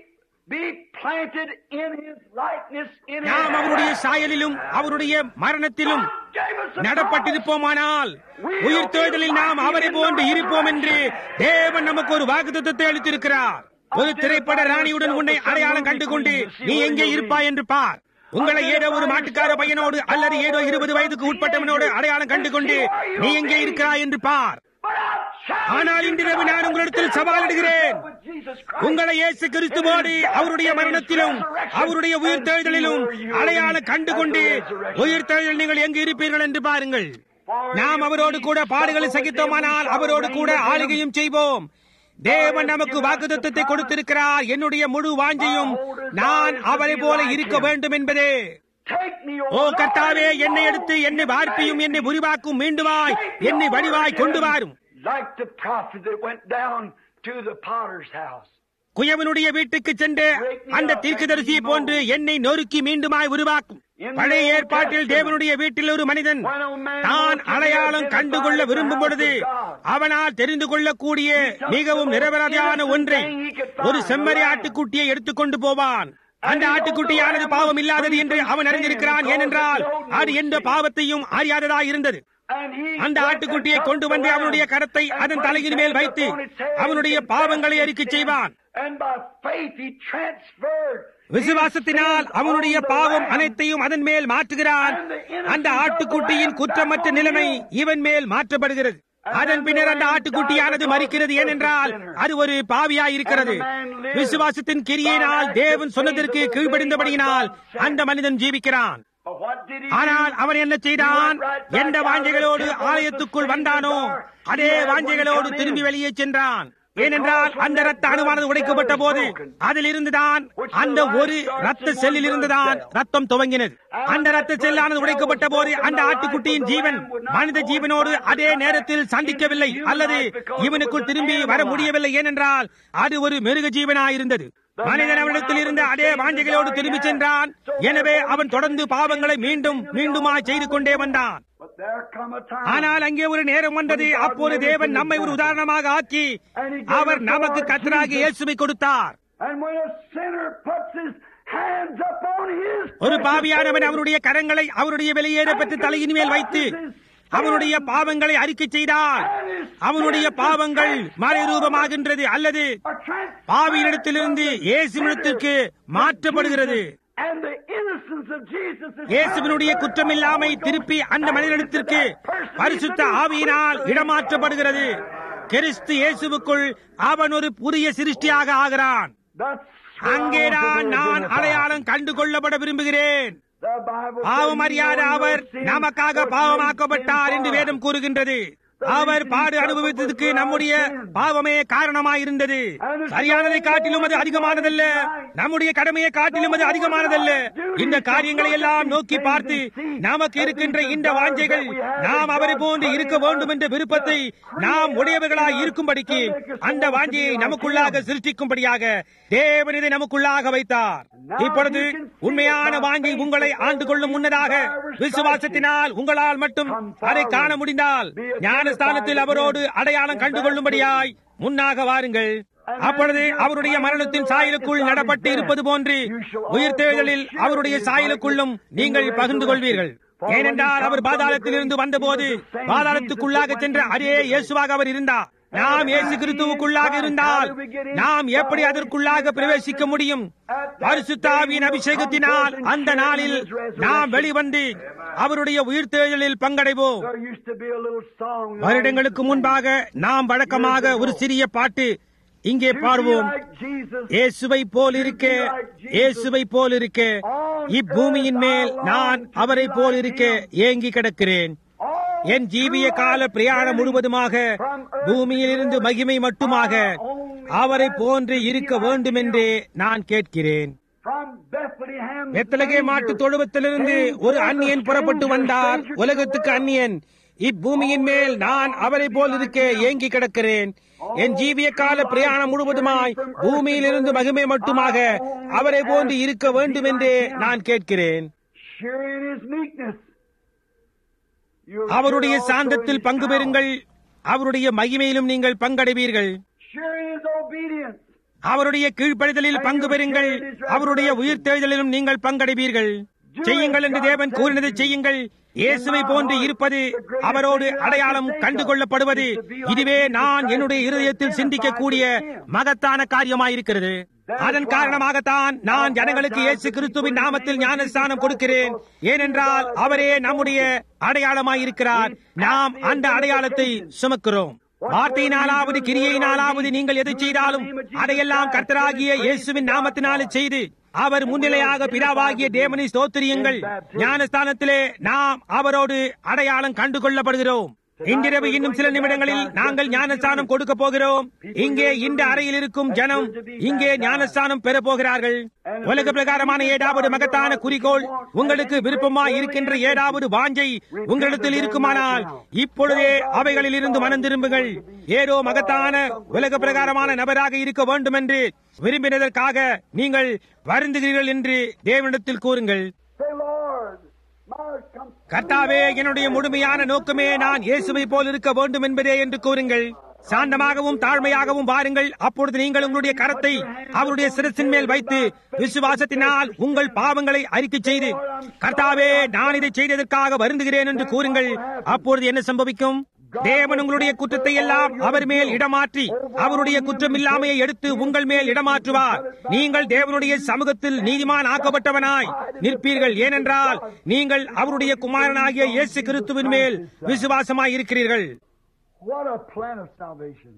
be planted in His likeness in His நாம் அவருடைய சாயலிலும் அவருடைய மரணத்திலும் God gave us a நடப்பட்டிருப்போமானால் உயிர் தேர்தலில் நாம் அவரை போன்று இருப்போம் என்று தேவன் நமக்கு ஒரு வாக்குத்தத்தை அளித்திருக்கிறார் ஒரு திரைப்பட ராணியுடன் உன்னை அடையாளம் கண்டுகொண்டு நீ எங்கே இருப்பாய் என்று பார் உங்களை ஏதோ ஒரு மாட்டுக்கார பையனோடு அல்லது ஏதோ இருபது வயதுக்கு உட்பட்டவனோடு அடையாளம் கண்டுகொண்டு நீ எங்கே இருக்கிறாய் என்று பார் But I'll challenge ஆனால் you இன்றிரவு to நான் உங்களிடத்தில் சவாலிடுகிறேன் with Jesus Christ. உங்களை இயேசு கிறிஸ்துவோடு அவருடைய மரணத்திலும் அவருடைய உயிர் தேழ்தலிலும் அடையாளம் கண்டுகொண்டு உயிர் தேழ்தல் நீங்கள் எங்கு இருப்பீர்கள் என்று பாருங்கள் நாம் அவரோடு கூட பாடுகளை சகித்தோமானால் அவரோடு கூட ஆளுகையும் செய்வோம் தேவன் நமக்கு வாக்குத்தத்தை கொடுத்திருக்கிறார் என்னுடைய முழு வாஞ்சையும் நான் அவரை போல இருக்க வேண்டும் என்பதே Take me, ஓ O கர்த்தாவே Lord, என்னை எடுத்து என்னை வார்ப்பியும் என்னை புரிவாக்கும் மீண்டுவாய் என்னை வடிவாய் கொண்டு வாரும் Like the prophet that went down to the potter's house. குயவனுடைய வீட்டுக்கு சென்று அந்த தீர்க்கதரிசியை போன்று என்னை நொறுக்கி மீண்டுமாய் உருவாக்கும் பழைய ஏற்பாட்டில் தேவனுடைய வீட்டில் ஒரு மனிதன் தான் அடையாளம் கண்டுகொள்ள விரும்பும் பொழுது அவனால் தெரிந்து கொள்ளக்கூடிய மிகவும் நிரபராதியான ஒன்றை ஒரு செம்மறி ஆட்டுக்குட்டியை எடுத்துக்கொண்டு போவான் அந்த ஆட்டுக்குட்டியானது பாவம் இல்லாதது என்று அவன் அறிந்திருக்கிறான் ஏனென்றால் அது எந்த பாவத்தையும் அறியாததா இருந்தது And he அந்த ஆட்டுக்குட்டியை கொண்டு வந்து அவனுடைய கரத்தை அதன் தலையின் மேல் வைத்து அவனுடைய பாவங்களை அறிக்கை செய்வான் And by faith he transferred விசுவாசத்தினால் அவனுடைய பாவம் அனைத்தையும் அதன் மேல் மாற்றுகிறான் அந்த ஆட்டுக்குட்டியின் குற்றமற்ற நிலைமை இவன் மேல் மாற்றப்படுகிறது அதன் பின்னர் அந்த ஆட்டுக்குட்டியானது மறிக்கிறது ஏனென்றால் அது ஒரு பாவியாய் இருக்கிறது விசுவாசத்தின் கிரியினால் தேவன் சொன்னதற்கு கீழ்ப்படிந்தபடியினால் அந்த மனிதன் ஜீவிக்கிறான் But what did he ஆனால் do? அவன் என்ன செய்தான் எந்த வாஞ்சைகளோடு ஆலயத்துக்குள் வந்தானோ அதே வாஞ்சைகளோடு திரும்பி வெளியே சென்றான் ஏனென்றால் அந்த ரத்த அணுவானது உடைக்கப்பட்ட போது அதில் இருந்துதான் அந்த ஒரு ரத்த செல்லில் இருந்துதான் ரத்தம் துவங்கினது அந்த ரத்த செல்லானது உடைக்கப்பட்ட போது அந்த ஆட்டுக்குட்டியின் ஜீவன் மனித ஜீவனோடு அதே நேரத்தில் சந்திக்கவில்லை அல்லது இவனுக்குள் திரும்பி வர முடியவில்லை ஏனென்றால் அது ஒரு மிருக ஜீவனாயிருந்தது மனிதன் அவனிடத்தில் இருந்த அதே வாஞ்சைகளோடு திரும்பி சென்றான் எனவே அவன் தொடர்ந்து பாவங்களை மீண்டும் மீண்டுமாய் செய்து கொண்டே வந்தான் But there come a time ஆனால் அங்கே ஒரு நேரம் வந்தது அப்போது தேவன் நம்மை ஒரு உதாரணமாக ஆக்கி அவர் நமக்கு கத்தராகி இயேசுவை கொடுத்தார் And when a sinner puts his hands upon his ஒரு பாவியானவன் அவருடைய கரங்களை அவருடைய வெளியேற பெற்ற தலையின் மேல் வைத்து அவனுடைய பாவங்களை அறிக்கை செய்தால் அவனுடைய பாவங்கள் மறைரூபமாகின்றது அல்லது are trans- பாவியிடத்திலிருந்து இயேசுவிடத்திற்கு மாற்றப்படுகிறது and the innocence of Jesus is இயேசுவினுடைய குற்றமில்லாமை திருப்பி அந்த மனிதனிடத்திற்கு பரிசுத்த ஆவியினால் இடமாற்றப்படுகிறது கிறிஸ்து இயேசுவுக்குள் அவன் ஒரு புதிய சிருஷ்டியாக ஆகிறான் That's what I அங்கேதான் want to நான் identify. அடையாளம் கண்டு கொள்ளப்பட விரும்புகிறேன் The Bible பாவம் says, அறியாத "You know our your sin நமக்காக was பாவமாக்கப்பட்டார் made என்று sin வேதம் for us." கூறுகின்றது அவர் பாடு அனுபவித்ததுக்கு நம்முடைய பாவமே காரணமாயிருந்தது சரியானதை காட்டிலும் அது அதிகமானதல்ல நம்முடைய கடமையை காட்டிலும் அது அதிகமானதல்ல இந்த காரியங்களை எல்லாம் நோக்கி பார்த்து நமக்கு இருக்கின்ற இந்த வாஞ்சைகள் நாம் அவரை போன்று இருக்க வேண்டும் என்ற விருப்பத்தை நாம் உடையவர்களாய் இருக்கும்படிக்கு அந்த வாஞ்சையை நமக்குள்ளாக சிருஷ்டிக்கும்படியாக தேவன் இதை நமக்குள்ளாக வைத்தார் இப்பொழுது உண்மையான வாங்கி உங்களை ஆண்டு கொள்ளும் முன்னதாக விசுவாசத்தினால் உங்களால் மட்டும் அதை காண முடிந்தால் ஞானஸ்தானத்தில் அவரோடு அடையாளம் கண்டு கொள்ளும்படியாய் முன்னாக வாருங்கள் அப்பொழுது அவருடைய மரணத்தின் சாயலுக்குள் நடப்பட்டு இருப்பது போன்று உயிர் தேடலில் அவருடைய சாயலுக்குள்ளும் நீங்கள் பகிர்ந்து கொள்வீர்கள் ஏனென்றால் அவர் பாதாளத்தில் இருந்து வந்தபோது பாதாளத்துக்குள்ளாக சென்ற அதே இயேசுவாக அவர் இருந்தார் நாம் இயேசு கிறிஸ்துவுக்குள்ளாக இருந்தால் நாம் எப்படி அதற்குள்ளாக பிரவேசிக்க முடியும் பரிசுத்தாவியின் அபிஷேகத்தினால் அந்த நாளில் நாம் வெளிவந்து அவருடைய உயிர்த்தெழுதலில் பங்கடைவோம் There used to be a little song. வருடங்களுக்கு முன்பாக நாம் வழக்கமாக ஒரு சிறிய பாட்டு இங்கே To be பாடுவோம் like Jesus. இயேசுவை போல் இருக்க இயேசுவை போல் இருக்க இப்பூமியின் மேல் நான் அவரை போல் இருக்க ஏங்கி கிடக்கிறேன் All என் ஜீவிய கால பிரயாணம் முழுவதுமாக பூமியில் இருந்து மகிமை மட்டுமாக அவரை போன்று இருக்க வேண்டும் என்றே நான் கேட்கிறேன் from Bethlehem, வெத்தலகே மாட்டு தொழுவத்திலிருந்து ஒரு அந்நியன் புறப்பட்டு வந்தார் உலகத்துக்கு அந்நியன் இப்பூமியின் மேல் நான் அவரை போல் இருக்க ஏங்கி கிடக்கிறேன் என் ஜீவிய கால பிரயாணம் முழுவதுமாய் பூமியிலிருந்து மகிமை மட்டுமாக அவரை போன்று இருக்க வேண்டும் என்றே நான் கேட்கிறேன் Share in his meekness. You'll அவருடைய share also சாந்தத்தில் in his பங்கு power. பெறுங்கள் அவருடைய மகிமையிலும் நீங்கள் பங்கடைவீர்கள் Share in his obedience. அவருடைய கீழ்ப்படிதலில் பங்கு பெறுங்கள் அவருடைய உயிர்த்தெழுதலிலும் நீங்கள் பங்கடைவீர்கள் செய்யுங்கள் என்று தேவன் கூறினதை செய்யுங்கள் இயேசுவை போன்று இருப்பது அவரோடு அடையாளம் கண்டுகொள்ளப்படுவது இதுவே நான் என்னுடைய இருதயத்தில் சிந்திக்கக்கூடிய மகத்தான காரியமாயிருக்கிறது அதன் காரணமாகத்தான் நான் ஜனங்களுக்கு இயேசு கிறிஸ்துவின் நாமத்தில் ஞானஸ்தானம் கொடுக்கிறேன் ஏனென்றால் அவரே நம்முடைய அடையாளமாயிருக்கிறார் நாம் அந்த அடையாளத்தை சுமக்கிறோம் வார்த்தையினாலாவது கிரியையினாலாவது நீங்கள் எதை செய்தாலும் அதையெல்லாம் கர்த்தராகிய இயேசுவின் நாமத்தினாலே செய்து அவர் முன்னிலையாக பிதாவாகிய தேவனை ஸ்தோத்திரியுங்கள் ஞானஸ்தானத்திலே நாம் அவரோடு அடையாளம் கண்டு கொள்ளப்படுகிறோம் இன்றிரவு இன்னும் சில நிமிடங்களில் நாங்கள் ஞானஸ்தானம் கொடுக்க போகிறோம் இங்கே இந்த அறையில் இருக்கும் ஜனம் இங்கே ஞானஸ்தானம் பெற போகிறார்கள் உலக பிரகாரமான ஏதாவது மகத்தான குறிக்கோள் உங்களுக்கு விருப்பமா இருக்கின்ற ஏதாவது வாஞ்சை உங்களிடத்தில் இருக்குமானால் இப்பொழுதே அவைகளில் இருந்து மனம் திரும்புங்கள் ஏதோ மகத்தான உலக பிரகாரமான நபராக இருக்க வேண்டும் என்று விரும்பினதற்காக நீங்கள் வருந்துகிறீர்கள் என்று தேவனிடத்தில் கூறுங்கள் Say, Lord, my com- கர்த்தாவே என்னுடைய முழுமையான நோக்கமே நான் இயேசுவை போல் இருக்க வேண்டும் என்பதே என்று கூறுங்கள் சாந்தமாகவும் தாழ்மையாகவும் வாருங்கள் அப்பொழுது நீங்கள் உங்களுடைய கரத்தை அவருடைய சிரசின் மேல் வைத்து விசுவாசத்தினால் உங்கள் பாவங்களை அறிக்கை செய்து கர்த்தாவே நான் இதை செய்ததற்காக வருந்துகிறேன் என்று கூறுங்கள் அப்பொழுது என்ன சம்பவிக்கும் தேவன் உங்களுடைய குற்றத்தை எல்லாம் அவர் மேல் இடமாற்றி அவருடைய குற்றமில்லாமையை எடுத்து உங்கள் மேல் இடமாற்றுவார் நீங்கள் தேவனுடைய சமூகத்தில் நீதிமான் ஆக்கப்பட்டவனாய் நிற்பீர்கள் ஏனென்றால் நீங்கள் அவருடைய குமாரனாகிய இயேசு கிறிஸ்துவின் மேல் விசுவாசமாய் இருக்கிறீர்கள் What a plan of salvation.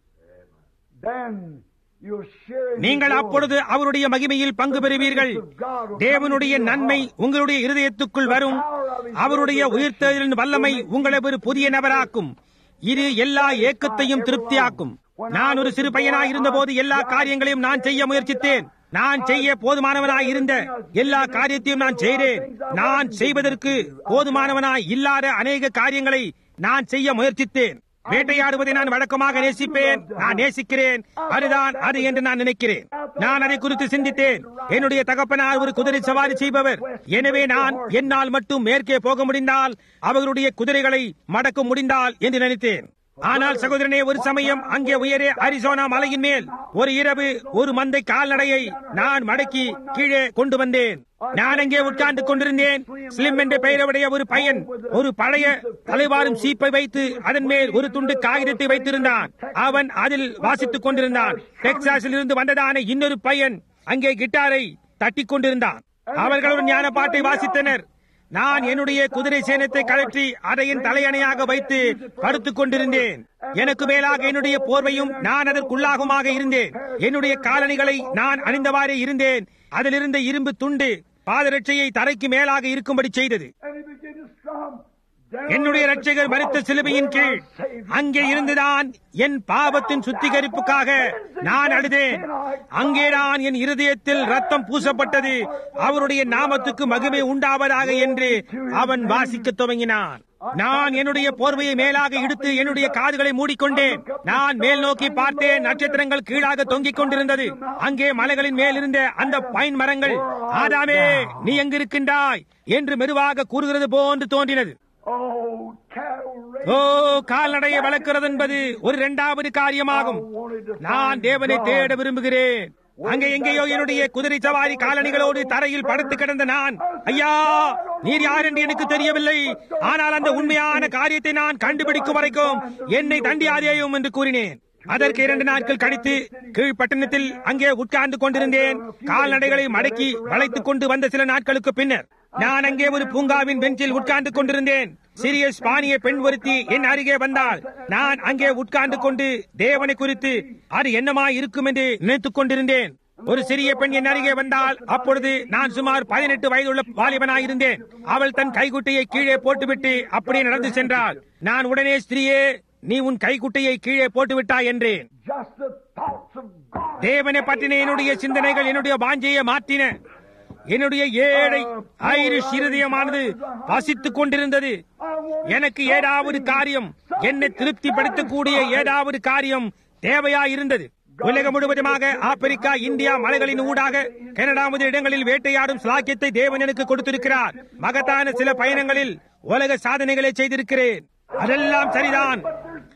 Then you'll share in நீங்கள் His அப்பொழுது அவருடைய மகிமையில் பங்கு பெறுவீர்கள் தேவனுடைய நன்மை உங்களுடைய இருதயத்துக்குள் வரும் அவருடைய உயிர்த்தெழுதலின் வல்லமை உங்களை ஒரு புதிய நபராக்கும் இது எல்லா ஏக்கத்தையும் திருப்தியாக்கும் நான் ஒரு சிறு பையனாய் இருந்தபோது எல்லா காரியங்களையும் நான் செய்ய முயற்சித்தேன் நான் செய்ய போதுமானவனாய் இருந்த எல்லா காரியத்தையும் நான் செய்தேன் நான் செய்வதற்கு போதுமானவனாய் இல்லாத அநேக காரியங்களை நான் செய்ய முயற்சித்தேன் வேட்டையாடுவதை நான் வழக்கமாக நேசிப்பேன் நான் நேசிக்கிறேன் அதுதான் அது என்று நான் நினைக்கிறேன் நான் அதை குறித்து சிந்தித்தேன் என்னுடைய தகப்பனார் ஒரு குதிரை சவாரி செய்பவர் எனவே நான் என்னால் மட்டும் மேற்கே போக முடிந்தால் அவர்களுடைய குதிரைகளை மடக்க முடிந்தால் என்று நினைத்தேன் ஆனால் சகோதரனே ஒரு சமயம் அங்கே உயரே அரிசோனா மலையின் மேல் ஒரு இரவு ஒரு மந்தை கால்நடையை நான் மடக்கி கீழே கொண்டு வந்தேன் நான் அங்கே உட்கார்ந்து கொண்டிருந்தேன் ஸ்லிம் என்ற பெயருடைய ஒரு பையன் ஒரு பழைய தலைவாரும் சீப்பை வைத்து அதன் மேல் ஒரு துண்டு காகிதத்தை வைத்திருந்தான் அவன் அதில் வாசித்துக் கொண்டிருந்தான் டெக்சாஸில் இருந்து வந்ததான இன்னொரு பையன் அங்கே கிட்டாரை தட்டிக் கொண்டிருந்தான் அவர்கள் ஒரு ஞான பாட்டை வாசித்தனர் நான் என்னுடைய குதிரை சேனத்தை கழற்றி அதை என் தலையணையாக வைத்து படுத்துக் கொண்டிருந்தேன் எனக்கு மேலாக என்னுடைய போர்வையும் நான் அதற்குள்ளாகமாக இருந்தேன் என்னுடைய காலணிகளை நான் அணிந்தவாறே இருந்தேன் அதிலிருந்த இரும்பு துண்டு பாதரட்சையை தரைக்கு மேலாக இருக்கும்படி செய்தது And he began to strum. Down என்னுடைய at the ரட்சகர் மறித்த cross சிலுவையின் before கீழ் our Savior. அங்கே இருந்துதான் என் பாவத்தின் சுத்திகரிப்புக்காக நான் அழுதேன் அங்கேதான் என் இருதயத்தில் ரத்தம் பூசப்பட்டது அவருடைய நாமத்துக்கு மகிமை உண்டாவதாக என்று அவன் வாசிக்கத் துவங்கினான் நான் என்னுடைய போர்வையை மேலாக இழுத்து என்னுடைய காதுகளை மூடிக்கொண்டேன் நான் மேல் நோக்கி பார்த்தேன் நட்சத்திரங்கள் கீழாக தொங்கிக் கொண்டிருந்தது அங்கே மலைகளின் மேல் இருந்த அந்த பைன் மரங்கள் ஆதாமே நீ எங்கிருக்கின்றாய் என்று மெதுவாக கூறுகிறது போன்று தோன்றினது Oh, cattle raised. ஓ கால்நடையை வளர்க்கிறது என்பது ஒரு இரண்டாவது காரியமாகும் நான் தேவனை தேட விரும்புகிறேன் அங்கே எங்கேயோ என்னுடைய குதிரை சவாரி காலணிகளோடு தரையில் படுத்து கிடந்த நான் ஐயா நீர் யார் என்று எனக்கு தெரியவில்லை ஆனால் அந்த உண்மையான காரியத்தை நான் கண்டுபிடிக்கும் வரைக்கும் என்னை தண்டியாதேயும் என்று கூறினேன் அதற்கு இரண்டு நாட்கள் கழித்து கீழ்ப்பட்டணத்தில் அங்கே உட்கார்ந்து கொண்டிருந்தேன் கால்நடைகளை மடக்கி வளைத்துக் கொண்டு வந்த சில நாட்களுக்கு பின்னர் நான் அங்கே ஒரு பூங்காவின் பெஞ்சில் உட்கார்ந்து கொண்டிருந்தேன் சிறிய ஸ்பானிய பெண் ஒருத்தி என் அருகே வந்தால் நான் அங்கே உட்கார்ந்து கொண்டு தேவனை குறித்து அது என்னமா இருக்கும் என்று நினைத்துக் கொண்டிருந்தேன் ஒரு சிறிய பெண் என் அருகே வந்தால் அப்பொழுது நான் சுமார் பதினெட்டு வயதுள்ள வாலிபனாயிருந்தேன் அவள் தன் கைக்குட்டையை கீழே போட்டுவிட்டு அப்படியே நடந்து சென்றாள் நான் உடனே ஸ்திரீயே நீ உன் கைக்குட்டையை கீழே போட்டு விட்டாய் என்றேன் Just the thoughts of God. தேவனை பற்றின என்னுடைய சிந்தனைகள் என்னுடைய வாஞ்சையை மாற்றின என்னுடைய ஏழை ஐரிஷ் இருதயமானது வசித்துக் கொண்டிருந்தது எனக்கு ஏதாவது காரியம் என்னை திருப்திப்படுத்தக்கூடிய ஏதாவது காரியம் தேவையா இருந்தது உலகம் முழுவதுமாக ஆப்பிரிக்கா இந்தியா மலைகளின் ஊடாக கனடா முதல் இடங்களில் வேட்டையாடும் சாக்கியத்தை தேவன் எனக்கு கொடுத்திருக்கிறார் மகத்தான சில பயணங்களில் உலக சாதனைகளை செய்திருக்கிறேன் அதெல்லாம் சரிதான்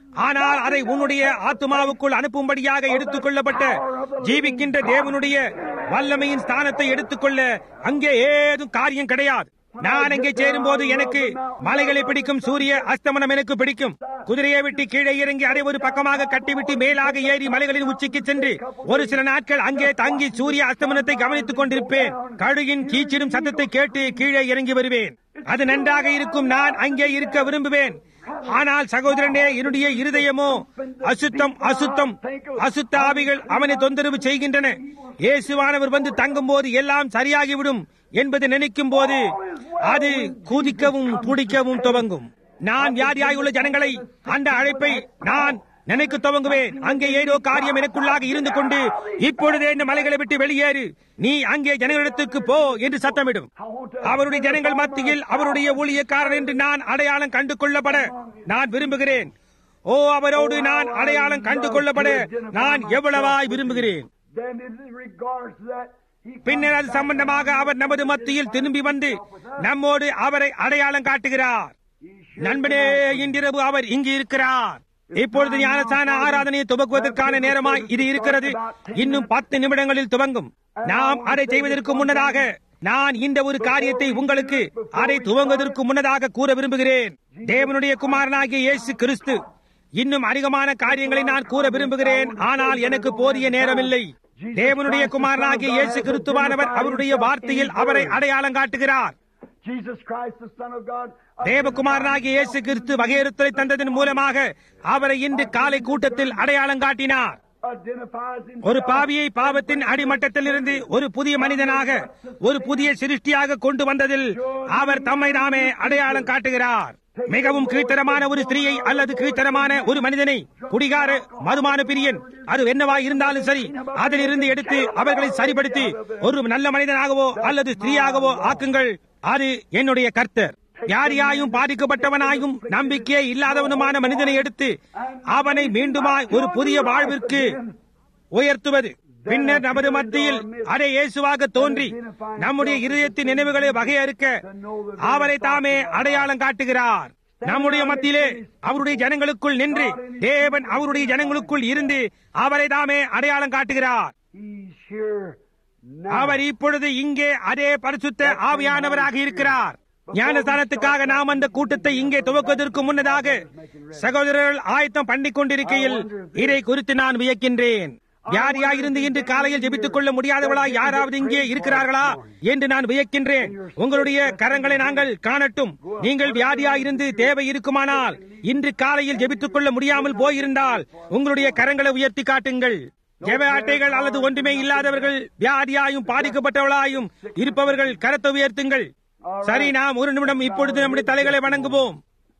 ஆனால் அதை உன்னுடைய ஆத்மாவுக்குள் அனுப்பும்படியாக எடுத்துக் கொள்ளப்பட்ட ஜீவிக்கின்ற தேவனுடைய வல்லமையின் ஸ்தானத்தை எடுத்துக்கொள்ள அங்கே ஏதும் காரியம் கிடையாது நான் அங்கே சேரும்போது எனக்கு மலைகளை பிடிக்கும் சூரிய அஸ்தமனம் எனக்கு பிடிக்கும் குதிரையை விட்டு கீழே இறங்கி அதை ஒரு பக்கமாக கட்டிவிட்டு மேலாக ஏறி மலைகளின் உச்சிக்கு சென்று ஒரு சில நாட்கள் அங்கே தங்கி சூரிய அஸ்தமனத்தை கவனித்துக் கொண்டிருப்பேன் கழுகின் கீச்சிடும் சத்தத்தை கேட்டு கீழே இறங்கி வருவேன் அது நன்றாக இருக்கும் நான் அங்கே இருக்க விரும்புவேன் ஆனால் சகோதரனே என்னுடைய இருதயமோ அசுத்தம் அசுத்தம் அசுத்த ஆவிகள் அவனை தொந்தரவு செய்கின்றன இயேசுவானவர் வந்து தங்கும் போது எல்லாம் சரியாகிவிடும் என்பதை நினைக்கும் போது அது குதிக்கவும் துடிக்கவும் துவங்கும் நான் வியாதியாயுள்ள ஜனங்களை அந்த அழைப்பை நான் நினைக்க துவங்குவேன் அங்கே ஏதோ காரியம் எனக்குள்ளாக இருந்து கொண்டு இப்பொழுதே இந்த மலைகளை விட்டு வெளியேறு நீ அங்கே ஜனங்களிடத்துக்கு போ என்று சத்தமிடும் அவருடைய ஜனங்கள் மத்தியில் அவருடைய ஊழியக்காரன் என்று நான் அடையாளம் கண்டு கொள்ளப்பட நான் விரும்புகிறேன் ஓ அவரோடு நான் அடையாளம் கண்டு கொள்ளப்பட நான் எவ்வளவாய் விரும்புகிறேன் Then in regards to that, he பின்னர் அது சம்பந்தமாக அவர் நமது மத்தியில் திரும்பி வந்து நம்மோடு அவரை அடையாளம் காட்டுகிறார் நண்பனே இன்றிரவு அவர் இங்கு இருக்கிறார் இப்பொழுது ஞானஸ்தான ஆராதனையை துவக்குவதற்கான நேரமாய் இது இருக்கிறது இன்னும் பத்து நிமிடங்களில் துவங்கும் நாம் அதை செய்வதற்கு முன்னதாக நான் இந்த ஒரு காரியத்தை உங்களுக்கு அதை துவங்குவதற்கு முன்னதாக கூற விரும்புகிறேன் தேவனுடைய குமாரனாகிய இயேசு கிறிஸ்து இன்னும் அதிகமான காரியங்களை நான் கூற விரும்புகிறேன் ஆனால் எனக்கு போதிய நேரமில்லை தேவனுடைய குமாரனாகிய இயேசு கிறிஸ்துவானவர் அவருடைய வார்த்தையில் அவரை அடையாளம் காட்டுகிறார் Jesus Christ, the Son of God, தேவகுமாரனாகிய இயேசு கிறிஸ்து வகையறுத்தலை தந்ததன் மூலமாக அவரை இன்று காலை கூட்டத்தில் அடையாளம் காட்டினார் identifies himself. ஒரு பாவியை பாவத்தின் அடிமட்டத்திலிருந்து ஒரு புதிய மனிதனாக ஒரு புதிய சிருஷ்டியாக கொண்டு வந்ததில் அவர் தம்மை தாமே அடையாளம் காட்டுகிறார் மிகவும் கீழ்த்தரமான ஒரு ஸ்திரீயை அல்லது கீழ்த்தரமான ஒரு மனிதனை குடிகார மதுமான பிரியன் அது என்னவாய் இருந்தாலும் சரி அதிலிருந்து எடுத்து அவர்களை சரிப்படுத்தி ஒரு நல்ல மனிதனாகவோ அல்லது ஸ்திரீயாகவோ ஆக்குங்கள் அது என்னுடைய கர்த்தர் யாரியாயும் பாதிக்கப்பட்டவனாயும் நம்பிக்கையே இல்லாதவனுமான மனிதனை எடுத்து அவனை மீண்டுமாய் ஒரு புதிய வாழ்விற்கு உயர்த்துவது பின்னர் நமது மத்தியில் அதை இயேசுவாக தோன்றி நம்முடைய இருதயத்தின் நினைவுகளை வகையறுக்க அவரை தாமே அடையாளம் காட்டுகிறார் நம்முடைய மத்தியிலே அவருடைய ஜனங்களுக்குள் நின்று தேவன் அவருடைய ஜனங்களுக்குள் இருந்து அவரை தாமே அடையாளம் காட்டுகிறார் He's here now. அவர் இப்பொழுது இங்கே அதே பரிசுத்த ஆவியானவராக இருக்கிறார் ஞானஸ்தானத்துக்காக நாம் அந்த கூட்டத்தை இங்கே துவக்குவதற்கு முன்னதாக சகோதரர்கள் ஆயத்தம் பண்ணிக் கொண்டிருக்கையில் இதை குறித்து நான் வியக்கின்றேன் யார் யாயிருந்து இன்று காலையில் ஜெபித்துக் கொள்ள முடியாதவளா யாராவது இங்கே இருக்கிறார்களா என்று நான் வியக்கின்றேன் உங்களுடைய கரங்களை நாங்கள் காணட்டும் நீங்கள் வியாதியாயிருந்து தேவை இருக்குமானால் இன்று காலையில் ஜெபித்துக் கொள்ள முடியாமல் போயிருந்தால் உங்களுடைய கரங்களை உயர்த்தி காட்டுங்கள் ஜெப அட்டைகள் அல்லது ஒன்றுமே இல்லாதவர்கள் வியாதியாயும் பாதிக்கப்பட்டவர்களாயும் இருப்பவர்கள் கரத்தை உயர்த்துங்கள் சரி நாம் ஒரு நிமிடம் இப்பொழுது நம்முடைய தலைகளை வணங்குவோம்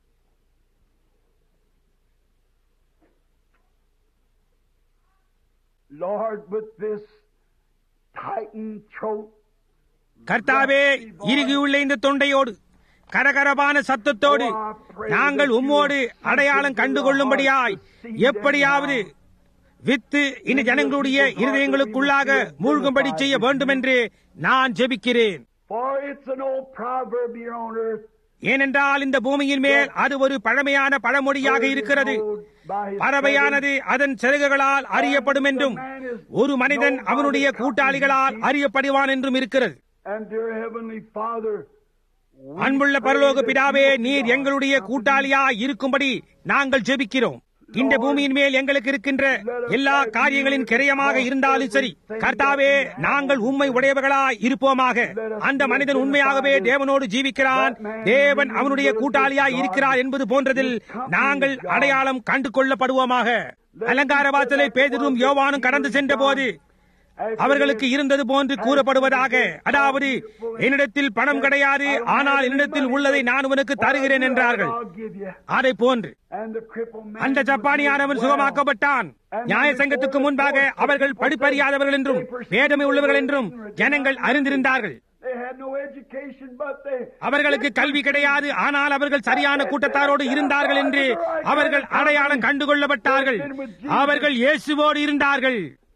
Lord, with this tightened throat, கர்த்தாவே இறுகியுள்ள இந்த தொண்டையோடு கரகரப்பான சத்தத்தோடு நாங்கள் உம்மோடு அடையாளம் கண்டுகொள்ளும்படியாய் எப்படியாவது வித்து இந்த ஜனங்களுடைய இருதயங்களுக்குள்ளாக மூழ்கும்படி செய்ய வேண்டும் என்று நான் ஜெபிக்கிறேன் for it's an old proverb here on earth. ஏனென்றால் இந்த பூமியின் மேல் அது ஒரு பழமையான பழமொழியாக இருக்கிறது பறவையானது அதன் சிறகுகளால் அறியப்படும் என்றும் ஒரு மனிதன் அவனுடைய கூட்டாளிகளால் அறியப்படுவான் என்றும் இருக்கிறது And dear Heavenly Father, அன்புள்ள பரலோக பிதாவே நீர் எங்களுடைய கூட்டாளியா இருக்கும்படி நாங்கள் ஜெபிக்கிறோம் இந்த பூமியின் மேல் எங்களுக்கு இருக்கின்ற எல்லா காரியங்களின் கிரயமாக இருந்தாலும் சரி கர்த்தாவே நாங்கள் உண்மை உடையவர்களாய் இருப்போமாக அந்த மனிதன் உண்மையாகவே தேவனோடு ஜீவிக்கிறான் தேவன் அவனுடைய கூட்டாளியாய் இருக்கிறார் என்பது போன்றதில் நாங்கள் அடையாளம் கண்டு கொள்ளப்படுவோமாக அலங்கார வாசலை பேதரும் யோவானும் கடந்து சென்ற போது அவர்களுக்கு இருந்தது போன்று கூறப்படுவதாக அதாவது என்னிடத்தில் பணம் கிடையாது ஆனால் என்னிடத்தில் உள்ளதை நான் உனக்கு தருகிறேன் என்றார்கள் I'll give you. அதை போன்று And the crippled man. அந்த ஜப்பானியானவன் சுகமாக்கப்பட்டான் நியாய சங்கத்துக்கு முன்பாக அவர்கள் படிப்பறியாதவர்கள் என்றும் வேதமை உள்ளவர்கள் என்றும் ஜனங்கள் அறிந்திருந்தார்கள் They had no education, but they. அவர்களுக்கு கல்வி கிடையாது ஆனால் அவர்கள் சரியான கூட்டத்தாரோடு இருந்தார்கள் என்று அவர்கள் அடையாளம் கண்டுகொள்ளப்பட்டார்கள் அவர்கள் இயேசுவோடு இருந்தார்கள்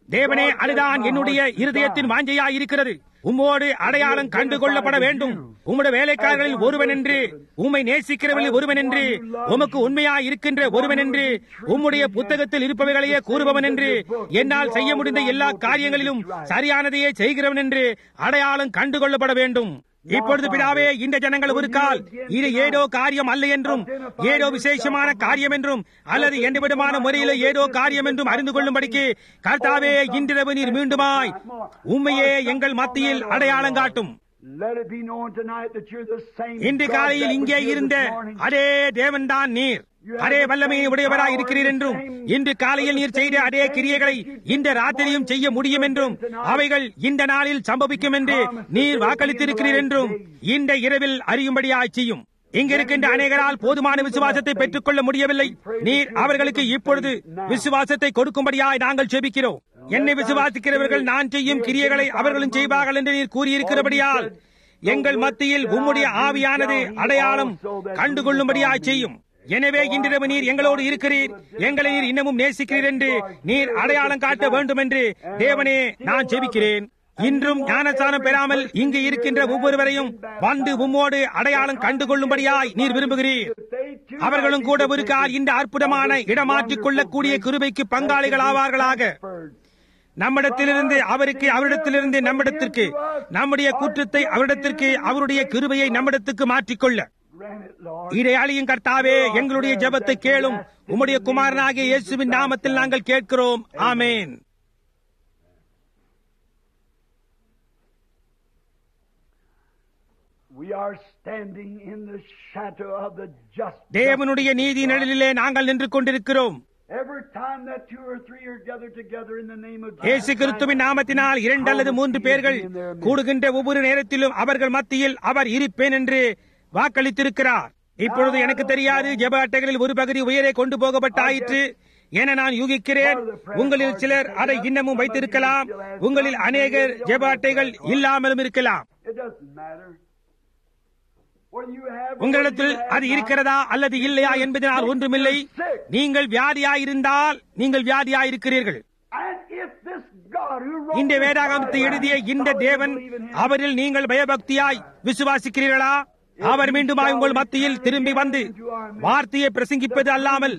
தேவனே அதுதான் என்னுடைய இருதயத்தின் வாஞ்சையா இருக்கிறது உம்மோடு அடையாளம் கண்டு கொள்ளப்பட வேண்டும் உம்முடைய வேலைக்காரர்களில் ஒருவன் என்று உம்மை நேசிக்கிறவர்களில் ஒருவன் என்று உமக்கு உண்மையா இருக்கின்ற ஒருவன் என்று உம்முடைய புத்தகத்தில் இருப்பவைகளையே கூறுபவன் என்று என்னால் செய்ய முடிந்த எல்லா காரியங்களிலும் சரியானதையே செய்கிறவன் என்று அடையாளம் கண்டு கொள்ளப்பட வேண்டும் இப்பொழுது பிதாவே இந்த ஜனங்கள் ஒரு கால் இது ஏதோ காரியம் அல்ல என்றும் ஏதோ விசேஷமான காரியம் என்றும் அல்லது எந்த விதமான முறையில் ஏதோ காரியம் என்றும் அறிந்து கொள்ளும்படிக்கு கர்த்தாவே இன்றிரவு நீர் மீண்டுமாய் உண்மையே எங்கள் மத்தியில் அடையாளம் காட்டும் Let it be known tonight that you're the same இன்று God காலையில் that was இங்கே here இருந்த this morning. அதே தேவன்தான் நீர் அதே வல்லமையை உடையவராய் இருக்கிறீர் என்றும் இன்று காலையில் நீர் செய்த அதே கிரியைகளை இந்த ராத்திரியும் செய்ய முடியும் என்றும் அவைகள் இந்த நாளில் சம்பவிக்கும் என்று நீர் வாக்களித்திருக்கிறீர் என்றும் இந்த இரவில் அறியும்படியாய் செய்யும் இங்கிருக்கின்ற அநேகரால் போதுமான விசுவாசத்தை பெற்றுக் கொள்ள முடியவில்லை நீர் அவர்களுக்கு இப்பொழுது விசுவாசத்தை கொடுக்கும்படியாய் நாங்கள் ஜெபிக்கிறோம் என்னை விசுவாசிக்கிறவர்கள் நான் செய்யும் கிரியைகளை அவர்களும் செய்வார்கள் என்று நீர் கூறியிருக்கிறபடியால் எங்கள் மத்தியில் உம்முடைய ஆவியானது அடையாளம் கண்டுகொள்ளும்படியாய் செய்யும் எனவே இன்றிரவு நீர் எங்களோடு இருக்கிறீர் எங்களை நீர் இன்னமும் நேசிக்கிறீர் என்று நீர் அடையாளம் காட்ட வேண்டும் என்று தேவனே நான் ஜெபிக்கிறேன் இன்றும் ஞானஸ்தானம் பெறாமல் இங்கு இருக்கின்ற ஒவ்வொருவரையும் வந்து உம்மோடு அடையாளம் கண்டுகொள்ளும்படியாய் நீர் விரும்புகிறீர் அவர்களும் கூட ஒரு கால் இந்த அற்புதமான இடமாற்றிக் கொள்ளக்கூடிய கிருபைக்கு பங்காளிகள் ஆவார்களாக நம்மிடத்திலிருந்து அவருக்கு அவரிடத்திலிருந்து நம்மிடத்திற்கு நம்முடைய குற்றத்தை அவரிடத்திற்கு அவருடைய கிருபையை நம்மிடத்துக்கு மாற்றிக்கொள்ள Grant it, Lord. இதை அழியும் கர்த்தாவே எங்களுடைய ஜெபத்தை கேளும் உம்முடைய குமாரனாகிய இயேசுவின் நாமத்தில் நாங்கள் கேட்கிறோம் ஆமேன் We are standing in the shadow of the just. தேவனுடைய நீதி நிழலிலே நாங்கள் நின்று கொண்டிருக்கிறோம் Every time that two or three are gathered together in the name of இயேசு கிறிஸ்துவின் நாமத்தினால் இரண்டு அல்லது மூன்று பேர்கள் கூடுகின்ற ஒவ்வொரு நேரத்திலும் அவர்கள் மத்தியில் அவர் இருப்பேன் என்று வாக்களித்திருக்கிறார் இப்பொழுது எனக்கு தெரியாது ஜெப அட்டைகளில் ஒரு பகுதி உயரே கொண்டு போகப்பட்டாயிற்று என நான் யூகிக்கிறேன் உங்களில் சிலர் அதை இன்னமும் வைத்திருக்கலாம் உங்களில் அநேகர் ஜெப அட்டைகள் இல்லாமலும் இருக்கலாம் It doesn't matter. Whether you have உங்களிடத்தில் அது இருக்கிறதா அல்லது இல்லையா என்பதனால் ஒன்றுமில்லை நீங்கள் வியாதியாயிருந்தால் நீங்கள் வியாதியாயிருக்கிறீர்கள் And if this God who wrote இந்த this வேதாகமத்தை Bible, எழுதிய இந்த how do you தேவன் believe in him? அவரில் நீங்கள் பயபக்தியாய் விசுவாசிக்கிறீர்களா அவர் மீண்டுமாய் உங்கள் மத்தியில் திரும்பி வந்து வார்த்தையை பிரசங்கிப்பது அல்லாமல்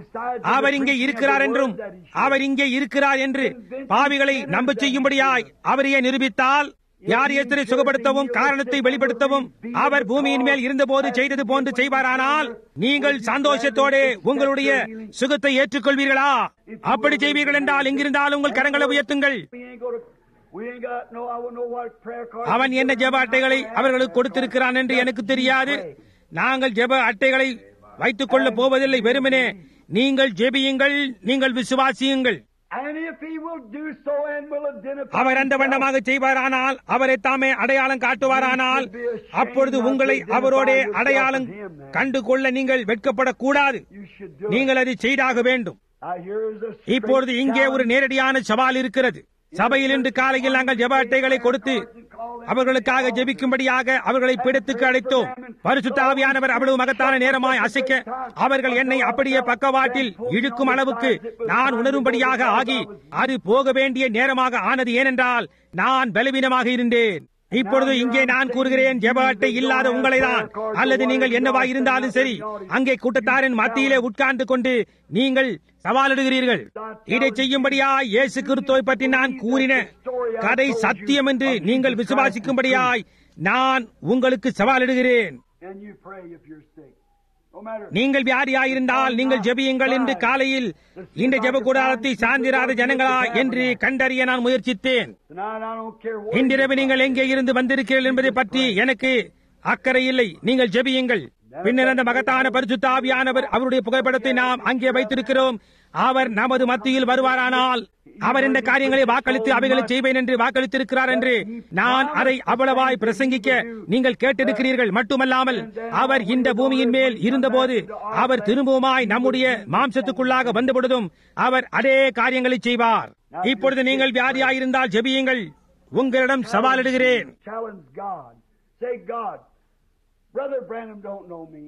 அவர் இங்கே இருக்கிறார் என்றும் அவர் இங்கே இருக்கிறார் என்று பாவிகளை நம்ப செய்யும்படியாய் அவரையே நிரூபித்தால் யார் எத்தனை சுகப்படுத்தவும் காரணத்தை வெளிப்படுத்தவும் அவர் பூமியின் மேல் இருந்தபோது செய்தது போன்று செய்வாரானால் நீங்கள் சந்தோஷத்தோட உங்களுடைய சுகத்தை ஏற்றுக்கொள்வீர்களா அப்படி செய்வீர்கள் என்றால் எங்கிருந்தாலும் உங்கள் கரங்களை உயர்த்துங்கள் We ain't gonna, we ain't got no, I don't know what prayer card. அவன் என்ன ஜெப அட்டைகளை அவர்களுக்கு கொடுத்திருக்கிறான் என்று எனக்கு தெரியாது நாங்கள் ஜெப அட்டைகளை வைத்துக் கொள்ளப் போவதில்லை வெறுமனே நீங்கள் ஜெபியுங்கள் நீங்கள் விசுவாசியுங்கள் And if he will do so and will identify அவர் அந்த வண்ணமாக செய்வாரானால் அவரை தாமே அடையாளம் காட்டுவாரானால் அப்பொழுது உங்களை அவரோடே அடையாளம் கண்டு கொள்ள நீங்கள் வெட்கப்படக்கூடாது you should do it. நீங்கள் அதை செய்தாக வேண்டும் Now here is a இப்பொழுது இங்கே ஒரு நேரடியான சவால் இருக்கிறது சபையில் இன்று காலையில் நாங்கள் ஜெப அட்டைகளை கொடுத்து அவர்களுக்காக ஜெபிக்கும்படியாக அவர்களை பிடித்துக்கு அழைத்தோம் பரிசுத்த ஆவியானவர் அவ்வளவு மகத்தான நேரமாய் அசைக்க அவர்கள் என்னை அப்படியே பக்கவாட்டில் இழுக்கும் அளவுக்கு நான் உணரும்படியாக ஆகி அது போக வேண்டிய நேரமாக ஆனது ஏனென்றால் நான் பலவீனமாக இருந்தேன் இப்பொழுது இங்கே நான் கூறுகிறேன் ஜெப அட்டை இல்லாத உங்களை தான் அல்லது நீங்கள் என்னவா இருந்தாலும் சரி அங்கே கூட்டத்தாரின் மத்தியிலே உட்கார்ந்து கொண்டு நீங்கள் சவாலிடுகிறீர்கள் இதை செய்யும்படியா இயேசு கிறிஸ்துவை பற்றி நான் கூறின கதை சத்தியம் என்று நீங்கள் விசுவாசிக்கும்படியாய் நான் உங்களுக்கு சவாலிடுகிறேன் And you pray if you're sick. No matter. நீங்கள் வியாதியாயிருந்தால் நீங்கள் ஜெபியுங்கள் என்று காலையில் இந்த ஜெப கூடாரத்தை சார்ந்திராத ஜனங்களா என்று கண்டறிய நான் முயற்சித்தேன் Tonight I don't care what. இன்றிரவு நீங்கள் எங்கே இருந்து வந்திருக்கிறீர்கள் என்பதை பற்றி எனக்கு அக்கறை இல்லை நீங்கள் ஜெபியுங்கள் பின்னர் அந்த மகத்தான பரிசுத்த ஆவியானவர் அவருடைய புகைப்படத்தை நாம் அங்கே வைத்திருக்கிறோம் அவர் நமது மத்தியில் வருவாரானால் அவர் இந்த காரியங்களை வாக்களித்து அவைகளை செய்வேன் என்று வாக்களித்திருக்கிறார் என்று நான் அதை அவ்வளவாய் பிரசங்கிக்க நீங்கள் கேட்டிருக்கிறீர்கள் மட்டுமல்லாமல் அவர் இந்த பூமியின் மேல் இருந்தபோது அவர் திரும்பவுமாய் நம்முடைய மாம்சத்துக்குள்ளாக வந்தபொழுதும் அவர் அதே காரியங்களை செய்வார் இப்பொழுது நீங்கள் வியாதியாயிருந்தால் ஜெபியுங்கள் உங்களிடம் சவாலிடுகிறேன் Challenge God. Say, God, Brother Branham don't know me.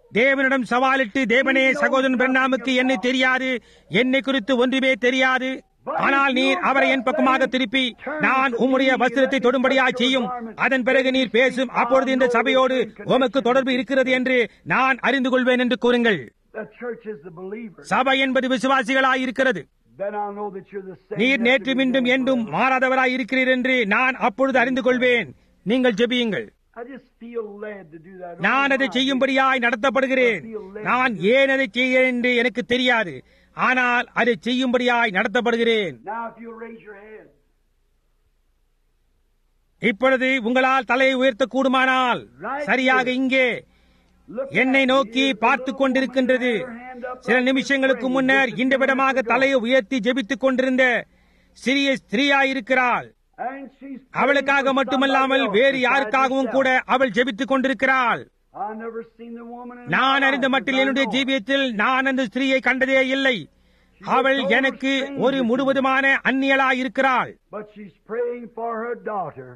தேவனிடம் சவாலிட்டு தேவனே சகோதரன் பிரண்ணாமுக்கு என்னை தெரியாது என்னை குறித்து ஒன்றுமே தெரியாது ஆனால் நீர் அவரை என் பக்கமாக திருப்பி நான் உம்முடைய வஸ்திரத்தை தொடும்படியாய் செய்யும் அதன் பிறகு நீர் பேசும் அப்பொழுது இந்த சபையோடு உமக்கு தொடர்பு இருக்கிறது என்று நான் அறிந்து கொள்வேன் என்று கூறுங்கள் The church is the believer. சபை என்பது விசுவாசிகளாய் இருக்கிறது Then I'll know that you're the same. நீர் நேற்று மீண்டும் என்றும் மாறாதவராய் இருக்கிறீர் என்று நான் அப்பொழுது அறிந்து கொள்வேன் நீங்கள் ஜெபியுங்கள் I just feel led to do that. நான் அதை செய்யும்படியாய் நடத்தப்படுகிறேன் நான் ஏன் அதை செய்கிறேன் என்று எனக்கு தெரியாது ஆனால் அதை செய்யும்படியாய் நடத்தப்படுகிறேன் Now, if you'll raise your head. இப்பொழுது உங்களால் தலையை உயர்த்த கூடுமானால் சரியாக இங்கே Look என்னை at me. நோக்கி Here's the பார்த்து little கொண்டிருக்கின்றது woman with her hand up சில like நிமிஷங்களுக்கு praying. முன்னர் This is இந்த the விடமாக minute to go. தலையை உயர்த்தி ஜெபித்துக் கொண்டிருந்த சிறிய ஸ்திரீயாயிருக்கிறாள் And she's praying அவளுக்காக for மட்டுமல்லாமல் somebody else வேறு besides யாருக்காகவும் herself. கூட அவள் ஜெபித்துக் கொண்டிருக்கிறாள் I've never seen the woman in நான் my அறிந்த life மட்டில் as I என்னுடைய know. ஜீவியத்தில் நான் அந்த ஸ்திரீயை கண்டதே இல்லை அவள் எனக்கு ஒரு முழுவதுமான அந்நியலாய் இருக்கிறாள் But she's praying for her daughter.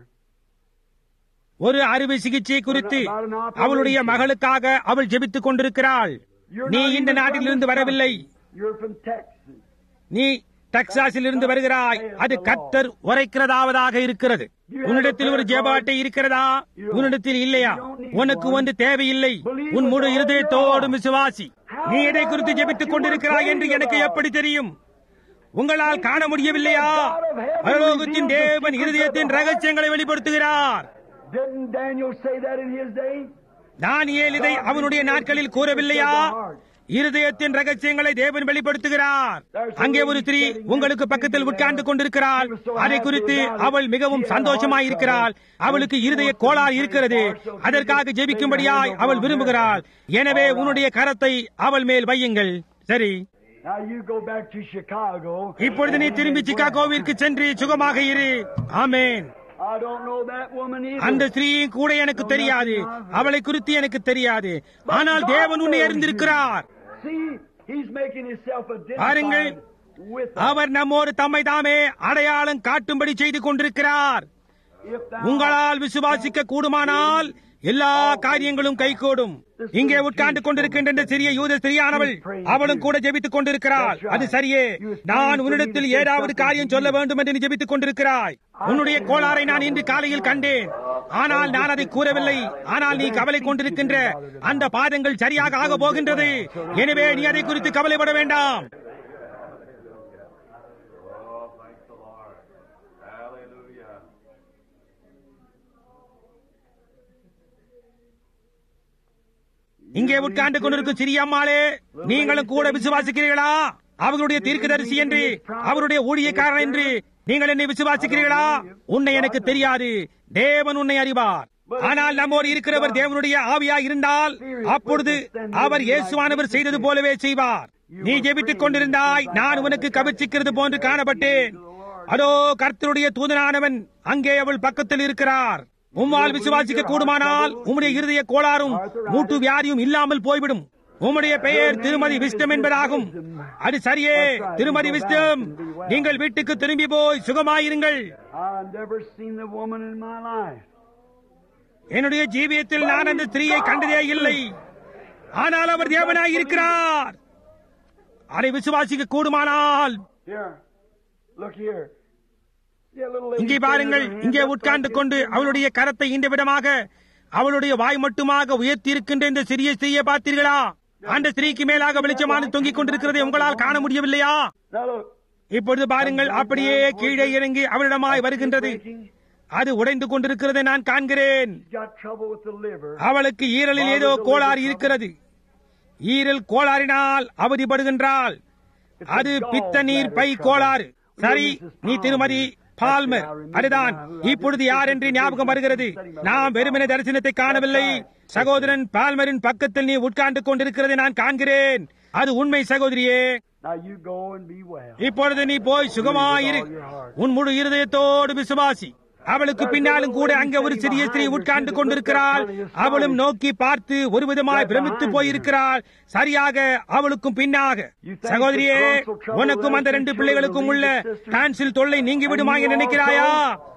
ஒரு அறுவை சிகிச்சை குறித்து அவளுடைய மகளுக்காக அவள் ஜெபித்துக் கொண்டிருக்கிறாள் You're நீ not இந்த even நாட்டிலிருந்து from this வரவில்லை country. You're from Texas. நீ டெக்சாஸில் இருந்து வருகிறாய் அது கத்தர் உரைக்கிறதாவதாக இருக்கிறது உன்னிடத்தில் ஒரு ஜெபாட்டை இருக்கிறதா உன்னிடத்தில் இல்லையா உனக்கு ஒன்று தேவையில்லை உன் முழு இருதயத்தோடு விசுவாசி நீ எதை குறித்து ஜெபித்துக் கொண்டிருக்கிறாய் என்று எனக்கு எப்படி தெரியும் உங்களால் காண முடியவில்லையா பரலோகத்தின் தேவன் இருதயத்தின் ரகசியங்களை வெளிப்படுத்துகிறார் Didn't Daniel say that in his day? தானியேல் இதை அவனுடைய நாட்களில் கூறவில்லையா இருதயத்தின் ரகசியங்களை தேவன் வெளிப்படுத்துகிறார் அங்கே ஒரு ஸ்திரீ உங்களுக்கு பக்கத்தில் உட்கார்ந்து கொண்டிருக்கிறாள் அதை குறித்து அவள் மிகவும் சந்தோஷமாயிருக்கிறாள் அவளுக்கு இருதய கோளாறு இருக்கிறது அதற்காக ஜெபிக்கும்படியாய் அவள் விரும்புகிறாள் எனவே உன்னுடைய கரத்தை அவள் மேல் வையுங்கள் சரி Now you go back to Chicago. இப்பொழுது நீ திரும்பி சிகாகோவிற்கு சென்று சுகமாக இரு ஆமேன் I don't know that woman either. அந்த ஸ்திரீயும் கூட எனக்கு தெரியாது அவளை குறித்து எனக்கு தெரியாது ஆனால் தேவன் உன்னை அறிந்திருக்கிறார் See, he's making himself பாருங்கள் identified with us. அவர் நம்மோடு தம்மை தாமே அடையாளம் காட்டும்படி செய்து கொண்டிருக்கிறார் If thou உங்களால் விசுவாசிக்க கூடுமானால் எல்லா காரியங்களும் கைகூடும் இங்கே உட்கார்ந்து கொண்டிருக்கின்ற இந்த சிறிய யூத ஸ்திரியானவள் அவளும் கூட ஜெபித்துக் கொண்டிருக்கிறாள் அது சரியே நான் உன்னிடத்தில் ஏதாவது காரியம் சொல்ல வேண்டும் என்று நீ ஜெபித்துக் கொண்டிருக்கிறாய் உன்னுடைய கோளாறை நான் இன்று காலையில் கண்டேன் ஆனால் நான் அதை கூறவில்லை ஆனால் நீ கவலை கொண்டிருக்கின்ற அந்த பாதங்கள் சரியாக ஆக போகின்றது எனவே நீ அதை குறித்து கவலைப்பட வேண்டாம் Oh, thank the Lord. Hallelujah. இங்கே உட்கார்ந்து கொண்டிருக்கும் சிறிய அம்மாளே நீங்களும் கூட விசுவாசிக்கிறீர்களா அவர்களுடைய தீர்க்கதரிசி என்று அவருடைய ஊழியக்காரன் என்று நீங்கள் என்னை விசுவாசிக்கிறீர்களா உன்னை எனக்கு தெரியாது தேவன் உன்னை அறிவார் ஆனால் நம்மோடு இருக்கிறவர் தேவனுடைய ஆவியா இருந்தால் அப்பொழுது அவர் இயேசுவானவர் செய்தது போலவே செய்வார் நீ ஜெபித்துக் கொண்டிருந்தாய் நான் உனக்கு கவிச்சிக்கிறது போன்று காணப்பட்டேன் அதோ கர்த்தருடைய தூதனானவன் அங்கே அவள் பக்கத்தில் இருக்கிறார் உம்மால் விசுவாசிக்க கூடுமானால் உம்முடைய இருதய கோளாறும் மூட்டு வியாதியும் இல்லாமல் போய்விடும் உம்முடைய பெயர் திருமதி விஸ்டம் என்பதாகும் அது சரியே திருமதி விஸ்டம் நீங்கள் வீட்டுக்கு திரும்பி போய் சுகமாயிருங்கள் I've never seen the woman in my life. என்னுடைய ஜீவியத்தில் நான் அந்த ஸ்திரீயை கண்டதே இல்லை ஆனால் அவர் தேவனாய் இருக்கிறார் அதை விசுவாசிக்க கூடுமானால் Here, look here. See a little lady இங்கே putting பாருங்கள் her hand இங்கே up உட்கார்ந்து like கொண்டு this? அவளுடைய கரத்தை இந்த விதமாக அவளுடைய வாய் மட்டுமாக உயர்த்தி இருக்கின்ற இந்த சிறிய ஸ்திரீயை பார்த்தீர்களா அந்த ஸ்திரீக்கு மேலாக வெளிச்சமான தொங்கிக் கொண்டிருக்கிறதை உங்களால் காண முடியவில்லையா Now look. இப்பொழுது பாருங்கள் அப்படியே கீழே இறங்கி அவளிடமாய் வருகின்றது அது உடைந்து கொண்டிருக்கிறதை நான் காண்கிறேன் She's got trouble with the liver. அவளுக்கு ஈரலில் ஏதோ கோளாறு இருக்கிறது ஈரல் கோளாறினால் அவதிப்படுகின்றாள் அது பித்த நீர் பை கோளாறு சரி நீ திருமதி பால்மர் அதுதான் இப்பொழுது யார் என்று ஞாபகம் வருகிறது நாம் வெறுமனே தரிசனத்தை காணவில்லை சகோதரன் பால்மரின் பக்கத்தில் நீ உட்கார்ந்து கொண்டிருக்கிறதை நான் காண்கிறேன் அது உண்மை சகோதரியே Now you go and be well. இப்பொழுது நீ போய் சுகமாயிரு உன் முழு இருதயத்தோடு விசுவாசி அவளுக்கு பின்னாலும் கூட அங்கே ஒரு சிறிய ஸ்திரீ உட்கார்ந்து கொண்டிருக்கிறாள் அவளும் நோக்கி பார்த்து ஒரு விதமாய் பிரமித்து போயிருக்கிறாள் சரியாக அவளுக்கும் பின்னாக சகோதரியே உனக்கும் அந்த ரெண்டு பிள்ளைகளுக்கும் உள்ள டான்சில் தொல்லை நீங்கி விடுமா என்று நினைக்கிறாயா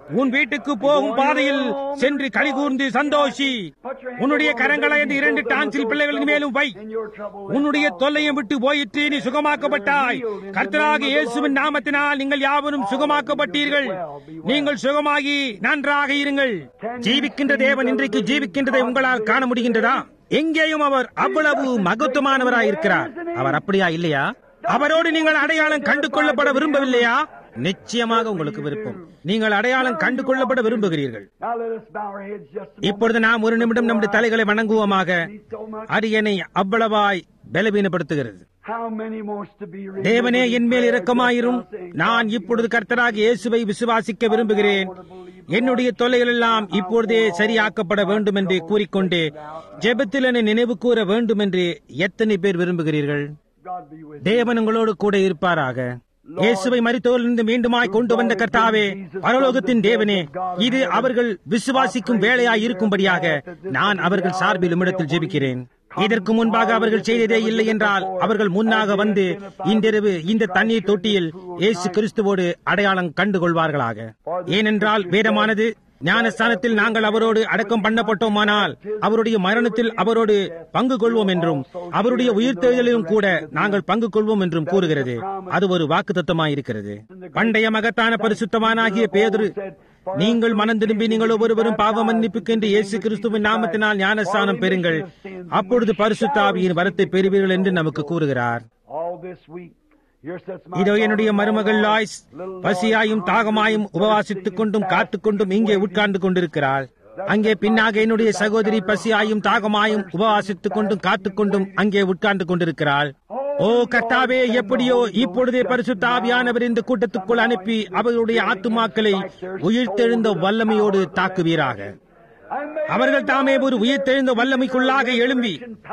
உன் வீட்டுக்கு போகும் பாதையில் சென்று கலிகூர்ந்து சந்தோஷி உன்னுடைய கரங்களை அந்த இரண்டு டான்சில் பிள்ளைகளின் மேலும் வை உன்னுடைய தொல்லையும் விட்டு போயிற்று நீ சுகமாக்கப்பட்டாய் கர்த்தராக இயேசுவின் நாமத்தினால் நீங்கள் யாவரும் சுகமாக்கப்பட்டீர்கள் நீங்கள் சுகமாகி நன்றாக இருங்கள் ஜீவிக்கின்ற தேவன் இன்றைக்கு ஜீவிக்கின்றதை உங்களால் காண முடிகின்றதா எங்கேயும் அவர் அவ்வளவு மகத்துவமானவராயிருக்கிறார் அவர் அப்படியா இல்லையா அவரோடு நீங்கள் அடையாளம் கண்டு கொள்ளப்பட விரும்பவில்லையா நிச்சயமாக உங்களுக்கு விருப்பம் நீங்கள் அடையாளம் கண்டு கொள்ளப்பட விரும்புகிறீர்கள் Now let us bow our heads just a moment. இப்பொழுது நாம் ஒரு நிமிடம் நம்முடைய தலைகளை வணங்குவோமாக அது என்னை அவ்வளவாய் பலவீனப்படுத்துகிறது How many wants to be தேவனே என் மேல் இரக்கமாயிரும் நான் இப்பொழுது கர்த்தராக இயேசுவை விசுவாசிக்க விரும்புகிறேன் என்னுடைய தொல்லைகள் எல்லாம் இப்பொழுதே சரியாக்கப்பட வேண்டும் என்று கூறிக்கொண்டே ஜெபத்தில் என்னை நினைவு கூற வேண்டும் என்று எத்தனை பேர் விரும்புகிறீர்கள் God be with you. தேவன் உங்களோடு கூட இருப்பாராக இயேசுவை மரித்தோரிலிருந்து மீண்டுமாய் கொண்டு வந்த கர்த்தாவே பரலோகத்தின் தேவனே இது அவர்கள் விசுவாசிக்கும் வேலையாய் இருக்கும்படியாக நான் அவர்கள் சார்பில் உம்மிடத்தில் ஜெபிக்கிறேன் இதற்கு முன்பாக அவர்கள் செய்ததே இல்லை என்றால் அவர்கள் முன்னாக வந்து இன்றிரவு இந்த தண்ணீர் தொட்டியில் இயேசு கிறிஸ்துவோடு அடையாளம் கண்டு கொள்வார்களாக ஏனென்றால் வேதமானது ஞானஸ்தானத்தில் நாங்கள் அவரோடு அடக்கம் பண்ணப்பட்டோமானால் அவருடைய மரணத்தில் அவரோடு பங்கு கொள்வோம் என்றும் அவருடைய உயிர்த்தெழுதலிலும் கூட நாங்கள் பங்கு கொள்வோம் என்றும் கூறுகிறது அது ஒரு வாக்கு இருக்கிறது பண்டைய மகத்தான பரிசுத்தமானாகிய பேதுரு நீங்கள் மனம் திரும்பி நீங்கள் ஒவ்வொருவரும் பாவ மன்னிப்புக்கென்று இயேசு கிறிஸ்துவின் நாமத்தினால் ஞானஸ்தானம் பெறுங்கள் அப்பொழுது பரிசுத்தாவியின் வரத்தை பெறுவீர்கள் என்று நமக்கு கூறுகிறார் All this week, here sits my இதோ என்னுடைய daughter, மருமகள் லாய்ஸ் little பசியாயும் தாகமாயும் உபவாசித்துக் கொண்டும் காத்துக் கொண்டும் இங்கே உட்கார்ந்து கொண்டிருக்கிறாள் அங்கே பின்னாக என்னுடைய சகோதரி பசியாயும் தாகமாயும் உபவாசித்துக் கொண்டும் காத்துக் கொண்டும் அங்கே உட்கார்ந்து கொண்டிருக்கிறாள் ஓ கர்த்தாவே எப்படியோ இப்பொழுதே பரிசுத்த ஆவியானவர் இந்த கூட்டத்துக்குள் அனுப்பி அவர்களுடைய ஆத்துமாக்களை உயிர்த்தெழுந்த வல்லமையோடு தாக்குவீராக And may அவர்கள் தாமே ஒரு உயிர்த்தெழுந்த வல்லமைக்குள்ளாக எழும்பி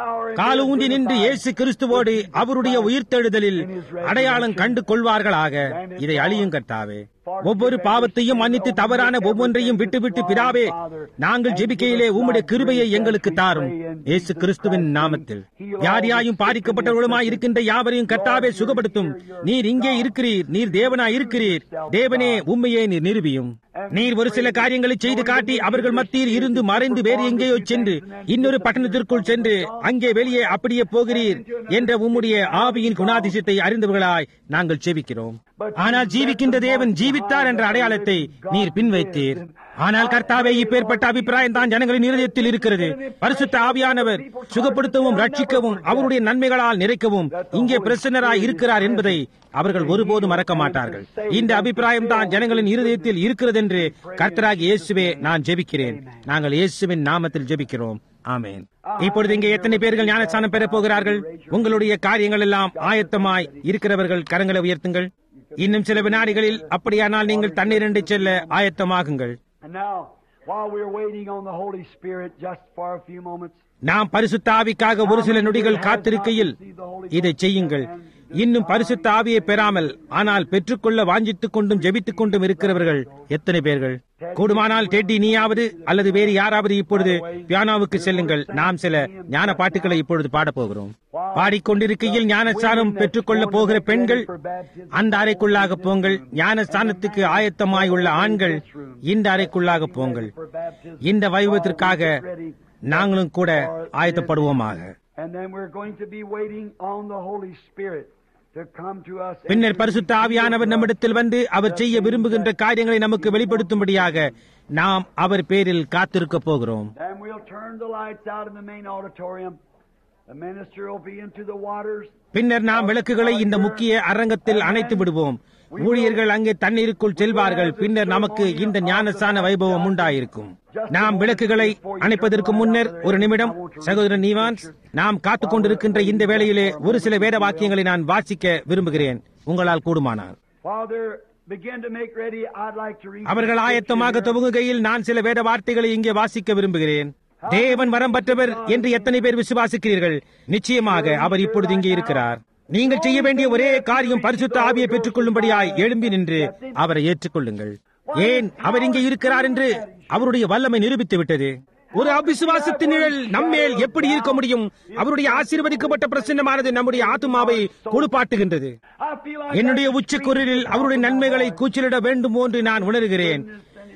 கால ஊன்றி நின்று இயேசு கிறிஸ்துவோடு அவருடைய உயிர்த்தெழுதலில் அடையாளம் கண்டு கொள்வார்களாக இதை அழியும் கர்த்தாவே ஒவ்வொரு பாவத்தையும் மன்னித்து தவறான ஒவ்வொன்றையும் விட்டுவிட்டு பிதாவே நாங்கள் ஜெபிக்கையிலே உம்முடைய கிருபையை எங்களுக்கு தாரும் இயேசு கிறிஸ்துவின் நாமத்தில் யார் யாரும் பாதிக்கப்பட்டவர்களுமாய் இருக்கின்ற யாவரையும் கர்த்தாவே சுகப்படுத்தும் நீர் இங்கே இருக்கிறீர் நீர் தேவனாய் இருக்கிறீர் தேவனே உண்மையே நீர் நிரூபியும் நீர் ஒரு சில காரியங்களை செய்து காட்டி அவர்கள் மத்தியில் இருந்து மறைந்து வேறு எங்கேயோ சென்று இன்னொரு பட்டணத்திற்குள் சென்று அங்கே வெளியே அப்படியே போகிறீர் என்ற உம்முடைய ஆவியின் குணாதிசயத்தை அறிந்தவர்களாய் நாங்கள் செபிக்கிறோம் ஆனால் ஜீவிக்கின்ற தேவன் ஜீவித்தார் என்ற அடையாளத்தை நீர் பின்வைத்தீர் ஆனால் கர்த்தாவே இப்பேற்பட்ட அபிப்பிராயம் தான் ஜனங்களின் இருதயத்தில் இருக்கிறது பரிசுத்த ஆவியானவர் சுகப்படுத்தவும் ரட்சிக்கவும் அவருடைய நன்மைகளால் நிறைக்கவும் இங்கே பிரசன்னராய் இருக்கிறார் என்பதை அவர்கள் ஒருபோதும் மறக்க மாட்டார்கள் இந்த அபிப்பிராயம் தான் ஜனங்களின் இருதயத்தில் இருக்கிறது என்று கர்த்தராகி இயேசுவே நான் ஜெபிக்கிறேன் நாங்கள் இயேசுவின் நாமத்தில் ஜெபிக்கிறோம் ஆமென் இப்பொழுது இங்கே எத்தனை பேர்கள் ஞானஸ்தானம் பெறப் போகிறார்கள் உங்களுடைய காரியங்கள் எல்லாம் ஆயத்தமாய் இருக்கிறவர்கள் கரங்களை உயர்த்துங்கள் இன்னும் சில வினாடிகளில் அப்படியானால் நீங்கள் தண்ணீரண்டு செல்ல ஆயத்தமாகுங்கள் And now, while we're waiting on the Holy Spirit, just for a few moments, நாம் பரிசுத்த ஆவிக்காக ஒரு சில நொடிகள் காத்திருக்கையில் இதை செய்யுங்கள் இன்னும் பரிசுத்த ஆவியை பெறாமல் ஆனால் பெற்றுக்கொள்ள வாஞ்சித்துக் கொண்டும் ஜெபித்துக் கொண்டும் இருக்கிறவர்கள் எத்தனை பேர்கள் கூடுமானால் டெட்டி நீயாவது அல்லது வேறு யாராவது இப்பொழுது பியானோவுக்கு செல்லுங்கள் நாம் சில ஞான பாட்டுகளை இப்பொழுது பாடப் போகிறோம் பாடிக்கொண்டிருக்கையில் ஞானஸ்தானம் பெற்றுக்கொள்ள போகிற பெண்கள் அந்த அறைக்குள்ளாக போங்கள் ஞானஸ்தானத்துக்கு ஆயத்தமாய் உள்ள ஆண்கள் இந்த அறைக்குள்ளாக போங்கள் இந்த வைபவத்திற்காக நாங்களும் கூட ஆயத்தப்படுவோமாக and then we're going to be waiting on the Holy Spirit to come to us. and பின்னர் பரிசுத்த ஆவியானவர் நம்மிடத்தில் வந்து அவர் செய்ய விரும்புகின்ற காரியங்களை நமக்கு வெளிப்படுத்தும்படியாக நாம் அவர் பேரில் காத்திருக்க போகிறோம் Then we'll turn the lights out in the main auditorium. The minister will be into the waters. பின்னர் நாம் விளக்குகளை இந்த முக்கிய அரங்கத்தில் அணைத்து விடுவோம் ஊழியர்கள் அங்கே தண்ணீருக்குள் செல்வார்கள் பின்னர் நமக்கு இந்த ஞானசான வைபவம் உண்டாயிருக்கும் நாம் விளக்குகளை அணைப்பதற்கு முன்னர் ஒரு நிமிடம் சகோதரன் நீவான்ஸ் நாம் காத்துக் கொண்டிருக்கின்ற இந்த வேளையிலே ஒரு சில வேத வாக்கியங்களை நான் வாசிக்க விரும்புகிறேன் உங்களால் கூடுமானால் While they're begin to make ready, I'd like to read. அவர்கள் ஆயத்தமாக துவங்குகையில் நான் சில வேத வார்த்தைகளை இங்கே வாசிக்க விரும்புகிறேன் தேவன் வரம் பெற்றவர் என்று எத்தனை பேர் விசுவாசிக்கிறீர்கள் நிச்சயமாக அவர் இப்பொழுது இங்கே இருக்கிறார் நீங்கள் செய்ய வேண்டிய ஒரே காரியம் பரிசுத்த ஆவியை பெற்றுக் கொள்ளும்படியாய் எழும்பி நின்று அவரை ஏற்றுக்கொள்ளுங்கள் ஏன் அவர் இங்கே இருக்கிறார் என்று அவருடைய வல்லமை நிரூபித்து விட்டது ஒரு அவிசுவாசத்தின் நிழல் நம்மேல் எப்படி இருக்க முடியும் அவருடைய ஆசீர்வதிக்கப்பட்ட பிரசன்னமானது நம்முடைய ஆத்மாவை குளிப்பாட்டுகின்றது I feel like என்னுடைய உச்சக்குரலில் அவருடைய நன்மைகளை கூச்சலிட வேண்டும் என்று நான் உணர்கிறேன்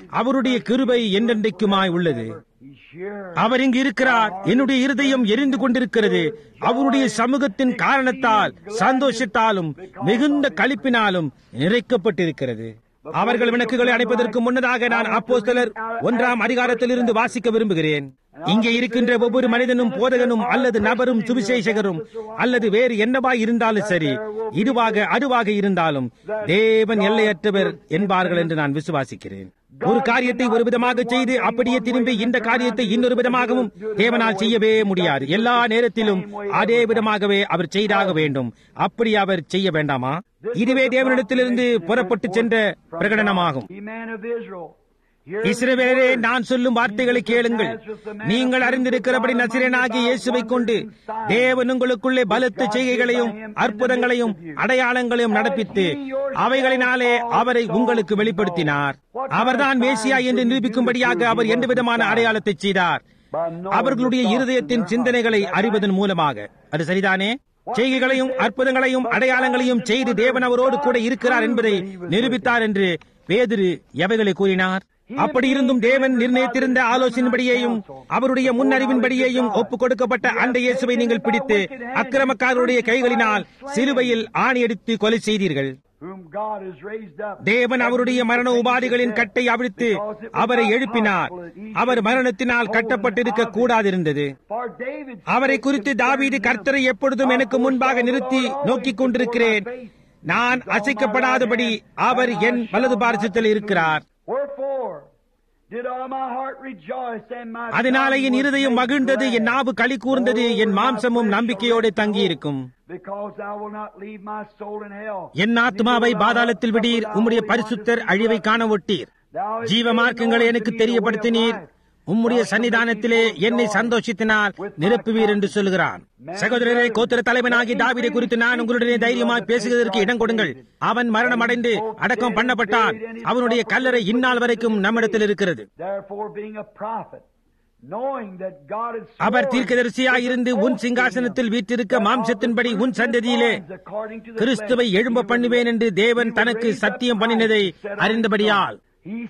அவருடைய கிருபை என்றென்றைக்குமாய் உள்ளது He's here. அவர் இங்கு இருக்கிறார் என்னுடைய இருதயம் எரிந்து கொண்டிருக்கிறது அவருடைய சமூகத்தின் காரணத்தால் சந்தோஷத்தாலும் மிகுந்த களிப்பினாலும் நிறைக்கப்பட்டிருக்கிறது அவர்கள் விளக்குகளை அணைப்பதற்கு முன்னதாக நான் அப்போஸ்தலர் ஒன்றாம் அதிகாரத்திலிருந்து வாசிக்க விரும்புகிறேன் இங்கே இருக்கின்ற ஒவ்வொரு மனிதனும் போதகனும் அல்லது நபரும் சுவிசேஷகரும் அல்லது வேறு என்னவாய் இருந்தாலும் சரி இதுவாக அதுவாக இருந்தாலும் தேவன் எல்லையற்றவர் என்பார்கள் என்று நான் விசுவாசிக்கிறேன் ஒரு காரியத்தை ஒரு விதமாக செய்து அப்படியே திரும்பி இந்த காரியத்தை இன்னொரு விதமாகவும் தேவனால் செய்யவே முடியாது எல்லா நேரத்திலும் அதே விதமாகவே அவர் செய்தாக வேண்டும் அப்படி அவர் செய்ய வேண்டாமா இதுவே தேவனிடத்திலிருந்து புறப்பட்டு சென்ற பிரகடனமாகும் Ye man of Israel. hear இஸ்ரவேலரே these words. நான் சொல்லும் வார்த்தைகளை கேளுங்கள் நீங்கள் அறிந்திருக்கிறபடி நசிரனாகிய இயேசுவை கொண்டு தேவன் உங்களுக்குள்ளே பலத்த செய்கைகளையும் அற்புதங்களையும் அடையாளங்களையும் நடப்பித்து அவைகளினாலே அவரை உங்களுக்கு வெளிப்படுத்தினார் அவர்தான் மேசியா என்று நிரூபிக்கும்படியாக அவர் எந்த விதமான அடையாளத்தை செய்தார் அவர்களுடைய இருதயத்தின் சிந்தனைகளை அறிவதன் மூலமாக அது சரிதானே செய்கைகளையும் அற்புதங்களையும் அடையாளங்களையும் செய்து தேவன் அவரோடு கூட இருக்கிறார் என்பதை நிரூபித்தார் என்று பேதிரு எவைகளை கூறினார் அப்படி இருந்தும் தேவன் நிர்ணயித்திருந்த ஆலோசனைப்படியேயும் அவருடைய முன்னறிவின்படியேயும் ஒப்புக் கொடுக்கப்பட்ட அந்த இயேசுவை நீங்கள் பிடித்து அக்கிரமக்காரருடைய கைகளினால் சிலுவையில் ஆணியடித்து கொலை செய்தீர்கள் Whom God has raised up. தேவன் அவருடைய மரண உபாதிகளின் கட்டை அவிழ்த்து அவரை எழுப்பினார் அவர் மரணத்தினால் கட்டப்பட்டிருக்க கூடாதிருந்தது For David அவரை குறித்து தாவீது கர்த்தரை எப்பொழுதும் எனக்கு முன்பாக நிறுத்தி நோக்கிக் கொண்டிருக்கிறேன் நான் அசைக்கப்படாதபடி அவர் என் வலது பாரசத்தில் இருக்கிறார் Wherefore did all my heart rejoice and my அதனாலே tongue என் was இருதயம் made மகிழ்ந்தது glad. என் நாவு களி கூர்ந்தது என் மாம்சமும் நம்பிக்கையோடு தங்கியிருக்கும் Because thou will not leave my soul in hell. என் ஆத்மாவை பாதாளத்தில் விடீர் உம்முடைய பரிசுத்தர் அழிவை காண ஒட்டீர் ஜீவ மார்க்கங்களை எனக்கு தெரியப்படுத்தினீர் உம்முடைய சன்னிதானத்திலே என்னை சந்தோஷத்தினால் நிரப்புவீர் என்று சொல்கிறான் சகோதரரே கோத்திர தலைவனாகி தாவீதை குறித்து நான் உங்களுடைய தைரியமாய் பேசுவதற்கு இடம் கொடுங்கள் அவன் மரணம் அடைந்து அடக்கம் பண்ணப்பட்டான் அவனுடைய கல்லறை இந்நாள் வரைக்கும் நம்மிடத்தில் இருக்கிறது Therefore, being a prophet, knowing that God had our sworn தீர்க்கதரிசியாய் இருந்து உன் சிங்காசனத்தில் வீற்றிருக்க மாம்சத்தின்படி உன் சந்ததியிலே கிறிஸ்துவை எழும்ப பண்ணுவேன் என்று தேவன் தனக்கு சத்தியம் பண்ணினதை அறிந்தபடியால்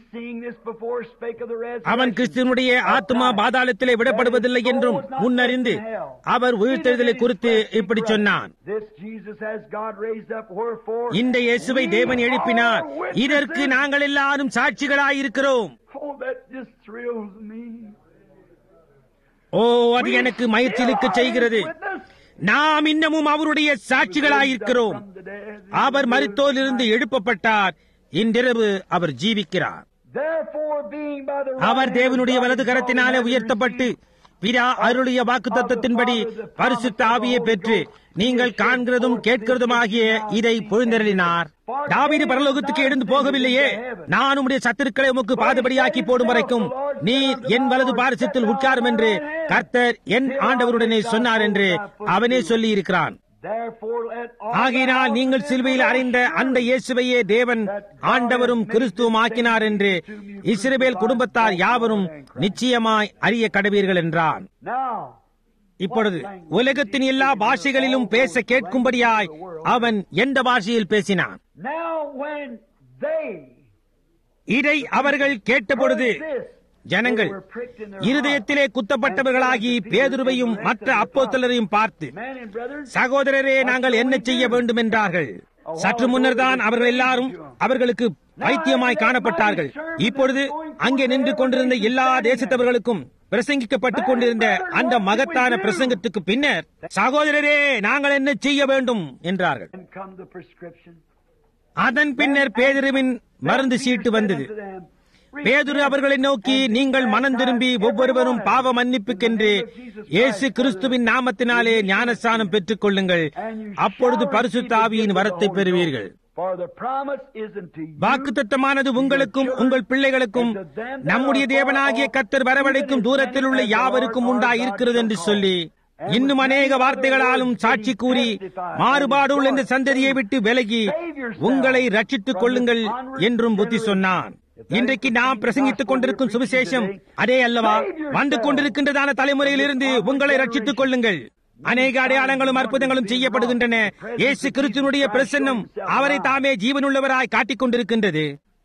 அவன் கிறிஸ்துவனுடைய ஆத்மா பாதாளத்திலே விடப்படுவதில்லை என்றும் முன்னறிந்து அவர் உயிர்த்தெழுதலை குறித்து இப்படி சொன்னான் இந்த இயேசுவை தேவன் எழுப்பினார் இதற்கு நாங்கள் எல்லாரும் சாட்சிகளாயிருக்கிறோம் Oh, that just thrills me. ஓ அது எனக்கு மயிற்சிலுக்க செய்கிறது நாம் இன்னமும் அவருடைய சாட்சிகளாயிருக்கிறோம் From the dead. அவர் மருத்தோலிருந்து எழுப்பப்பட்டார் இன்றிரவு அவர் ஜீவிக்கிறார் Therefore, being by the our right தேவனுடைய hand of வலது God கரத்தினாலே has உயர்த்தப்பட்டு received பிதா அருளிய வாக்கு தத்தத்தின்படி பரிசுத்த ஆவியை பெற்று நீங்கள் காண்கிறதும் கேட்கிறதுமாகிய இதை பொழுந்தருளினார் தாவீது பரலோகத்துக்கு எழுந்து போகவில்லையே நான் உம்முடைய சத்துருக்களை உமக்கு பாதுபடியாக்கி போடும் வரைக்கும் நீர் என் வலது பாரசத்தில் உட்காரும் என்று கர்த்தர் என் ஆண்டவருடனே சொன்னார் என்று அவனே சொல்லி இருக்கிறான் Therefore, let all ஆகையினால் நீங்கள் சிலுவையில் அறிந்த அந்த இயேசுவையே தேவன் ஆண்டவரும் கிறிஸ்துவும் ஆக்கினார் என்று இஸ்ரவேல் குடும்பத்தார் யாவரும் நிச்சயமாய் அறிய கடவீர்கள் என்றான் Now, இப்பொழுது உலகத்தின் எல்லா பாஷைகளிலும் பேச கேட்கும்படியாய் அவன் எந்த பாஷையில் பேசினான் now when they இதை அவர்கள் கேட்டபொழுது heard this, ஜனங்கள் they were pricked in their இருதயத்திலே குத்தப்பட்டவர்களாகி பேதுருவையும் மற்ற அப்போஸ்தலரையும் பார்த்து heart. Men and brethren, சகோதரரே நாங்கள் என்ன செய்ய வேண்டும் என்றார்கள் சற்று முன்னர் தான் அவர்கள் எல்லாரும் அவர்களுக்கு பைத்தியமாய் காணப்பட்டார்கள் இப்பொழுது அங்கே நின்று கொண்டிருந்த எல்லா தேசத்தவர்களுக்கும் பிரசங்கிக்கப்பட்டுக் கொண்டிருந்த அந்த மகத்தான பிரசங்கத்துக்கு பின்னர் சகோதரரே நாங்கள் என்ன செய்ய வேண்டும் என்றார்கள் and come the prescription. அதன் பின்னர் பேதுருவின் மருந்து சீட்டு வந்தது பேதுரு அவர்களை நோக்கி நீங்கள் மனம் திரும்பி ஒவ்வொருவரும் பாவ மன்னிப்புக்கென்று இயேசு கிறிஸ்துவின் நாமத்தினாலே ஞானஸ்தானம் பெற்றுக் கொள்ளுங்கள் அப்பொழுது பரிசுத்த ஆவியின் வரத்தை பெறுவீர்கள் For the promise is unto you. வாக்குத்தத்தமானது உங்களுக்கும் உங்கள் பிள்ளைகளுக்கும் நம்முடைய தேவனாகிய கத்தர் வரவழைக்கும் தூரத்தில் உள்ள யாவருக்கும் உண்டாயிருக்கிறது என்று சொல்லி இன்னும் அநேக வார்த்தைகளாலும் சாட்சி கூறி மாறுபாடுள்ள இந்த சந்ததியை விட்டு விலகி உங்களை ரட்சித்துக் கொள்ளுங்கள் என்றும் புத்தி சொன்னான் இன்றைக்கு நாம் பிரசங்கித்துக் கொண்டிருக்கும் சுவிசேஷம் அதே அல்லவா வந்து கொண்டிருக்கின்றதான தலைமுறையிலிருந்து உங்களை ரட்சித்துக் கொள்ளுங்கள் அநேக அடையாளங்களும் அற்புதங்களும் செய்யப்படுகின்றன இயேசு கிறிஸ்துவனுடைய பிரசன்னம் அவரை தாமே ஜீவனுள்ளவராய் காட்டிக் கொண்டிருக்கின்றது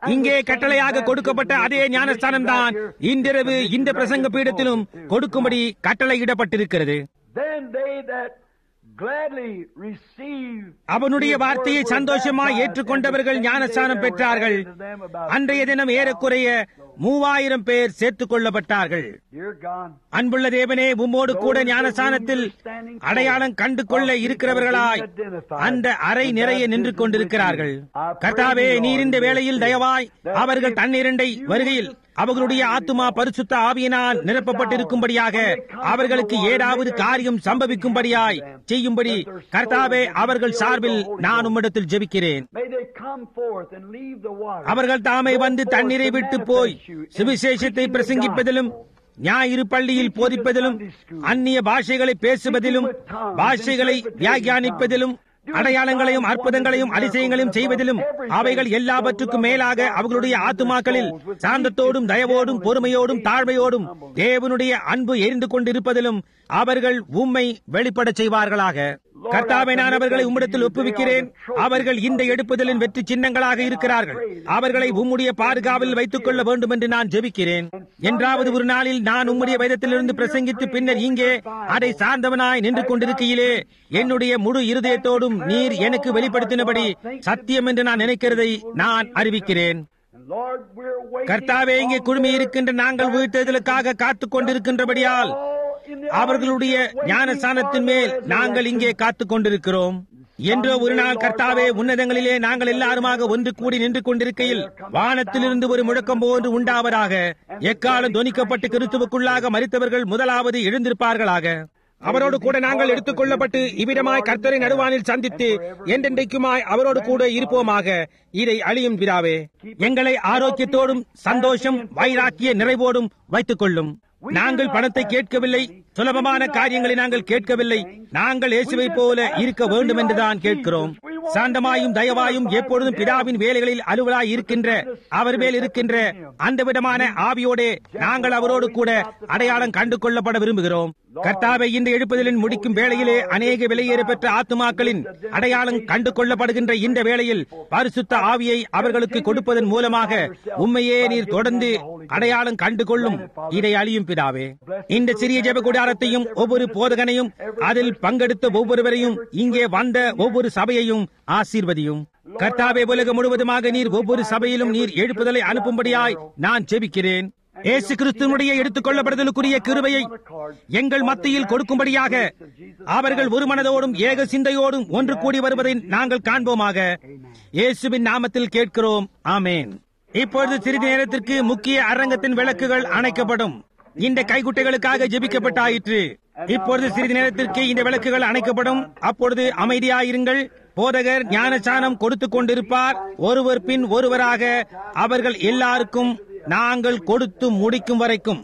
இங்கே கட்டளையாக கொடுக்கப்பட்ட அதே ஞானஸ்தானம் தான் இன்றிரவு இந்த பிரசங்க பீடத்திலும் கொடுக்கும்படி கட்டளையிடப்பட்டிருக்கிறது Then they that gladly receive அவனுடைய வார்த்தையை சந்தோஷமாய் ஏற்றுக்கொண்டவர்கள் ஞானஸ்தானம் பெற்றார்கள் அன்றைய தினம் ஏறக்குறைய மூவாயிரம் பேர் சேர்த்துக் கொள்ளப்பட்டார்கள் Dear God, அன்புள்ள தேவனே உம்மோடு கூட ஞானஸ்தானத்தில் அடையாளம் கண்டு கொள்ள இருக்கிறவர்களாய் அந்த அறை நிறைய நின்று கொண்டிருக்கிறார்கள் கர்த்தாவே நீர் இந்த வேளையில் தயவாய் அவர்கள் தன்னிரண்டை வருகையில் அவர்களுடைய ஆத்துமா பரிசுத்த ஆவியினால் நிரப்பப்பட்டிருக்கும்படியாக அவர்களுக்கு ஏதாவது காரியம் சம்பவிக்கும்படியாய் செய்யும்படி கர்த்தாவே அவர்கள் சார்பில் நான் உம்மிடத்தில் ஜெபிக்கிறேன் may they come forth and leave the water. அவர்கள் தாமே வந்து தண்ணீரை விட்டு போய் சுவிசேஷத்தை பிரசங்கிப்பதிலும் ஞாயிறு பள்ளியில் போதிப்பதிலும் அந்நிய பாஷைகளை பேசுவதிலும் பாஷைகளை வியாக்கியானிப்பதிலும் அடையாளங்களையும் அற்புதங்களையும் அதிசயங்களையும் செய்வதிலும் அவைகள் எல்லாவற்றுக்கும் மேலாக அவர்களுடைய ஆத்துமாக்களில் சாந்தத்தோடும் தயவோடும் பொறுமையோடும் தாழ்மையோடும் தேவனுடைய அன்பு எரிந்து கொண்டிருப்பதிலும் அவர்கள் உம்மை வெளிப்படச் செய்வார்களாக கர்த்தாவை நான் அவர்களை உம்மிடத்தில் ஒப்புவிக்கிறேன் அவர்கள் இந்த எடுப்புதலின் வெற்றி சின்னங்களாக இருக்கிறார்கள் அவர்களை உம்முடைய பாதுகாவலில் வைத்துக் கொள்ள வேண்டும் என்று நான் ஜெபிக்கிறேன் என்றாவது ஒரு நாளில் நான் உம்முடைய வேதத்திலிருந்து பிரசங்கித்து பின்னர் இங்கே அதை சார்ந்தவனாய் நின்று கொண்டிருக்கையிலே என்னுடைய முழு இருதயத்தோடும் நீர் எனக்கு வெளிப்படுத்தினபடி சத்தியம் என்று நான் நினைக்கிறதை நான் அறிவிக்கிறேன் And Lord, we're waiting கர்த்தாவே இங்கே on குழுமி the இருக்கின்ற நாங்கள் உயிர்த்தெழுதலுக்காக காத்துக் கொண்டிருக்கின்றபடியால் all in the அவர்களுடைய audience waiting ஞானஸ்தானத்தின் for the மேல் நாங்கள் இங்கே resurrection. காத்துக் கொண்டிருக்கிறோம் என்றோ ஒரு நாள் கர்த்தாவே உன்னதங்களிலே நாங்கள் எல்லாருமாக ஒன்று கூடி நின்று கொண்டிருக்கையில் வானத்திலிருந்து ஒரு முழக்கம் போன்று உண்டாவதாக எக்காலம் தொனிக்கப்பட்டு கிறிஸ்துவுக்குள்ளாக மறித்தவர்கள் முதலாவது எழுந்திருப்பார்களாக அவரோடு கூட நாங்கள் எடுத்துக் கொள்ளப்பட்டு இவ்விடமாய் கர்த்தரை நடுவானில் சந்தித்து என்றென்றைக்குமாய் அவரோடு கூட இருப்போமாக இதை அழியும் பிதாவே எங்களை ஆரோக்கியத்தோடும் சந்தோஷம் வைராக்கிய நிறைவோடும் வைத்துக் கொள்ளும் நாங்கள் பணத்தை கேட்கவில்லை சுலபமான காரியங்களை நாங்கள் கேட்கவில்லை நாங்கள் இயேசுவை போல இருக்க வேண்டும் என்றுதான் கேட்கிறோம் சாந்தமாயும் தயவாயும் எப்பொழுதும் பிதாவின் வேலைகளில் அலுவலாய் இருக்கின்ற அவர் மேல் இருக்கின்ற அந்த விதமான ஆவியோடே நாங்கள் அவரோடு கூட அடையாளம் கண்டு கொள்ளப்பட விரும்புகிறோம் கர்த்தாவை இந்த எழுப்புதலின் முடிக்கும் வேளையிலே அநேக விலையேற பெற்ற ஆத்துமாக்களின் அடையாளம் கண்டு கொள்ளப்படுகின்ற இந்த வேளையில் பரிசுத்த ஆவியை அவர்களுக்கு கொடுப்பதன் மூலமாக உண்மையே நீர் தொடர்ந்து அடையாளம் கண்டு கொள்ளும் இதை அழியும் பிதாவே இந்த சிறிய ஜெப கூடாரத்தையும் ஒவ்வொரு போதகனையும் அதில் பங்கெடுத்த ஒவ்வொருவரையும் இங்கே வந்த ஒவ்வொரு சபையையும் ஆசீர்வதியும் கர்த்தாவே உலகம் முழுவதுமாக நீர் ஒவ்வொரு சபையிலும் நீர் எழுப்புதலை அனுப்பும்படியாய் நான் ஜெபிக்கிறேன் இயேசு கிறிஸ்துவனுடைய எடுத்துக் கொள்ளப்படுதலுக்குரிய கிருபையை எங்கள் மத்தியில் கொடுக்கும்படியாக அவர்கள் ஒரு மனதோடும் ஏக சிந்தையோடும் ஒன்று கூடி வருவதை நாங்கள் காண்போமாக இயேசுவின் நாமத்தில் கேட்கிறோம் ஆமேன் இப்பொழுது சிறிது நேரத்திற்கு முக்கிய அரங்கத்தின் விளக்குகள் அணைக்கப்படும் இந்த கைக்குட்டைகளுக்காக ஜெபிக்கப்பட்டாயிற்று இப்பொழுது சிறிது நேரத்திற்கு இந்த விளக்குகள் அணைக்கப்படும் அப்பொழுது அமைதியாயிருங்கள் போதகர் ஞானசானம் கொடுத்துக் கொண்டிருப்பார் ஒருவர் பின் ஒருவராக அவர்கள் எல்லாருக்கும் நாங்கள் கொடுத்து முடிக்கும் வரைக்கும்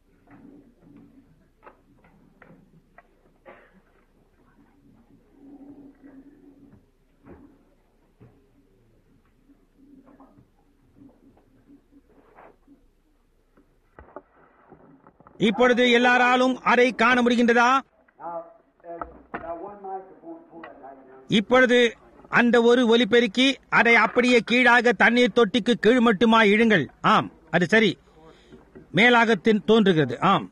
இப்பொழுது எல்லாராலும் அதை காண முடிகின்றதா Now, uh, now one microphone, pull that right down. இப்பொழுது அந்த ஒரு ஒலிபெருக்கி அதை அப்படியே கீழாக தண்ணீர் தொட்டிக்கு கீழ் மட்டுமாய் இழுங்கள் ஆம் அது சரி மேலாக தென்- தோன்றுகிறது ஆம்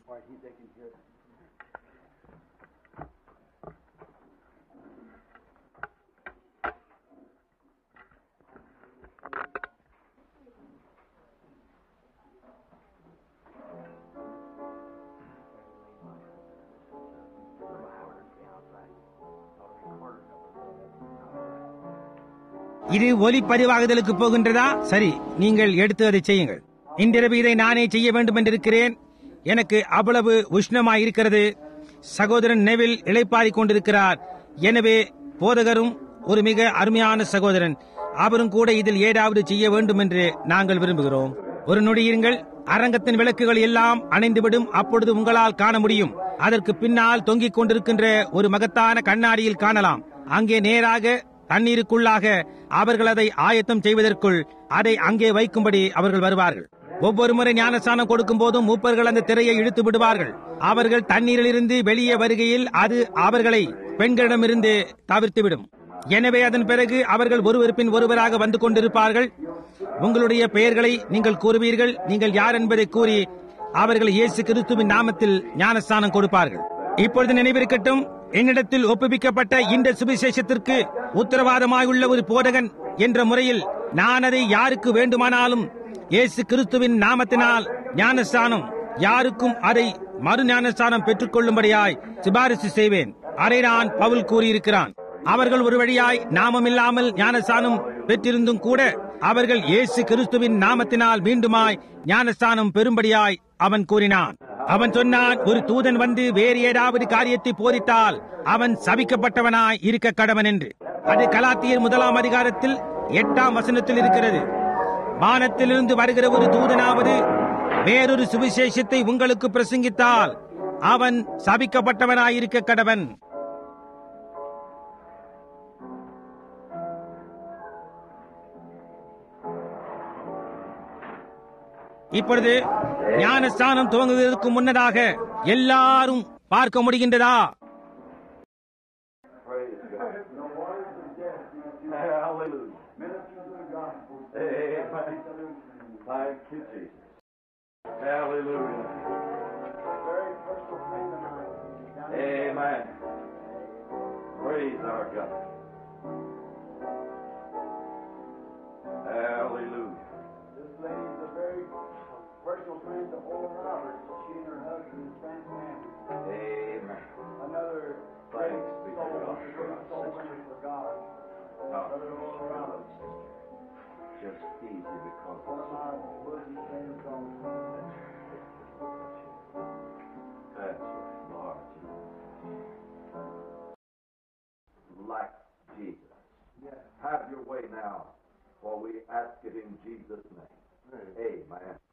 இது ஒலி பதிவாகுதலுக்கு போகின்றதா சரி நீங்கள் எடுத்து அதை செய்யுங்கள் இன்றிரவு இதை நானே செய்ய வேண்டும் என்றிருக்கிறேன் எனக்கு அவ்வளவு உஷ்ணமாய் இருக்கிறது சகோதரன் நெவில் இளைப்பாறிக் கொண்டிருக்கிறார் எனவே போதகரும் ஒரு மிக அருமையான சகோதரன் அவரும் கூட இதில் ஏதாவது செய்ய வேண்டும் என்று நாங்கள் விரும்புகிறோம் ஒரு நொடியிருங்கள் அரங்கத்தின் விளக்குகள் எல்லாம் அணைந்துவிடும் அப்பொழுது உங்களால் காண முடியும் அதற்கு பின்னால் தொங்கிக் கொண்டிருக்கின்ற ஒரு மகத்தான கண்ணாடியில் காணலாம் அங்கே நேராக தண்ணீருக்குள்ளாக அவர்கள் அதை ஆயத்தம் செய்வதற்குள் அதை அங்கே வைக்கும்படி அவர்கள் வருவார்கள் ஒவ்வொரு முறை ஞானஸ்தானம் கொடுக்கும் போதும் மூப்பர்கள் அந்த திரையை இழுத்து விடுவார்கள் அவர்கள் தண்ணீரிலிருந்து வெளியே வருகையில் அது அவர்களை பெண்களிடமிருந்து தவிர்த்துவிடும் எனவே அதன் பிறகு அவர்கள் ஒருவர் பின் ஒருவராக வந்து கொண்டிருப்பார்கள் உங்களுடைய பெயர்களை நீங்கள் கூறுவீர்கள் நீங்கள் யார் என்பதை கூறி அவர்கள் இயேசு கிறிஸ்துவின் நாமத்தில் ஞானஸ்தானம் கொடுப்பார்கள் இப்பொழுது நினைவிருக்கட்டும் என்னிடத்தில் ஒப்புவிக்கப்பட்ட இந்த சுவிசேஷத்திற்கு உத்தரவாதமாயுள்ள ஒரு போதகன் என்ற முறையில் நான் அதை யாருக்கு வேண்டுமானாலும் இயேசு கிறிஸ்துவின் நாமத்தினால் ஞானஸ்தானம் யாருக்கும் அதை மறு ஞானஸ்தானம் பெற்றுக் கொள்ளும்படியாய் சிபாரிசு செய்வேன் அதை நான் பவுல் கூறியிருக்கிறான் அவர்கள் ஒரு வழியாய் நாமமில்லாமல் ஞானஸ்தானம் பெற்றிருந்தும் கூட அவர்கள் இயேசு கிறிஸ்துவின் நாமத்தினால் மீண்டுமாய் ஞானஸ்தானம் பெறும்படியாய் அவன் கூறினான் அவன் சொன்னான் ஒரு தூதன் வந்து வேறு ஏதாவது காரியத்தை போதித்தால் அவன் சபிக்கப்பட்டவனாய் இருக்க கடவன் என்று அது கலாத்தியர் முதலாம் அதிகாரத்தில் எட்டாம் வசனத்தில் இருக்கிறது வானத்திலிருந்து வருகிற ஒரு தூதனாவது வேறொரு சுவிசேஷத்தை உங்களுக்கு பிரசங்கித்தால் அவன் சபிக்கப்பட்டவனாயிருக்க கடவன் இப்பொழுது ஞானஸ்தானம் துவங்குவதற்கு முன்னதாக எல்லாரும் பார்க்க முடிகின்றதா Praise God. Hallelujah. Amen. Thank you, Jesus. Hallelujah. Amen. Praise our God. Hallelujah. This lady's a very personal friend of Oral Roberts. She and her husband is Frank Manning. Amen. Another great Thanks be to soul, God. great soul winner for God. Brother Oral Roberts. Just easy because One of my bosom friends on that's Lord. Like Jesus. Have your way now, for we ask it in Jesus' name. Amen.